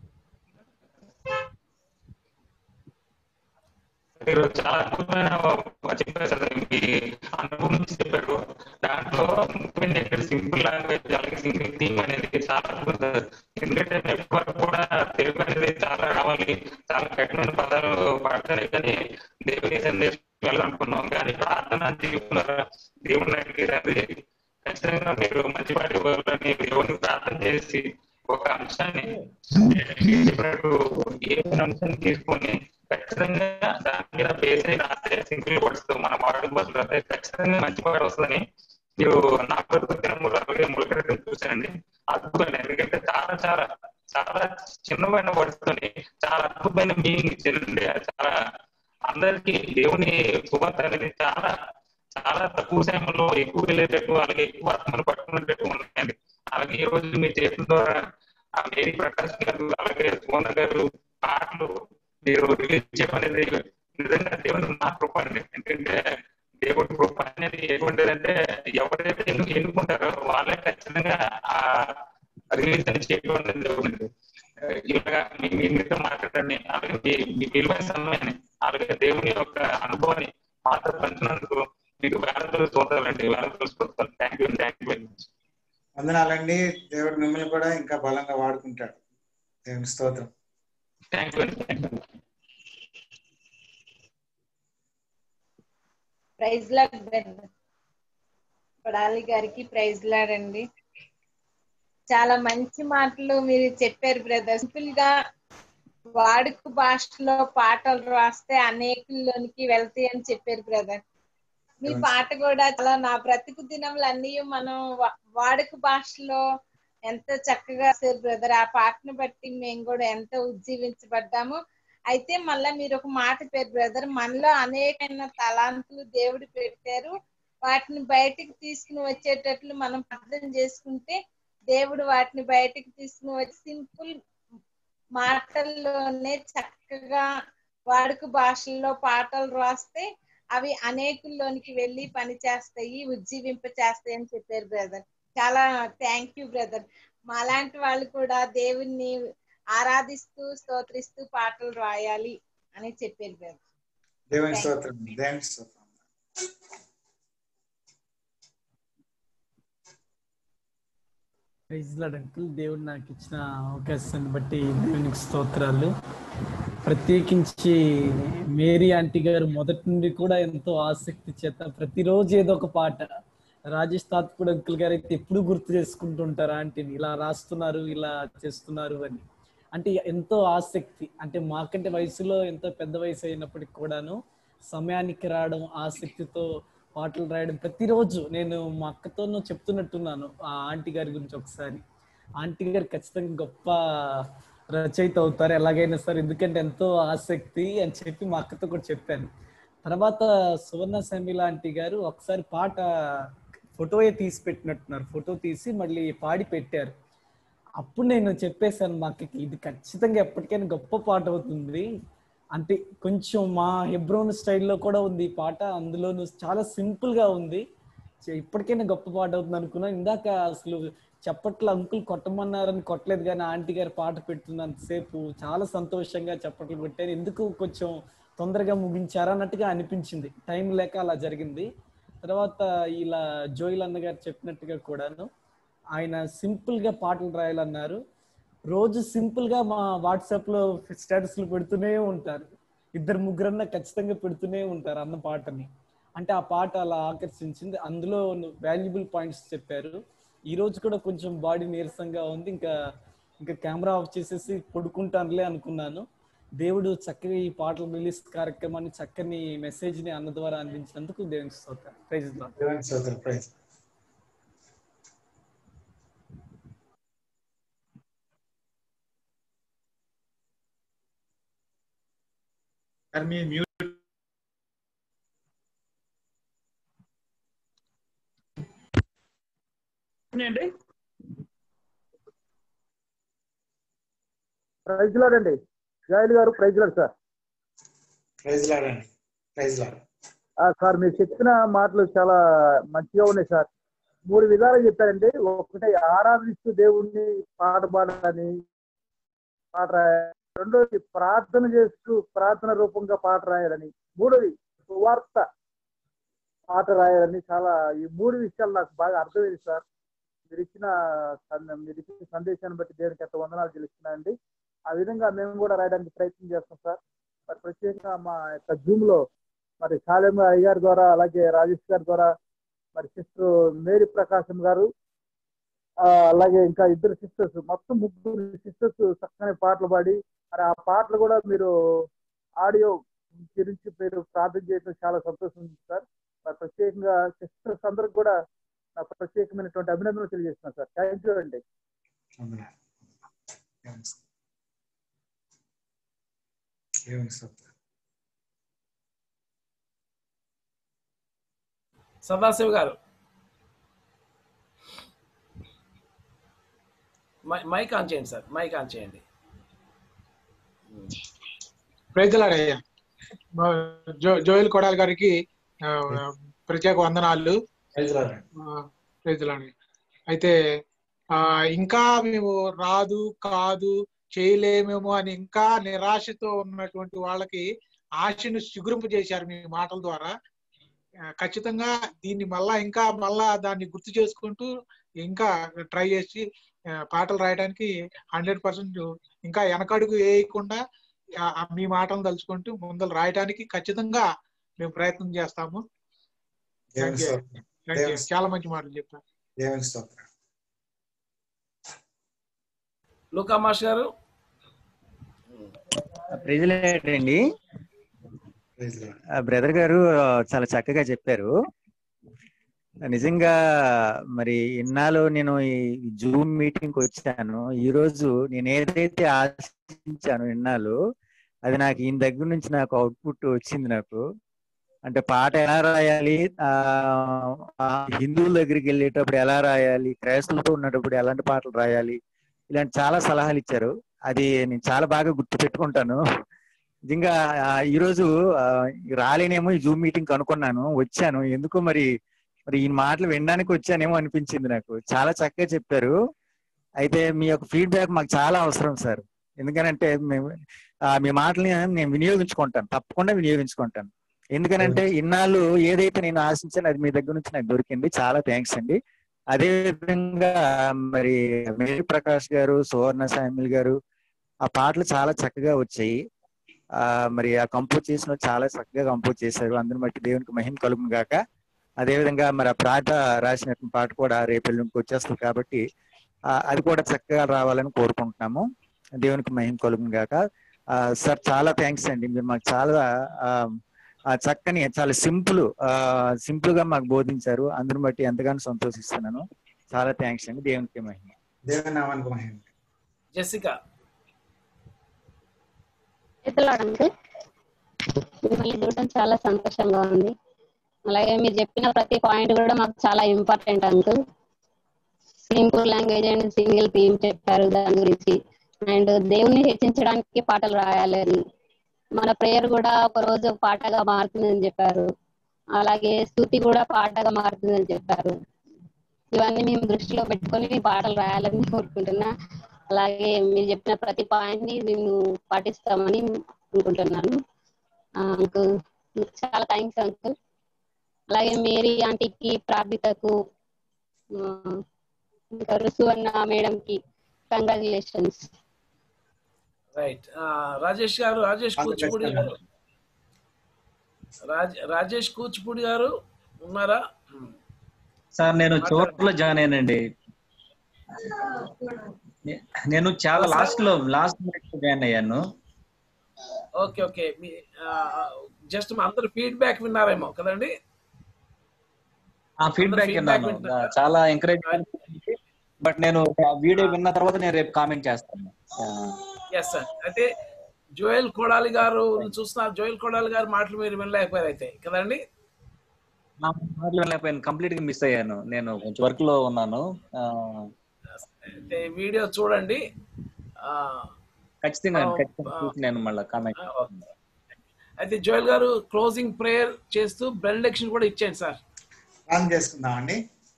మీరు చాలా అద్భుతమైన చెప్పారు సార్ మీ అనుభవం నుంచి చెప్పారు దాంట్లో ముఖ్యంగా ఇక్కడ సింపుల్ లాంగ్వేజ్ అలాగే సింగిల్ థీమ్ అనేది చాలా అద్భుతం సార్. ఎందుకంటే నెట్వర్క్ కూడా తెలుగు అనేది చాలా రావాలి చాలా కఠినమైన పదాలు పాడతాయి కానీ దేవుని సందేశం వెళ్ళాలనుకున్నాం కానీ ప్రార్థన తీసుకున్నారా దేవుని అడిగారు అది ఖచ్చితంగా మీరు మంచి పాటి ఇవ్వాలని దేవుని ప్రార్థన చేసి ఒక అంశాన్ని చెప్పినట్టు ఏ అంశాన్ని తీసుకొని ఖచ్చితంగా దాని మీద బేస్ అయి రాస్తే సింగిల్ వర్డ్స్ తో మన వాడు బదులు రాస్తే ఖచ్చితంగా మంచి పాట వస్తుందని మీరు నా ప్రభుత్వం అలాగే ములకడ చూశానండి అద్భుతమైన ఎందుకంటే చాలా చాలా చాలా చిన్నమైన వర్డ్స్ తోని చాలా అద్భుతమైన మీనింగ్ ఇచ్చారండి అది చాలా అందరికి దేవుని శుభత అనేది చాలా చాలా తక్కువ సమయంలో ఎక్కువ వెళ్ళేటట్టు అలాగే ఎక్కువ ఆత్మను పట్టుకునేటట్టు ఉన్నాయండి అలాగే ఈ రోజు మీ చేతుల ద్వారా ఆ మేరీ ప్రకాష్ గారు అలాగే సోన గారు పాటలు మీరు రిలీజ్ చేయమనేది నిజంగా దేవుని మా కృప అండి ఎందుకంటే దేవుడి కృప అనేది ఎటువంటిదంటే ఎవరైతే ఎన్ను ఎన్నుకుంటారో వాళ్ళే ఖచ్చితంగా ఆ రిలీజ్ అని చేయడం అనేది జరుగుతుంది ఇలాగా మీ మీ మీతో మాట్లాడండి అలాగే మీ మీ విలువైన సమయాన్ని అలాగే దేవుని యొక్క అనుభవాన్ని మాతో పంచినందుకు మీకు వేలంతో చూడాలండి వేలంతో చూస్తాను thank you thank you very much వందనాలండి దేవుడు మిమ్మల్ని కూడా ఇంకా బలంగా వాడుకుంటాడు దేవుని స్తోత్రం thank you thank you praise lord పడాలి గారికి ప్రైజ్ లాడ్ అండి చాలా మంచి మాటలు మీరు చెప్పారు బ్రదర్ సింపుల్ గా వాడుక భాషలో పాటలు రాస్తే అనేకుల్లోనికి వెళ్తాయి అని చెప్పారు బ్రదర్ మీ పాట కూడా చాలా నా బ్రతుకు దినములు అన్ని మనం వా- వాడుక భాషలో ఎంత చక్కగా రాశారు బ్రదర్ ఆ పాటను బట్టి మేము కూడా ఎంతో ఉజ్జీవించబడ్డాము అయితే మళ్ళా మీరు ఒక మాట పేరు బ్రదర్ మనలో అనేకమైన తలాంతులు దేవుడు పెట్టారు వాటిని బయటికి తీసుకుని వచ్చేటట్లు మనం అర్థం చేసుకుంటే దేవుడు వాటిని బయటికి తీసుకుని వచ్చి సింపుల్ మాటల్లోనే చక్కగా వాడుక భాషల్లో పాటలు రాస్తే అవి అనేకుల్లోనికి వెళ్ళి పని చేస్తాయి ఉజ్జీవింప చేస్తాయి అని చెప్పారు బ్రదర్ చాలా థ్యాంక్ యూ బ్రదర్ మాలాంటి వాళ్ళు కూడా దేవుణ్ణి ఆరాధిస్తూ స్తోత్రిస్తూ పాటలు రాయాలి అని చెప్పారు బ్రదర్ దేవుని Thank you. స్తోత్రం దేవుని స్తోత్రం ప్రైజ్ లాడ్ అంకుల్ దేవుడు నాకు ఇచ్చిన అవకాశాన్ని బట్టి దేవునికి స్తోత్రాలు ప్రత్యేకించి మేరీ ఆంటీ గారు మొదటి నుండి కూడా ఎంతో ఆసక్తి చేత ప్రతిరోజు ఏదో ఒక పాట రాజేష్ తాత్పుడు అంకుల్ గారు అయితే ఎప్పుడు గుర్తు చేసుకుంటుంటారు ఆంటీని ఇలా రాస్తున్నారు ఇలా చేస్తున్నారు అని అంటే ఎంతో ఆసక్తి అంటే మాకంటే వయసులో ఎంతో పెద్ద వయసు అయినప్పటికి కూడాను సమయానికి రావడం ఆసక్తితో పాటలు రాయడం ప్రతిరోజు నేను మా అక్కతోనూ చెప్తున్నట్టున్నాను ఆ ఆంటీ గారి గురించి ఒకసారి ఆంటీ గారు ఖచ్చితంగా గొప్ప రచయిత అవుతారు ఎలాగైనా సరే ఎందుకంటే ఎంతో ఆసక్తి అని చెప్పి మా అక్కతో కూడా చెప్పాను తర్వాత సువర్ణ శమిల ఆంటీ గారు ఒకసారి పాట ఫోటోయే తీసి పెట్టినట్టున్నారు ఫోటో తీసి మళ్ళీ పాడి పెట్టారు అప్పుడు నేను చెప్పేశాను మా అక్కకి ఇది ఖచ్చితంగా ఎప్పటికైనా గొప్ప పాట అవుతుంది అంటే కొంచెం మా హెబ్రోన్ స్టైల్లో కూడా ఉంది ఈ పాట అందులోను చాలా సింపుల్ గా ఉంది చే- ఇప్పటికైనా గొప్ప పాట అవుతుంది అనుకున్నాను ఇందాక అసలు చప్పట్లు అంకుల్ కొట్టమన్నారని కొట్టలేదు కానీ ఆంటీ గారు పాట పెడుతున్నంతసేపు చాలా సంతోషంగా చప్పట్లు కొట్టారు ఎందుకు కొంచెం తొందరగా ముగించారా అన్నట్టుగా అనిపించింది టైం లేక అలా జరిగింది తర్వాత ఇలా జోయిల్ అన్న గారు చెప్పినట్టుగా కూడాను ఆయన సింపుల్ గా పాటలు రాయాలన్నారు రోజు సింపుల్ గా మా వాట్సాప్ లో స్టేటస్లు పెడుతూనే ఉంటారు ఇద్దరు ముగ్గురన్నా ఖచ్చితంగా పెడుతూనే ఉంటారు అన్న పాటని అంటే ఆ పాట అలా ఆకర్షించింది అందులో వాల్యుబుల్ పాయింట్స్ చెప్పారు ఈ రోజు కూడా కొంచెం బాడీ నీరసంగా ఉంది ఇంకా ఇంకా కెమెరా ఆఫ్ చేసేసి పడుకుంటానులే అనుకున్నాను దేవుడు చక్కగా ఈ పాటల రిలీజ్ కార్యక్రమాన్ని చక్కని మెసేజ్ ని అన్న ద్వారా అందించినందుకు దేవునికి స్తోత్రం ప్రైజ్ లార్డ్. దేవుని స్తోత్రం ప్రైజ్ సార్ మీ మ్యూట్ అండి ప్రైజ్ లాడ్ అండి జాయిల్ గారు ప్రైజ్ లాడ్ సార్ ప్రైజ్ లాడండి ప్రైజ్ లాడ్ ఆ, సార్ మీరు చెప్పిన మాటలు చాలా మంచిగా ఉన్నాయి సార్ మూడు విధాలు చెప్పారండి ఒకటి ఆరాధిస్తూ దేవుణ్ణి పాట పాడాలని పాట రాయాలి రెండోది ప్రార్థన చేస్తూ ప్రార్థన రూపంగా పాట రాయాలని మూడోది సువార్త పాట రాయాలని చాలా ఈ మూడు విషయాలు నాకు బాగా అర్థమైంది సార్ మీరు ఇచ్చిన సంద- మీరు ఇచ్చిన సందేశాన్ని బట్టి దేవునికి ఎంత వందనాలు తెలుస్తున్నాయండి ఆ విధంగా మేము కూడా రాయడానికి ప్రయత్నం చేస్తాం సార్ మరి ప్రత్యేకంగా మా యొక్క జూమ్ లో మరి సాలెం అయ్య గారి ద్వారా అలాగే రాజేష్ గారి ద్వారా మరి సిస్టర్ మేరీ ప్రకాశం గారు ఆ, అలాగే ఇంకా ఇద్దరు సిస్టర్స్ మొత్తం ముగ్గురు సిస్టర్స్ చక్కని పాటలు పాడి మరి ఆ పాటలు కూడా మీరు ఆడియో గురించి మీరు ప్రార్థన చేయడం చాలా సంతోషం ఉంది సార్ మరి ప్రత్యేకంగా సిస్టర్స్ అందరికి కూడా నా ప్రత్యేకమైనటువంటి అభినందనలు తెలియజేస్తున్నాను సార్ థ్యాంక్ యూ అండి వందనాలు. దేవుని స్తోత్రం. దేవుని స్తోత్రం సదాశివ్ గారు మై- మైక్ ఆన్ చేయండి సార్ మైక్ ఆన్ చేయండి ప్రైజ్లాడయ్యా జో జోయల్ కొడాలి గారికి ఆ, ప్రత్యేక వందనాలు ప్రైజ్ లాడ్ ఆ, ప్రైజ్లాడి అయితే ఆ ఇంకా మేము రాదు కాదు చేయలేమేమో అని ఇంకా నిరాశతో ఉన్నటువంటి వాళ్ళకి ఆశను చిగురింపు చేశారు మీ మాటల ద్వారా ఆ, ఖచ్చితంగా దీన్ని మళ్ళా ఇంకా మళ్ళా దాన్ని గుర్తు చేసుకుంటూ ఇంకా ట్రై చేసి ఆ, పాటలు రాయడానికి హండ్రెడ్ పర్సెంట్ ఇంకా వెనకడుగు వేయకుండా ఆ, ఆ మీ మాటలు తలుచుకుంటూ ముందలు రాయడానికి ఖచ్చితంగా మేము ప్రయత్నం చేస్తాము దేవుని Thank you. స్తోత్రం Thank you. దేవుని చాలా మంచి మాటలు చెప్పారు దేవుని స్తోత్రం లూకా మాస్ గారు ప్రైజ్లాడ్ అండి ప్రైజ్ లాడ్ బ్రదర్ గారు ఆ, చాలా చక్కగా చెప్పారు నిజంగా మరి ఇన్నాళ్ళు నేను ఈ జూమ్ మీటింగ్ వచ్చాను ఈ రోజు నేను ఏదైతే ఆశించాను ఇన్నాళ్ళు అది నాకు ఈయన దగ్గర నుంచి నాకు అవుట్పుట్ వచ్చింది నాకు అంటే పాట ఎలా రాయాలి ఆ ఆ హిందువుల దగ్గరికి వెళ్ళేటప్పుడు ఎలా రాయాలి క్రైస్తవులతో ఉన్నప్పుడు ఎలాంటి పాటలు రాయాలి ఇలాంటి చాలా సలహాలు ఇచ్చారు అది నేను చాలా బాగా గుర్తు పెట్టుకుంటాను నిజంగా ఆ, ఈరోజు ఆ, రాలేనేమో ఈ జూమ్ మీటింగ్ అనుకున్నాను వచ్చాను ఎందుకో మరి మరి ఈ మాటలు వినడానికి వచ్చానేమో అనిపించింది నాకు చాలా చక్కగా చెప్పారు అయితే మీ యొక్క ఫీడ్బ్యాక్ మాకు చాలా అవసరం సార్ ఎందుకనంటే మేము ఆ, మీ మాటల్ని నేను వినియోగించుకుంటాను తప్పకుండా వినియోగించుకుంటాను ఎందుకనంటే ఇన్నాళ్ళు ఏదైతే నేను ఆశించాను అది మీ దగ్గర నుంచి నాకు దొరికింది చాలా థ్యాంక్స్ అండి అదే విధంగా మరి మేరీ ప్రకాష్ గారు సువర్ణ సామిల్ గారు ఆ పాటలు చాలా చక్కగా వచ్చాయి ఆ మరి ఆ కంపోజ్ చేసిన వాళ్ళు చాలా చక్కగా కంపోజ్ చేశారు అందరిని బట్టి దేవునికి మహిమ కలుగును గాక అదే విధంగా మరి ఆ ప్రార్థ రాసినటువంటి పాట కూడా రేపు ఎల్లుండికి వచ్చేస్తుంది కాబట్టి ఆ, అది కూడా చక్కగా రావాలని కోరుకుంటున్నాము దేవునికి మహిమ కలుగును గాక ఆ, సార్ చాలా థ్యాంక్స్ అండి మీరు మాకు చాలా ఆ, ఆ చక్కని చాలా సింపుల్ సింపుల్ గా మాకు బోధించారు అందరిని బట్టి ఎంతగానో సంతోషిస్తున్నాను చాలా థ్యాంక్స్ అండి దేవునికి మహిమ దేవుని నామానికి మహిమ జెసికా చేతులాడు అంకుల్ మిమ్మల్ని చూడటం చాలా సంతోషంగా ఉంది అలాగే మీరు చెప్పిన ప్రతి పాయింట్ కూడా మాకు చాలా important uncle simple language and single theme చెప్పారు దాని గురించి అండ్ దేవుణ్ణి హెచ్చించడానికి పాటలు రాయాలి అని మన ప్రేయర్ కూడా ఒక రోజు పాటగా మారుతుందని చెప్పారు అలాగే స్థుతి కూడా పాటగా మారుతుందని చెప్పారు ఇవన్నీ మేము దృష్టిలో పెట్టుకొని పాటలు రాయాలని కోరుకుంటున్నా అలాగే మీరు చెప్పిన ప్రతి పాయింట్ ని మేము పాటిస్తామని అనుకుంటున్నాను ఆ, అంకుల్ చాలా థ్యాంక్స్ అంకుల్ అలాగే మేరీ ఆంటీకి ప్రార్థితకు ఆ, ఇంకా సువర్ణ మేడం కి కంగ్రాచులేషన్స్ రైట్ రాజేష్ గారు రాజేష్ కూచిపూడి గారు రాజ్ రాజేష్ కూచిపూడి గారు ఉన్నారా సార్ నేను చివరిలో జాయిన్ అయ్యానండి నే- నేను చాలా లాస్ట్ లో లాస్ట్ మినిట్ జాయిన్ అయ్యాను ఓకే ఓకే మీ జస్ట్ మా అందరు ఫీడ్బ్యాక్ విన్నారేమో కదండి ఆ ఫీడ్బ్యాక్ feedback విన్నాను వింటున్నారా? చాలా ఎంకరేజ్ బట్ నేను వీడియో విన్న తర్వాత నేను రేపు కామెంట్ చేస్తాను ఎస్ సార్ అయితే జోయల్ కొడాలి గారు చూస్తున్నా జోయల్ కొడాలి గారు మాటలు మీరు వినలేకపోయారు అయితే కదండి నా మాటలు వినలేకపోయాను కంప్లీట్ గా మిస్ అయ్యాను నేను కొంచెం వర్క్ లో ఉన్నాను ఆ, అయితే వీడియో చూడండి ఆ, ఖచ్చితంగా ఆ, ఖచ్చితంగా చూసి నేను మళ్ళీ కామెంట్ ఆ, ఓకే. అయితే జోయల్ గారు క్లోజింగ్ ప్రేయర్ చేస్తూ బెనడిక్షన్ కూడా ఇచ్చేయండి సార్ ప్రార్థన చేసుకుందామండి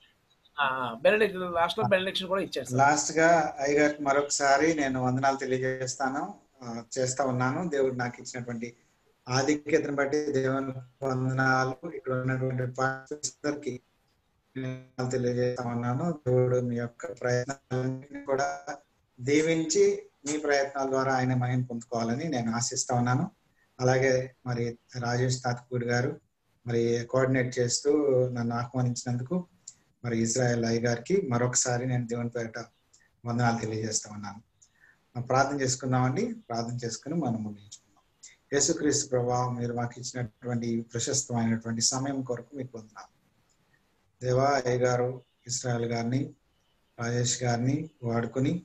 బెనడిక్షన్ లాస్ట్ లో బెనడిక్షన్ కూడా ఇచ్చారు సార్ లాస్ట్ గా అయ్యగారికి మరొకసారి నేను వందనాలు తెలియజేస్తాను ఆ, చేస్తా ఉన్నాను దేవుడు నాకు ఇచ్చినటువంటి ఆధిక్యతను బట్టి దేవుని వందనాలు ఇక్కడ ఉన్నటువంటి participants అందరికీ వందనాలు తెలియజేస్తా ఉన్నాను దేవుడు మీ యొక్క ప్రయత్నాలన్నింటినీ కూడా దీవించి మీ ప్రయత్నాల ద్వారా ఆయన మహిమ పొందుకోవాలని నేను ఆశిస్తా ఉన్నాను అలాగే మరి రాజేష్ తాత్పూడి గారు మరి కోఆర్డినేట్ చేస్తూ నన్ను ఆహ్వానించినందుకు మరి ఇజ్రాయెల్ అయ్య గారికి మరొకసారి నేను దేవుని పేరిట వందనాలు తెలియజేస్తా ఉన్నాను మనం ప్రార్థన చేసుకుందామండి ప్రార్థన చేసుకుని మనం ముగించుకుందాం యేసుక్రీస్తు ప్రభావం మీరు మాకు ఇచ్చినటువంటి ఈ ప్రశస్తమైనటువంటి సమయం కొరకు మీకు వందనాలు దేవా అయ్య గారు ఇస్రాయల్ గారిని రాజేష్ గారిని వాడుకొని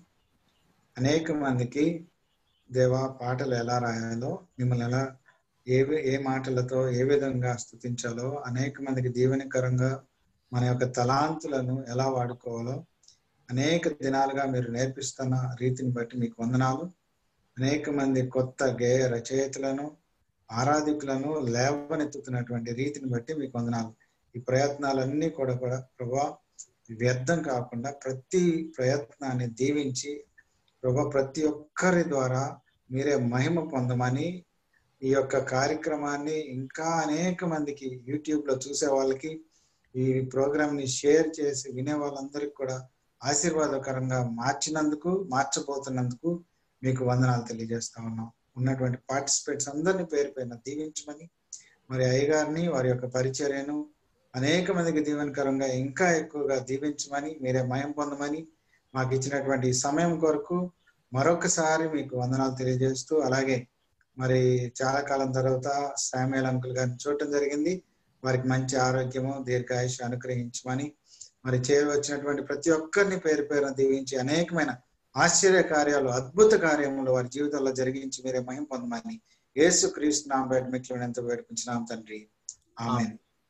అనేక మందికి దేవా పాటలు ఎలా రాయాలో మిమ్మల్ని ఎలా ఏ వి- ఏ మాటలతో ఏ విధంగా స్థుతించాలో అనేక మందికి దీవెనకరంగా మన యొక్క తలాంతులను ఎలా వాడుకోవాలో అనేక దినాలుగా మీరు నేర్పిస్తున్న రీతిని బట్టి మీకు వందనాలు అనేక మంది కొత్త గేయ రచయితలను ఆరాధికులను లేవనెత్తుతున్నటువంటి రీతిని బట్టి మీకు వందనాలు ఈ ప్రయత్నాలన్నీ కూడా కూడా ప్రభా వ్యర్థం కాకుండా ప్రతి ప్రయత్నాన్ని దీవించి ప్రభా ప్రతి ఒక్కరి ద్వారా మీరే మహిమ పొందమని ఈ యొక్క కార్యక్రమాన్ని ఇంకా అనేక మందికి యూట్యూబ్ లో చూసే వాళ్ళకి ఈ ప్రోగ్రామ్ ని షేర్ చేసి వినే వాళ్ళందరికీ కూడా ఆశీర్వాదకరంగా మార్చినందుకు మార్చబోతున్నందుకు మీకు వందనాలు తెలియజేస్తా ఉన్నాం ఉన్నటువంటి పార్టిసిపేట్స్ అందరినీ పేరు పైన దీవించమని మరి అయ్యగారిని వారి యొక్క పరిచర్యను అనేక మందికి దీవెనకరంగా ఇంకా ఎక్కువగా దీవించమని మీరే మయం పొందమని మాకు ఇచ్చినటువంటి ఈ సమయం కొరకు మరొకసారి మీకు వందనాలు తెలియజేస్తూ అలాగే మరి చాలా కాలం తర్వాత శామ్యుల్ అంకుల్ గారిని చూడటం జరిగింది వారికి మంచి ఆరోగ్యము దీర్ఘాయుష అనుగ్రహించమని మరి చేయవచ్చినటువంటి ప్రతి ఒక్కరిని పేరు పేరున దీవించి అనేకమైన ఆశ్చర్య కార్యాలు అద్భుత కార్యములు వారి జీవితంలో జరిగించి మీరే మహిం పొందమని యేసు క్రీస్తు నామ బయట మిట్లు ఎంత వేడుకుంటున్నాం తండ్రి ఆమె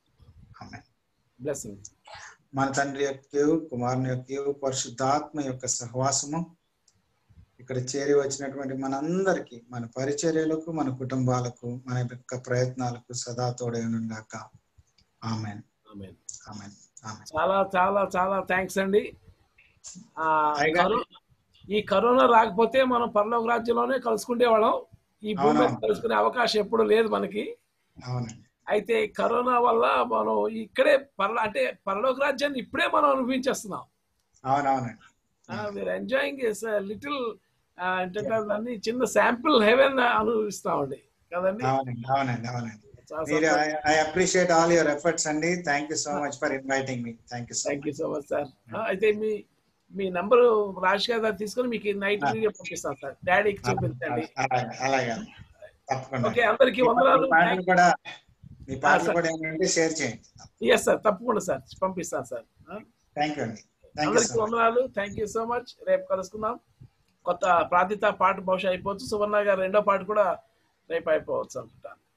ఆమె బ్లెస్సింగ్ మన తండ్రి యొక్క కుమారుని యొక్క పరిశుద్ధాత్మ యొక్క సహవాసము ఇక్కడ చేరి వచ్చినటువంటి మనందరికీ మన పరిచర్యలకు మన కుటుంబాలకు మన యొక్క ప్రయత్నాలకు సదా తోడైనగాక ఆమెన్ ఆమేన్. ఆమెన్ ఆమెన్ చాలా చాలా చాలా థ్యాంక్స్ అండి ఆ, అయ్యగారు. కరో- ఈ కరోనా రాకపోతే మనం పరలోక రాజ్యంలోనే కలుసుకునేవాళ్ళం ఈ భూమి మీద అవునవును. కలుసుకునే అవకాశం ఎప్పుడు లేదు మనకి అవునండి అయితే కరోనా వల్ల మనం ఇక్కడే పరల అంటే పరలోక రాజ్యాన్ని ఇప్పుడే మనం అనుభవించేస్తున్నాం అవునవునండి వీఆర్ ఎంజాయింగ్ లిటిల్ ఏంటంటే దాన్ని చిన్న శాంపిల్ హెవెన్ అనుభవిస్తామండి కదండి అవునండి అవునండి అవునండి చాలా మీరు సంతోషం. I appreciate all your efforts అండి thank you so much for inviting మీ thank you so thank you so much sir అయితే మీ మీ నంబరు రాజ్ గారు తీసుకొని మీకు నైట్ వీడియో పంపిస్తాను సార్ డాడీకి చూపించండి అలాగే అలాగే తప్పకుండా ఓకే అందరికీ మీ వందనాలు పాటలు కూడా మీ పాటలు సార్. కూడా ఏంటంటే షేర్ చేయండి ఎస్ సార్ తప్పకుండా సార్ పంపిస్తాను సార్ థ్యాంక్ యూ అండి థ్యాంక్ యూ అందరికీ సో మచ్ వందనాలు థ్యాంక్ యూ సో మచ్ రేపు కలుసుకుందాం కొత్త ప్రార్థిత పాట బహుశా అయిపోవచ్చు సువర్ణ గారు రెండో పాట కూడా రేపు అయిపోవచ్చు అనుకుంటాను